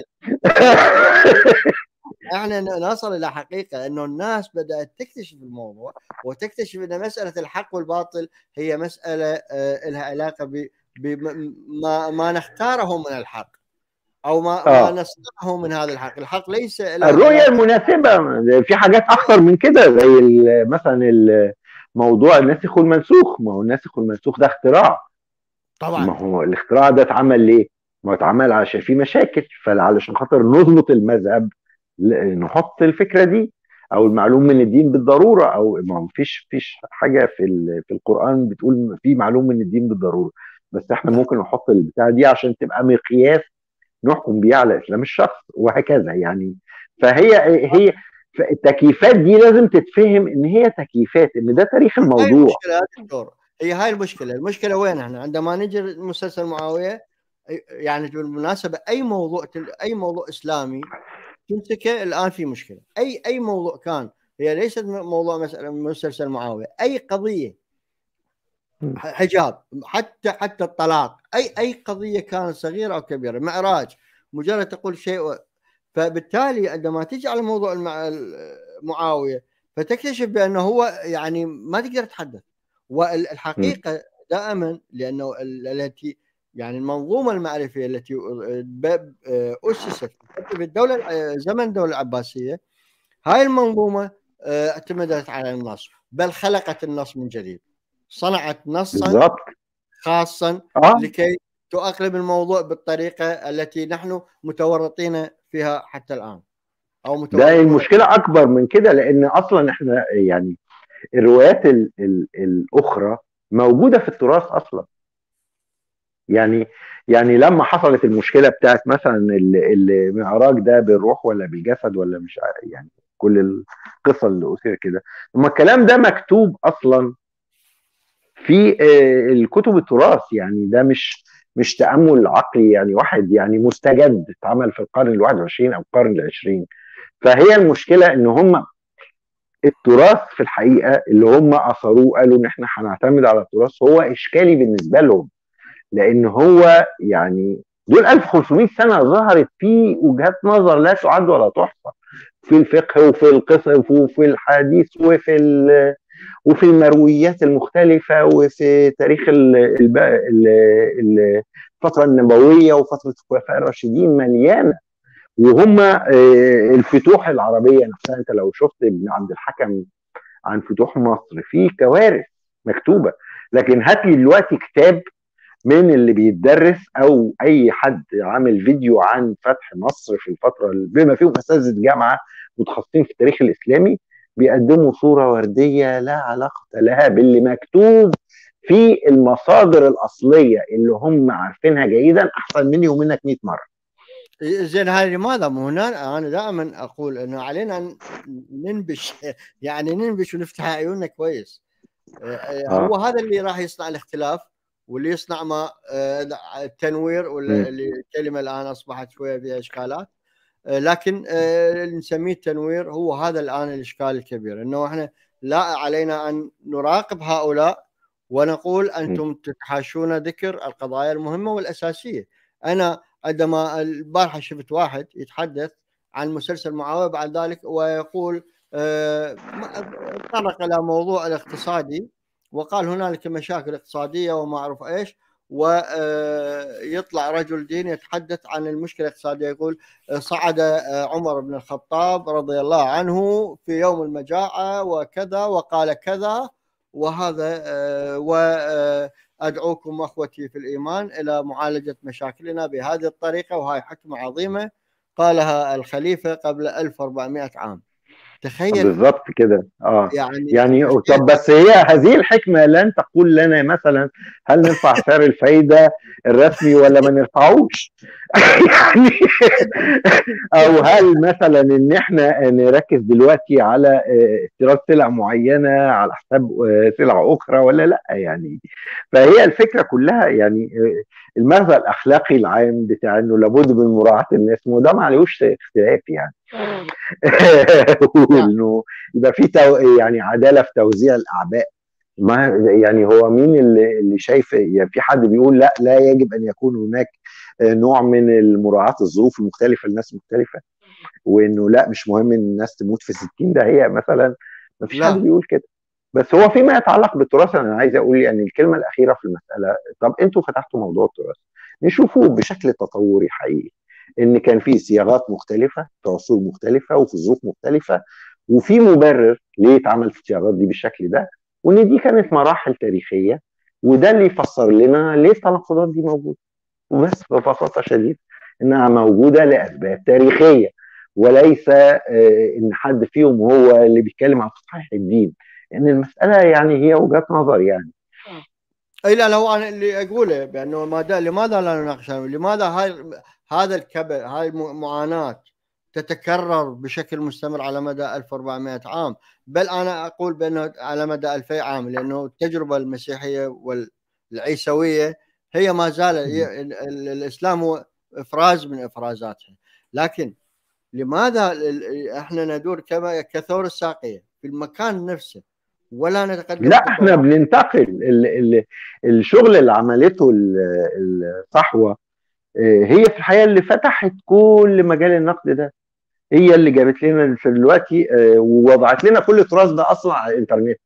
احنا نصل الى حقيقه انه الناس بدات تكتشف الموضوع وتكتشف ان مساله الحق والباطل هي مساله آه، لها علاقه بما ما نختاره من الحق او ما, آه. ما نصنعه من هذا الحق الحق ليس الرؤيه المناسبه في حاجات اكثر من كده زي مثلا موضوع الناسخ والمنسوخ ما هو الناسخ والمنسوخ ده اختراع طبعا ما هو الاختراع ده اتعمل ليه؟ ما هو اتعمل عشان في مشاكل فعلشان خاطر نظبط المذهب نحط الفكره دي او المعلوم من الدين بالضروره او ما فيش فيش حاجه في في القران بتقول في معلوم من الدين بالضروره بس احنا ممكن نحط البتاع دي عشان تبقى مقياس نحكم بيه على اسلام الشخص وهكذا يعني فهي هي التكييفات دي لازم تتفهم ان هي تكييفات ان ده تاريخ الموضوع هاي المشكله هي هاي المشكله المشكله وين احنا عندما نجي مسلسل معاويه يعني بالمناسبه اي موضوع اي موضوع اسلامي تمسكه الان في مشكله اي اي موضوع كان هي ليست موضوع مساله مسلسل معاويه اي قضيه حجاب حتى حتى الطلاق اي اي قضيه كانت صغيره او كبيره معراج مجرد تقول شيء فبالتالي عندما تجي على موضوع معاويه فتكتشف بانه هو يعني ما تقدر تتحدث والحقيقه دائما لانه التي يعني المنظومه المعرفيه التي اسست في الدوله زمن الدوله العباسيه هاي المنظومه آه، اعتمدت على النص بل خلقت النص من جديد صنعت نصا بالضبط. خاصا آه. لكي تؤقلم الموضوع بالطريقه التي نحن متورطين فيها حتى الان او ده المشكله اكبر من كده لان اصلا احنا يعني الروايات ال ال الاخرى موجوده في التراث اصلا يعني يعني لما حصلت المشكله بتاعت مثلا المعراج ده بالروح ولا بالجسد ولا مش يعني كل القصه اللي اثير كده اما الكلام ده مكتوب اصلا في آه، الكتب التراث يعني ده مش مش تامل عقلي يعني واحد يعني مستجد اتعمل في القرن ال21 او القرن ال20 فهي المشكله ان هم التراث في الحقيقه اللي هم اثروه قالوا ان احنا هنعتمد على التراث هو اشكالي بالنسبه لهم لان هو يعني دول 1500 سنه ظهرت فيه وجهات نظر لا تعد ولا تحصى في الفقه وفي القصص وفي الحديث وفي وفي المرويات المختلفه وفي تاريخ الفتره النبويه وفتره الخلفاء الراشدين مليانه وهم آه، الفتوح العربيه نفسها انت لو شفت ابن عبد الحكم عن فتوح مصر في كوارث مكتوبه لكن هات لي دلوقتي كتاب من اللي بيتدرس او اي حد عامل فيديو عن فتح مصر في الفتره بما فيهم اساتذه جامعه متخصصين في التاريخ الاسلامي بيقدموا صوره ورديه لا علاقه لها باللي مكتوب في المصادر الاصليه اللي هم عارفينها جيدا احسن مني ومنك 100 مره. زين هاي لماذا؟ مو هنا انا دائما اقول انه علينا ان ننبش يعني ننبش ونفتح عيوننا كويس. آه. آه. هو هذا اللي راح يصنع الاختلاف واللي يصنع ما آه، التنوير واللي الكلمه الان اصبحت شويه فيها اشكالات آه، لكن آه، اللي نسميه التنوير هو هذا الان الاشكال الكبير انه احنا لا علينا ان نراقب هؤلاء ونقول انتم تتحاشون ذكر القضايا المهمه والاساسيه انا عندما البارحه شفت واحد يتحدث عن مسلسل معاويه بعد ذلك ويقول تطرق الى موضوع الاقتصادي وقال هنالك مشاكل اقتصاديه وما اعرف ايش ويطلع رجل دين يتحدث عن المشكله الاقتصاديه يقول صعد عمر بن الخطاب رضي الله عنه في يوم المجاعه وكذا وقال كذا وهذا وادعوكم اخوتي في الايمان الى معالجه مشاكلنا بهذه الطريقه وهي حكمه عظيمه قالها الخليفه قبل 1400 عام تخيل بالضبط كده اه يعني يعني طب بس هي هذه الحكمه لن تقول لنا مثلا هل نرفع سعر الفايده الرسمي ولا ما نرفعوش يعني او هل مثلا ان احنا نركز دلوقتي على آه، استيراد سلع معينه على حساب آه، سلع اخرى ولا لا يعني فهي الفكره كلها يعني آه، المغزى الاخلاقي العام بتاع انه لابد من مراعاه الناس وده ما عليهوش اختلاف يعني انه يبقى في تو... يعني عداله في توزيع الاعباء ما يعني هو مين اللي, اللي شايف يعني في حد بيقول لا لا يجب ان يكون هناك نوع من مراعاه الظروف المختلفه للناس المختلفه وانه لا مش مهم ان الناس تموت في 60 دقيقه مثلا ما فيش حد بيقول كده بس هو فيما يتعلق بالتراث انا عايز اقول يعني الكلمه الاخيره في المساله طب انتوا فتحتوا موضوع التراث نشوفوه بشكل تطوري حقيقي ان كان في صياغات مختلفه في عصور مختلفه وفي ظروف مختلفه وفي مبرر ليه اتعمل الصياغات دي بالشكل ده وان دي كانت مراحل تاريخيه وده اللي يفسر لنا ليه التناقضات دي موجوده وبس ببساطه شديده انها موجوده لاسباب تاريخيه وليس آه، ان حد فيهم هو اللي بيتكلم عن تصحيح الدين لان المساله يعني هي وجهات نظر يعني اي لا هو انا اللي اقوله بانه لماذا لا نناقشها؟ لماذا هاي هذا الكبر هاي المعاناه تتكرر بشكل مستمر على مدى 1400 عام بل انا اقول بانه على مدى 2000 عام لانه التجربه المسيحيه والعيسويه هي ما زال الاسلام هو افراز من افرازاتها لكن لماذا احنا ندور كما كثور الساقيه في المكان نفسه ولا نتقدم لا احنا بننتقل ال ال الشغل اللي عملته الصحوه آه، هي في الحقيقه اللي فتحت كل مجال النقد ده هي اللي جابت لنا دلوقتي آه، ووضعت لنا كل التراث ده اصلا على الانترنت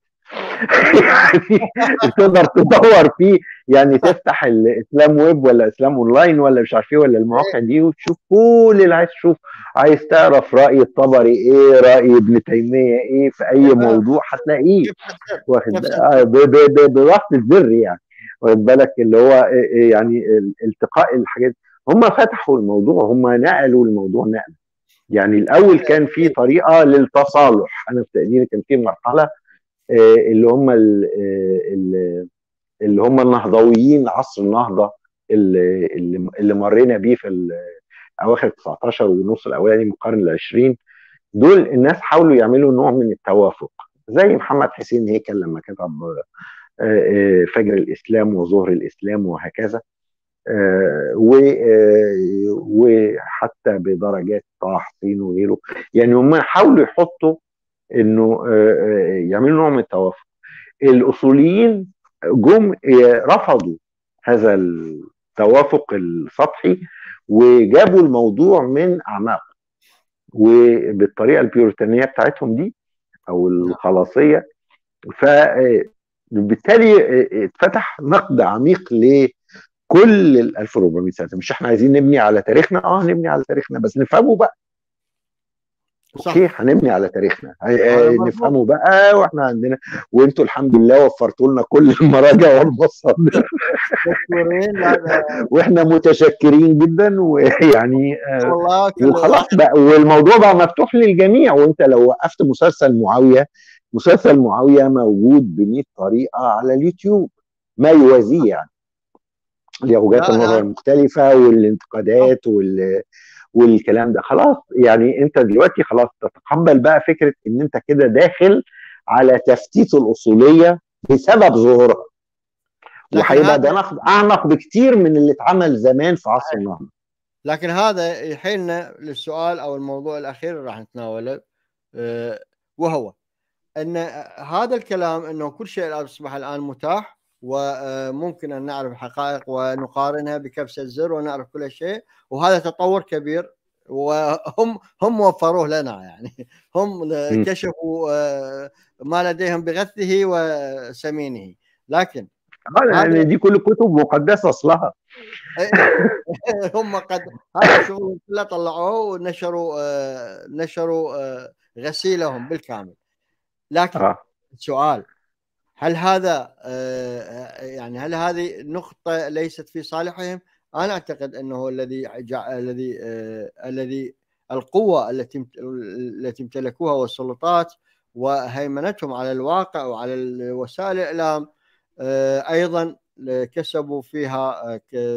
يعني تقدر تدور فيه يعني تفتح الاسلام ويب ولا اسلام اونلاين ولا مش عارف ايه ولا المواقع دي وتشوف كل اللي عايز تشوف عايز تعرف راي الطبري ايه راي ابن تيميه ايه في اي موضوع هتلاقيه واخد آه، بضغط الزر يعني واخد بالك اللي هو آه، آه، يعني التقاء الحاجات هم فتحوا الموضوع هم نقلوا الموضوع نقل يعني الاول كان في طريقه للتصالح انا في تقديري كان في مرحله آه، اللي هم آه، اللي هم النهضويين عصر النهضه اللي اللي مرينا بيه في اواخر 19 والنص الاولاني من القرن العشرين دول الناس حاولوا يعملوا نوع من التوافق زي محمد حسين هيكل لما كتب آه، فجر الاسلام وظهر الاسلام وهكذا وحتى بدرجات طه حسين وغيره يعني هم حاولوا يحطوا انه آه، آه، يعملوا نوع من التوافق الاصوليين جم رفضوا هذا التوافق السطحي وجابوا الموضوع من اعماق وبالطريقه البيوريتانيه بتاعتهم دي او الخلاصيه فبالتالي آه، اتفتح نقد عميق لكل ال 1400 سنه مش احنا عايزين نبني على تاريخنا اه نبني على تاريخنا بس نفهمه بقى اوكي هنبني على تاريخنا نفهمه بقى واحنا عندنا وانتوا الحمد لله وفرتوا لنا كل المراجع والمصادر واحنا متشكرين جدا ويعني آه، وخلاص بقى والموضوع بقى مفتوح للجميع وانت لو وقفت مسلسل معاويه مسلسل معاويه موجود ب 100 طريقه على اليوتيوب ما يوازيه يعني لوجهات النظر المختلفه والانتقادات وال والكلام ده خلاص يعني انت دلوقتي خلاص تتقبل بقى فكره ان انت كده داخل على تفتيت الاصوليه بسبب ظهورها وهيبقى ده نقد اعمق بكتير من اللي اتعمل زمان في عصر النهضه لكن هذا يحيلنا للسؤال او الموضوع الاخير اللي راح نتناوله آه، وهو ان هذا الكلام انه كل شيء اصبح الان متاح وممكن ان نعرف الحقائق ونقارنها بكبسه زر ونعرف كل شيء وهذا تطور كبير وهم هم وفروه لنا يعني هم كشفوا آه، ما لديهم بغثه وسمينه لكن يعني دي كل كتب مقدسه اصلها هم قد هذا الشغل كله طلعوه ونشروا آه، نشروا آه، غسيلهم بالكامل لكن آه. السؤال هل هذا يعني هل هذه نقطة ليست في صالحهم؟ أنا أعتقد أنه الذي الذي الذي القوة التي التي امتلكوها والسلطات وهيمنتهم على الواقع وعلى وسائل الإعلام أيضا كسبوا فيها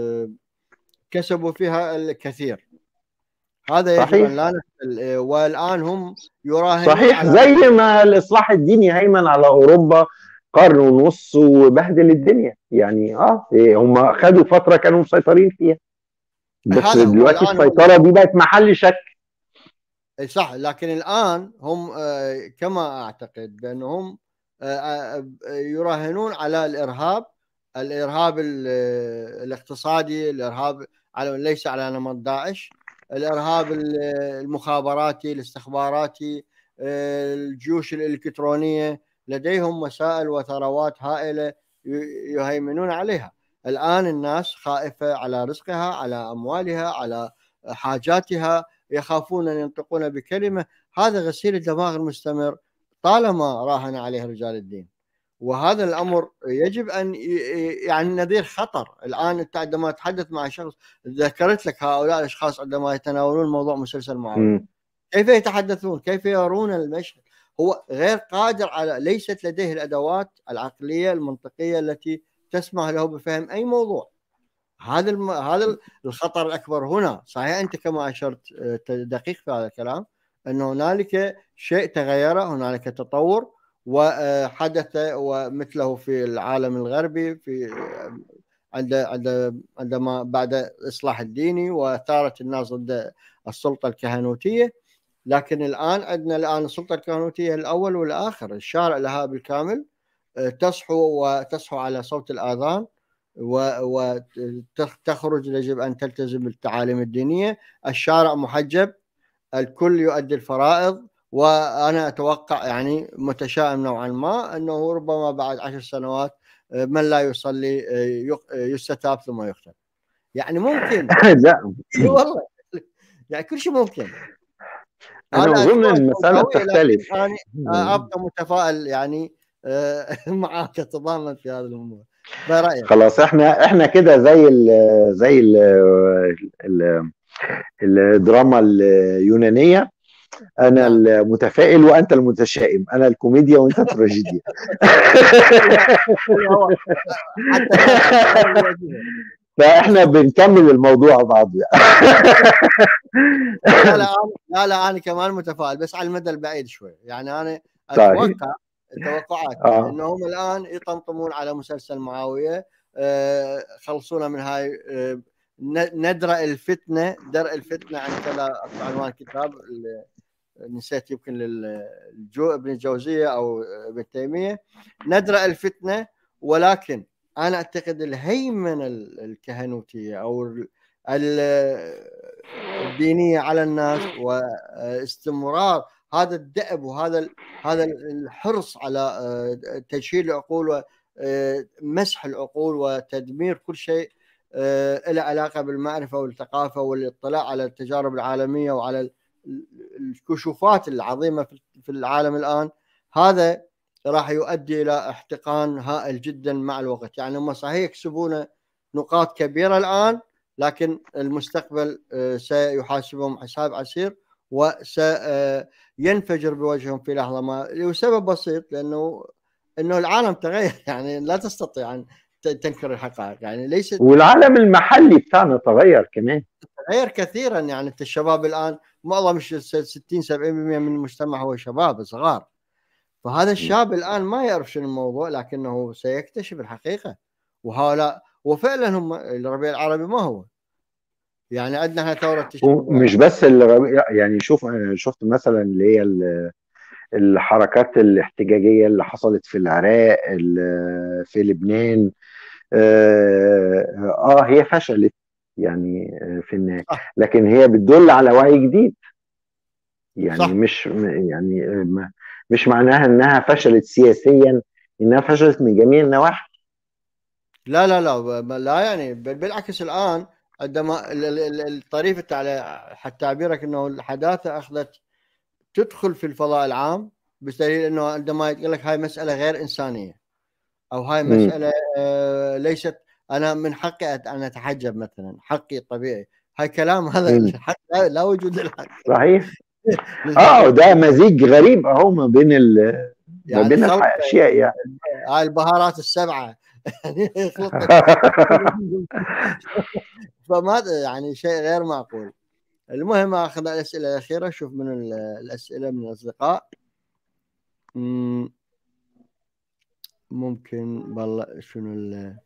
كسبوا فيها الكثير هذا يجب صحيح. ان لا نسأل والان هم يراهنون صحيح زي ما الاصلاح الديني هيمن على اوروبا قرن ونص وبهدل الدنيا يعني اه إيه، هم خدوا فتره كانوا مسيطرين فيها بس دلوقتي السيطره دي بقت محل شك صح لكن الان هم آه، كما اعتقد بانهم آه، آه، يراهنون على الارهاب الارهاب الاقتصادي الارهاب على ليس على نمط داعش الارهاب المخابراتي الاستخباراتي الجيوش الالكترونيه لديهم وسائل وثروات هائله يهيمنون عليها الان الناس خائفه على رزقها على اموالها على حاجاتها يخافون ان ينطقون بكلمه هذا غسيل الدماغ المستمر طالما راهن عليه رجال الدين وهذا الامر يجب ان يعني نذير خطر الان انت عندما تتحدث مع شخص ذكرت لك هؤلاء الاشخاص عندما يتناولون موضوع مسلسل معاويه كيف يتحدثون كيف يرون المشهد هو غير قادر على ليست لديه الادوات العقليه المنطقيه التي تسمح له بفهم اي موضوع هذا الم... هذا الخطر الاكبر هنا صحيح انت كما اشرت آه، دقيق في هذا الكلام ان هنالك شيء تغير هنالك تطور وحدث ومثله في العالم الغربي في عند عند عندما بعد الاصلاح الديني وثارت الناس ضد السلطه الكهنوتيه لكن الان عندنا الان السلطه الكهنوتيه الاول والاخر الشارع لها بالكامل تصحو وتصحو على صوت الاذان وتخرج يجب ان تلتزم بالتعاليم الدينيه الشارع محجب الكل يؤدي الفرائض وانا اتوقع يعني متشائم نوعا ما انه ربما بعد عشر سنوات آه، من لا يصلي آه، آه، يستتاب ثم يقتل يعني ممكن لا والله يعني كل شيء ممكن انا اظن المساله تختلف يعني ابقى متفائل يعني معك تضامن في هذا الامور برايك خلاص احنا احنا كده زي ال زي ال الدراما اليونانيه انا نعم. المتفائل وانت المتشائم انا الكوميديا وانت التراجيديا فاحنا بنكمل الموضوع بعض لا لا لا لا انا كمان متفائل بس على المدى البعيد شوي يعني انا اتوقع التوقعات آه. انهم الان يطمطمون على مسلسل معاويه آه خلصونا من هاي آه ندرأ الفتنه درء الفتنه عن كذا عنوان كتاب نسيت يمكن للجو ابن الجوزيه او ابن تيميه ندرأ الفتنه ولكن انا اعتقد الهيمنه الكهنوتيه او الدينيه على الناس واستمرار هذا الدأب وهذا هذا الحرص على آه، تشييل العقول ومسح العقول وتدمير كل شيء آه، له علاقه بالمعرفه والثقافه والاطلاع على التجارب العالميه وعلى الكشوفات العظيمه في العالم الان هذا راح يؤدي الى احتقان هائل جدا مع الوقت يعني هم صحيح يكسبون نقاط كبيره الان لكن المستقبل آه، سيحاسبهم حساب عسير وسينفجر آه، بوجههم في لحظه ما لسبب بسيط لانه انه العالم تغير يعني لا تستطيع ان تنكر الحقائق يعني ليس والعالم المحلي بتاعنا تغير كمان تغير كثيرا يعني انت الشباب الان معظم 60 70% من المجتمع هو شباب صغار فهذا الشاب الان ما يعرف شنو الموضوع لكنه سيكتشف الحقيقه وهؤلاء وفعلا هم الربيع العربي ما هو يعني عندنا ثوره مش بس الربيع يعني شوف انا شفت مثلا اللي هي الحركات الاحتجاجيه اللي حصلت في العراق في لبنان اه, آه هي فشلت يعني في النهايه لكن هي بتدل على وعي جديد يعني صح. مش يعني مش معناها انها فشلت سياسيا انها فشلت من جميع النواحي لا لا لا لا يعني بالعكس الان عندما الطريف على حتى تعبيرك انه الحداثه اخذت تدخل في الفضاء العام بدليل انه عندما يقول لك هاي مساله غير انسانيه او هاي مساله آه ليست انا من حقي ان اتحجب مثلا حقي الطبيعي هاي كلام هذا الحق لا, لا وجود للحق صحيح اه ده مزيج غريب اهو ما بين ال يعني ما بين الاشياء يعني هاي البهارات السبعه فما يعني شيء غير معقول المهم اخذ الاسئله الاخيره شوف من الاسئله من الاصدقاء ممكن والله شنو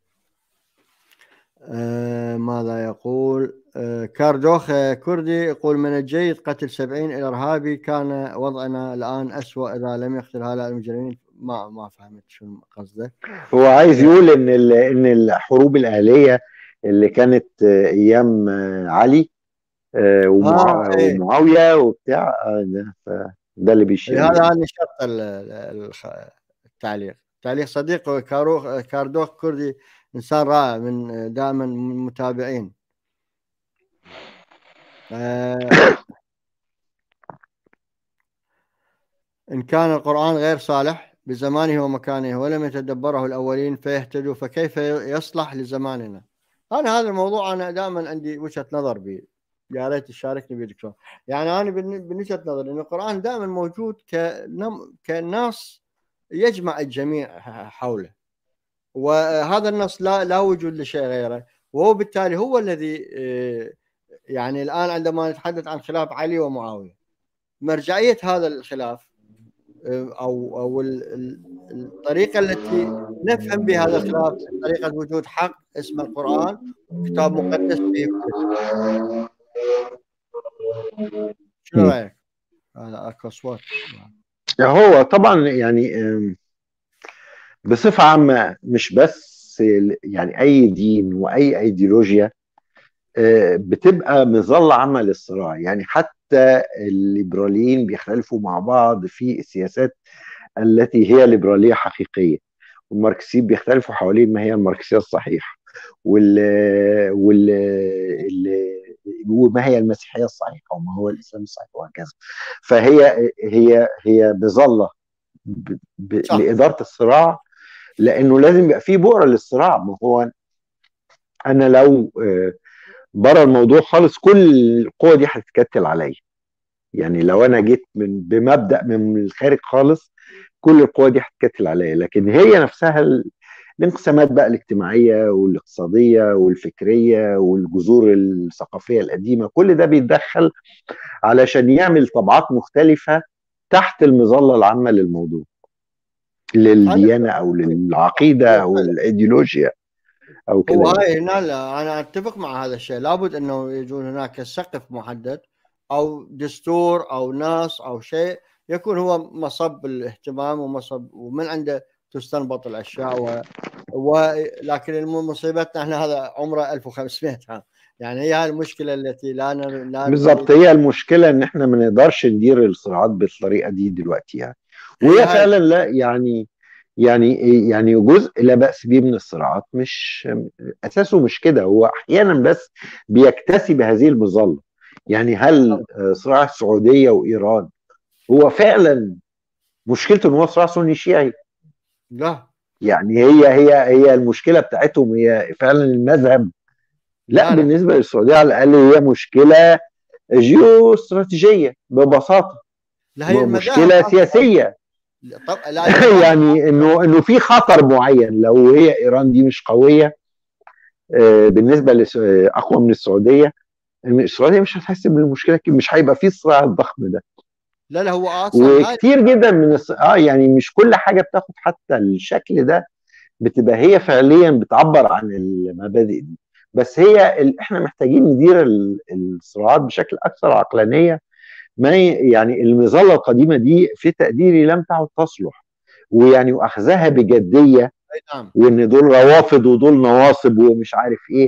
آه ماذا يقول آه كاردوخ كردي يقول من الجيد قتل سبعين الارهابي كان وضعنا الان اسوء اذا لم يقتل هؤلاء المجرمين ما ما فهمت شو قصده هو عايز يقول ان ان الحروب الاهليه اللي كانت ايام علي آه, آه إيه. ومعاويه وبتاع آه، ده ده اللي بيشير إيه، هذا هذا شرط التعليق تعليق صديق كاروخ كاردوخ كردي انسان رائع من دائما من المتابعين آه إن كان القرآن غير صالح بزمانه ومكانه ولم يتدبره الأولين فيهتدوا فكيف يصلح لزماننا أنا هذا الموضوع أنا دائما عندي وجهة نظر به يا ريت تشاركني به دكتور يعني أنا بوجهة نظري أن القرآن دائما موجود كنم... كنص يجمع الجميع حوله وهذا النص لا لا وجود لشيء غيره وهو بالتالي هو الذي آه، يعني الان عندما نتحدث عن خلاف علي ومعاويه مرجعيه هذا الخلاف آه، او او الطريقه التي نفهم بها هذا الخلاف طريقه وجود حق اسمه القران كتاب مقدس فيه شنو رايك؟ هذا اكو اصوات هو طبعا يعني بصفه عامه مش بس يعني اي دين واي ايديولوجيا آه، بتبقى مظله عامه للصراع يعني حتى الليبراليين بيختلفوا مع بعض في السياسات التي هي ليبراليه حقيقيه والماركسيين بيختلفوا حوالين ما هي الماركسيه الصحيحه وال وال وما هي المسيحيه الصحيحه وما هو الاسلام الصحيح وهكذا فهي هي هي بظله لاداره الصراع لانه لازم يبقى في بؤره للصراع ما هو انا لو آه، بره الموضوع خالص كل القوه دي هتتكتل عليا يعني لو انا جيت من بمبدا من الخارج خالص كل القوى دي هتتكتل عليا لكن هي نفسها الانقسامات بقى الاجتماعيه والاقتصاديه والفكريه والجذور الثقافيه القديمه كل ده بيتدخل علشان يعمل طبعات مختلفه تحت المظله العامه للموضوع للديانه او للعقيده او الايديولوجيا او كذا وهاي هنا انا اتفق مع هذا الشيء لابد انه يكون هناك سقف محدد او دستور او ناس او شيء يكون هو مصب الاهتمام ومصب ومن عنده تستنبط الاشياء و... ولكن مصيبتنا احنا هذا عمره 1500 عام يعني هي المشكله التي لا ن... لا بالضبط هي المشكله ان احنا ما نقدرش ندير الصراعات بالطريقه دي دلوقتي يعني وهي فعلا لا يعني يعني يعني جزء لا باس به من الصراعات مش اساسه مش كده هو احيانا بس بيكتسب هذه المظله يعني هل صراع السعوديه وايران هو فعلا مشكلته ان هو صراع سني شيعي لا يعني هي هي هي المشكله بتاعتهم هي فعلا المذهب لا, لا بالنسبه للسعوديه على الاقل هي مشكله جيو استراتيجيه ببساطه لا هي مشكله سياسيه طب لا يعني انه انه في خطر معين لو هي ايران دي مش قويه آه، بالنسبه اقوى من السعوديه السعوديه مش هتحس بالمشكله مش هيبقى في الصراع الضخم ده لا لا هو اصلا وكتير جدا من الص... اه يعني مش كل حاجه بتاخد حتى الشكل ده بتبقى هي فعليا بتعبر عن المبادئ دي بس هي ال... احنا محتاجين ندير الصراعات بشكل اكثر عقلانيه ما يعني المظله القديمه دي في تقديري لم تعد تصلح ويعني واخذها بجديه نعم. وان دول روافض ودول نواصب ومش عارف ايه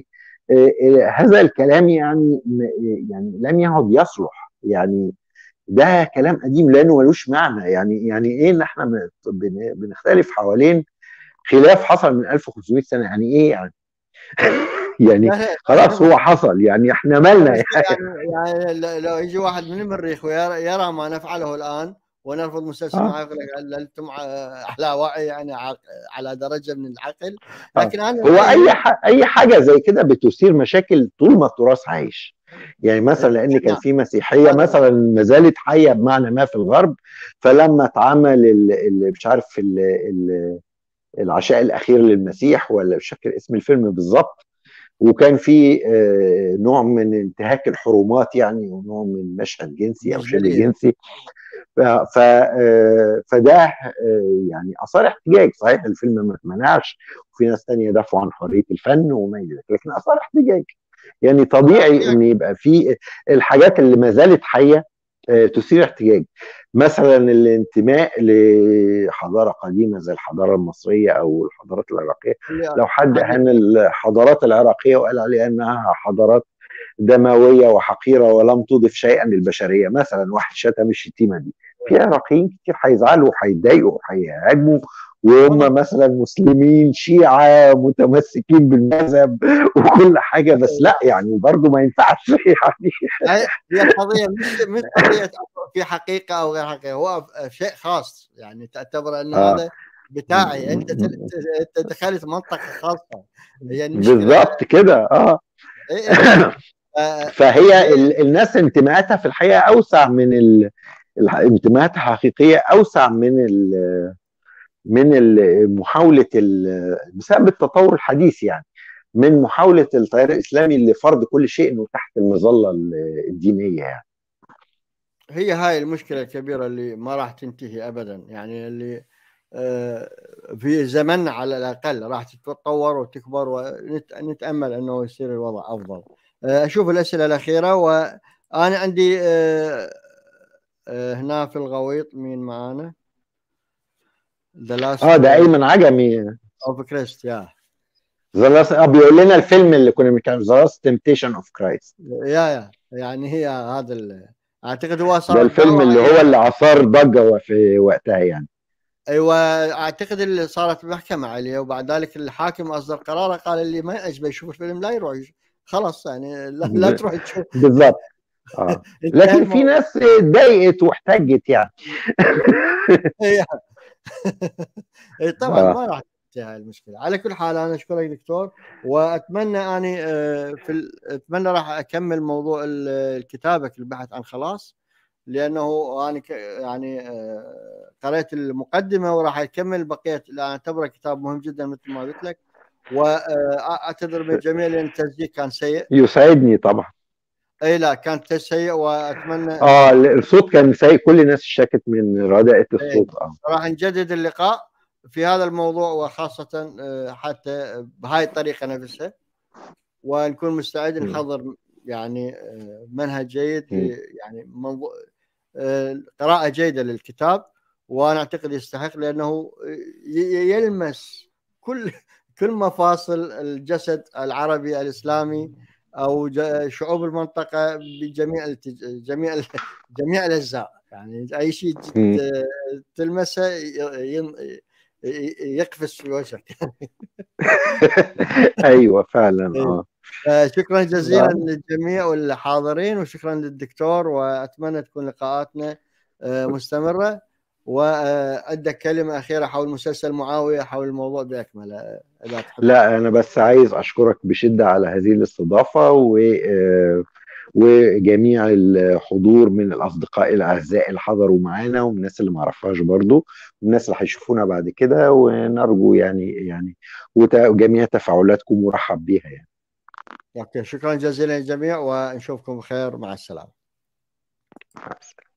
هذا الكلام يعني يعني لم يعد يصلح يعني ده كلام قديم لانه ملوش معنى يعني يعني ايه ان احنا بنختلف حوالين خلاف حصل من 1500 سنه يعني ايه يعني يعني خلاص هو حصل يعني احنا مالنا يعني, يعني لو يجي واحد من المريخ ويرى ما نفعله الان ونرفض مسلسل آه. معه يقول لك انتم احلى وعي يعني على درجه من العقل آه. لكن انا هو اي اي حاجه زي كده بتثير مشاكل طول ما التراث عايش يعني مثلا لان كان في مسيحيه مثلا ما زالت حيه بمعنى ما في الغرب فلما اتعمل مش عارف العشاء الاخير للمسيح ولا مش فاكر اسم الفيلم بالظبط وكان في آه، نوع من انتهاك الحرمات يعني ونوع من مشهد جنسي او شبه جنسي ف آه، فده آه، يعني اثار احتجاج صحيح الفيلم ما اتمنعش وفي ناس تانية دافعوا عن حريه الفن وما الى ذلك لكن اثار احتجاج يعني طبيعي ان يبقى في الحاجات اللي ما زالت حيه آه، تثير احتجاج مثلا الانتماء لحضاره قديمه زي الحضاره المصريه او الحضارات العراقيه لو حد اهان الحضارات العراقيه وقال عليها انها حضارات دمويه وحقيره ولم تضف شيئا للبشريه مثلا واحد شتم الشتيمه دي في عراقيين كتير هيزعلوا وهيتضايقوا وهيهاجموا وهم مثلا مسلمين شيعة متمسكين بالمذهب وكل حاجة بس لا يعني برضه ما ينفعش يعني هي القضية مش مش قضية في حقيقة أو غير حقيقة هو شيء خاص يعني تعتبر أن آه. هذا بتاعي أنت أنت دخلت منطقة خاصة يعني بالضبط كده اه إيه، إيه. آه، فهي الناس انتماءاتها في الحقيقة أوسع من ال... انتماءاتها حقيقية أوسع من ال... من محاوله بسبب التطور الحديث يعني من محاوله التيار الاسلامي لفرض كل شيء انه تحت المظله الدينيه يعني. هي هاي المشكله الكبيره اللي ما راح تنتهي ابدا يعني اللي آه، في زمننا على الاقل راح تتطور وتكبر ونتامل انه يصير الوضع افضل. آه، اشوف الاسئله الاخيره وانا عندي آه، هنا في الغويط مين معانا؟ ذا لاست اه ده ايمن عجمي اوف كريست يا ذا لاست اه بيقول لنا الفيلم اللي كنا بنتكلم ذا لاست تمتيشن اوف كرايست يا يا يعني هي هذا اعتقد هو صار ده الفيلم اللي هو اللي اثار ضجه في وقتها يعني ايوه اعتقد اللي صارت محكمه عليه وبعد ذلك الحاكم اصدر قراره قال اللي ما يعجبه يشوف الفيلم لا يروح خلاص يعني لا, لا تروح تشوف بالضبط آه. لكن في ناس ضايقت واحتجت يعني اي طبعا آه. ما راح تنتهي المشكله على كل حال انا اشكرك دكتور واتمنى اني آه، في اتمنى راح اكمل موضوع الكتابه البحث عن خلاص لانه انا يعني آه، قريت المقدمه وراح اكمل بقيه اعتبره كتاب مهم جدا مثل ما قلت لك واعتذر من الجميع لان التسجيل كان سيء يسعدني طبعا اي لا كان سيء واتمنى اه الصوت كان سيء كل الناس اشتكت من رداءة الصوت اه راح نجدد اللقاء في هذا الموضوع وخاصة آه، حتى بهاي الطريقة نفسها ونكون مستعد نحضر يعني آه، منهج جيد يعني موضوع آه، قراءة جيدة للكتاب وانا اعتقد يستحق لانه يلمس كل كل مفاصل الجسد العربي الاسلامي او شعوب المنطقه بجميع التج... جميع جميع الاجزاء يعني اي شيء تلمسه يقفز في وجهك ايوه فعلا اه شكرا جزيلا للجميع والحاضرين وشكرا للدكتور واتمنى تكون لقاءاتنا آه، مستمره وعندك كلمه اخيره حول مسلسل معاويه حول الموضوع باكمله لا انا بس عايز اشكرك بشده على هذه الاستضافه و آه، وجميع الحضور من الاصدقاء الاعزاء اللي حضروا معانا ومن الناس اللي ما عرفهاش برضو والناس اللي هيشوفونا بعد كده ونرجو يعني يعني وجميع تفاعلاتكم مرحب بها يعني. اوكي شكرا جزيلا للجميع ونشوفكم بخير مع السلامه. مع السلامه.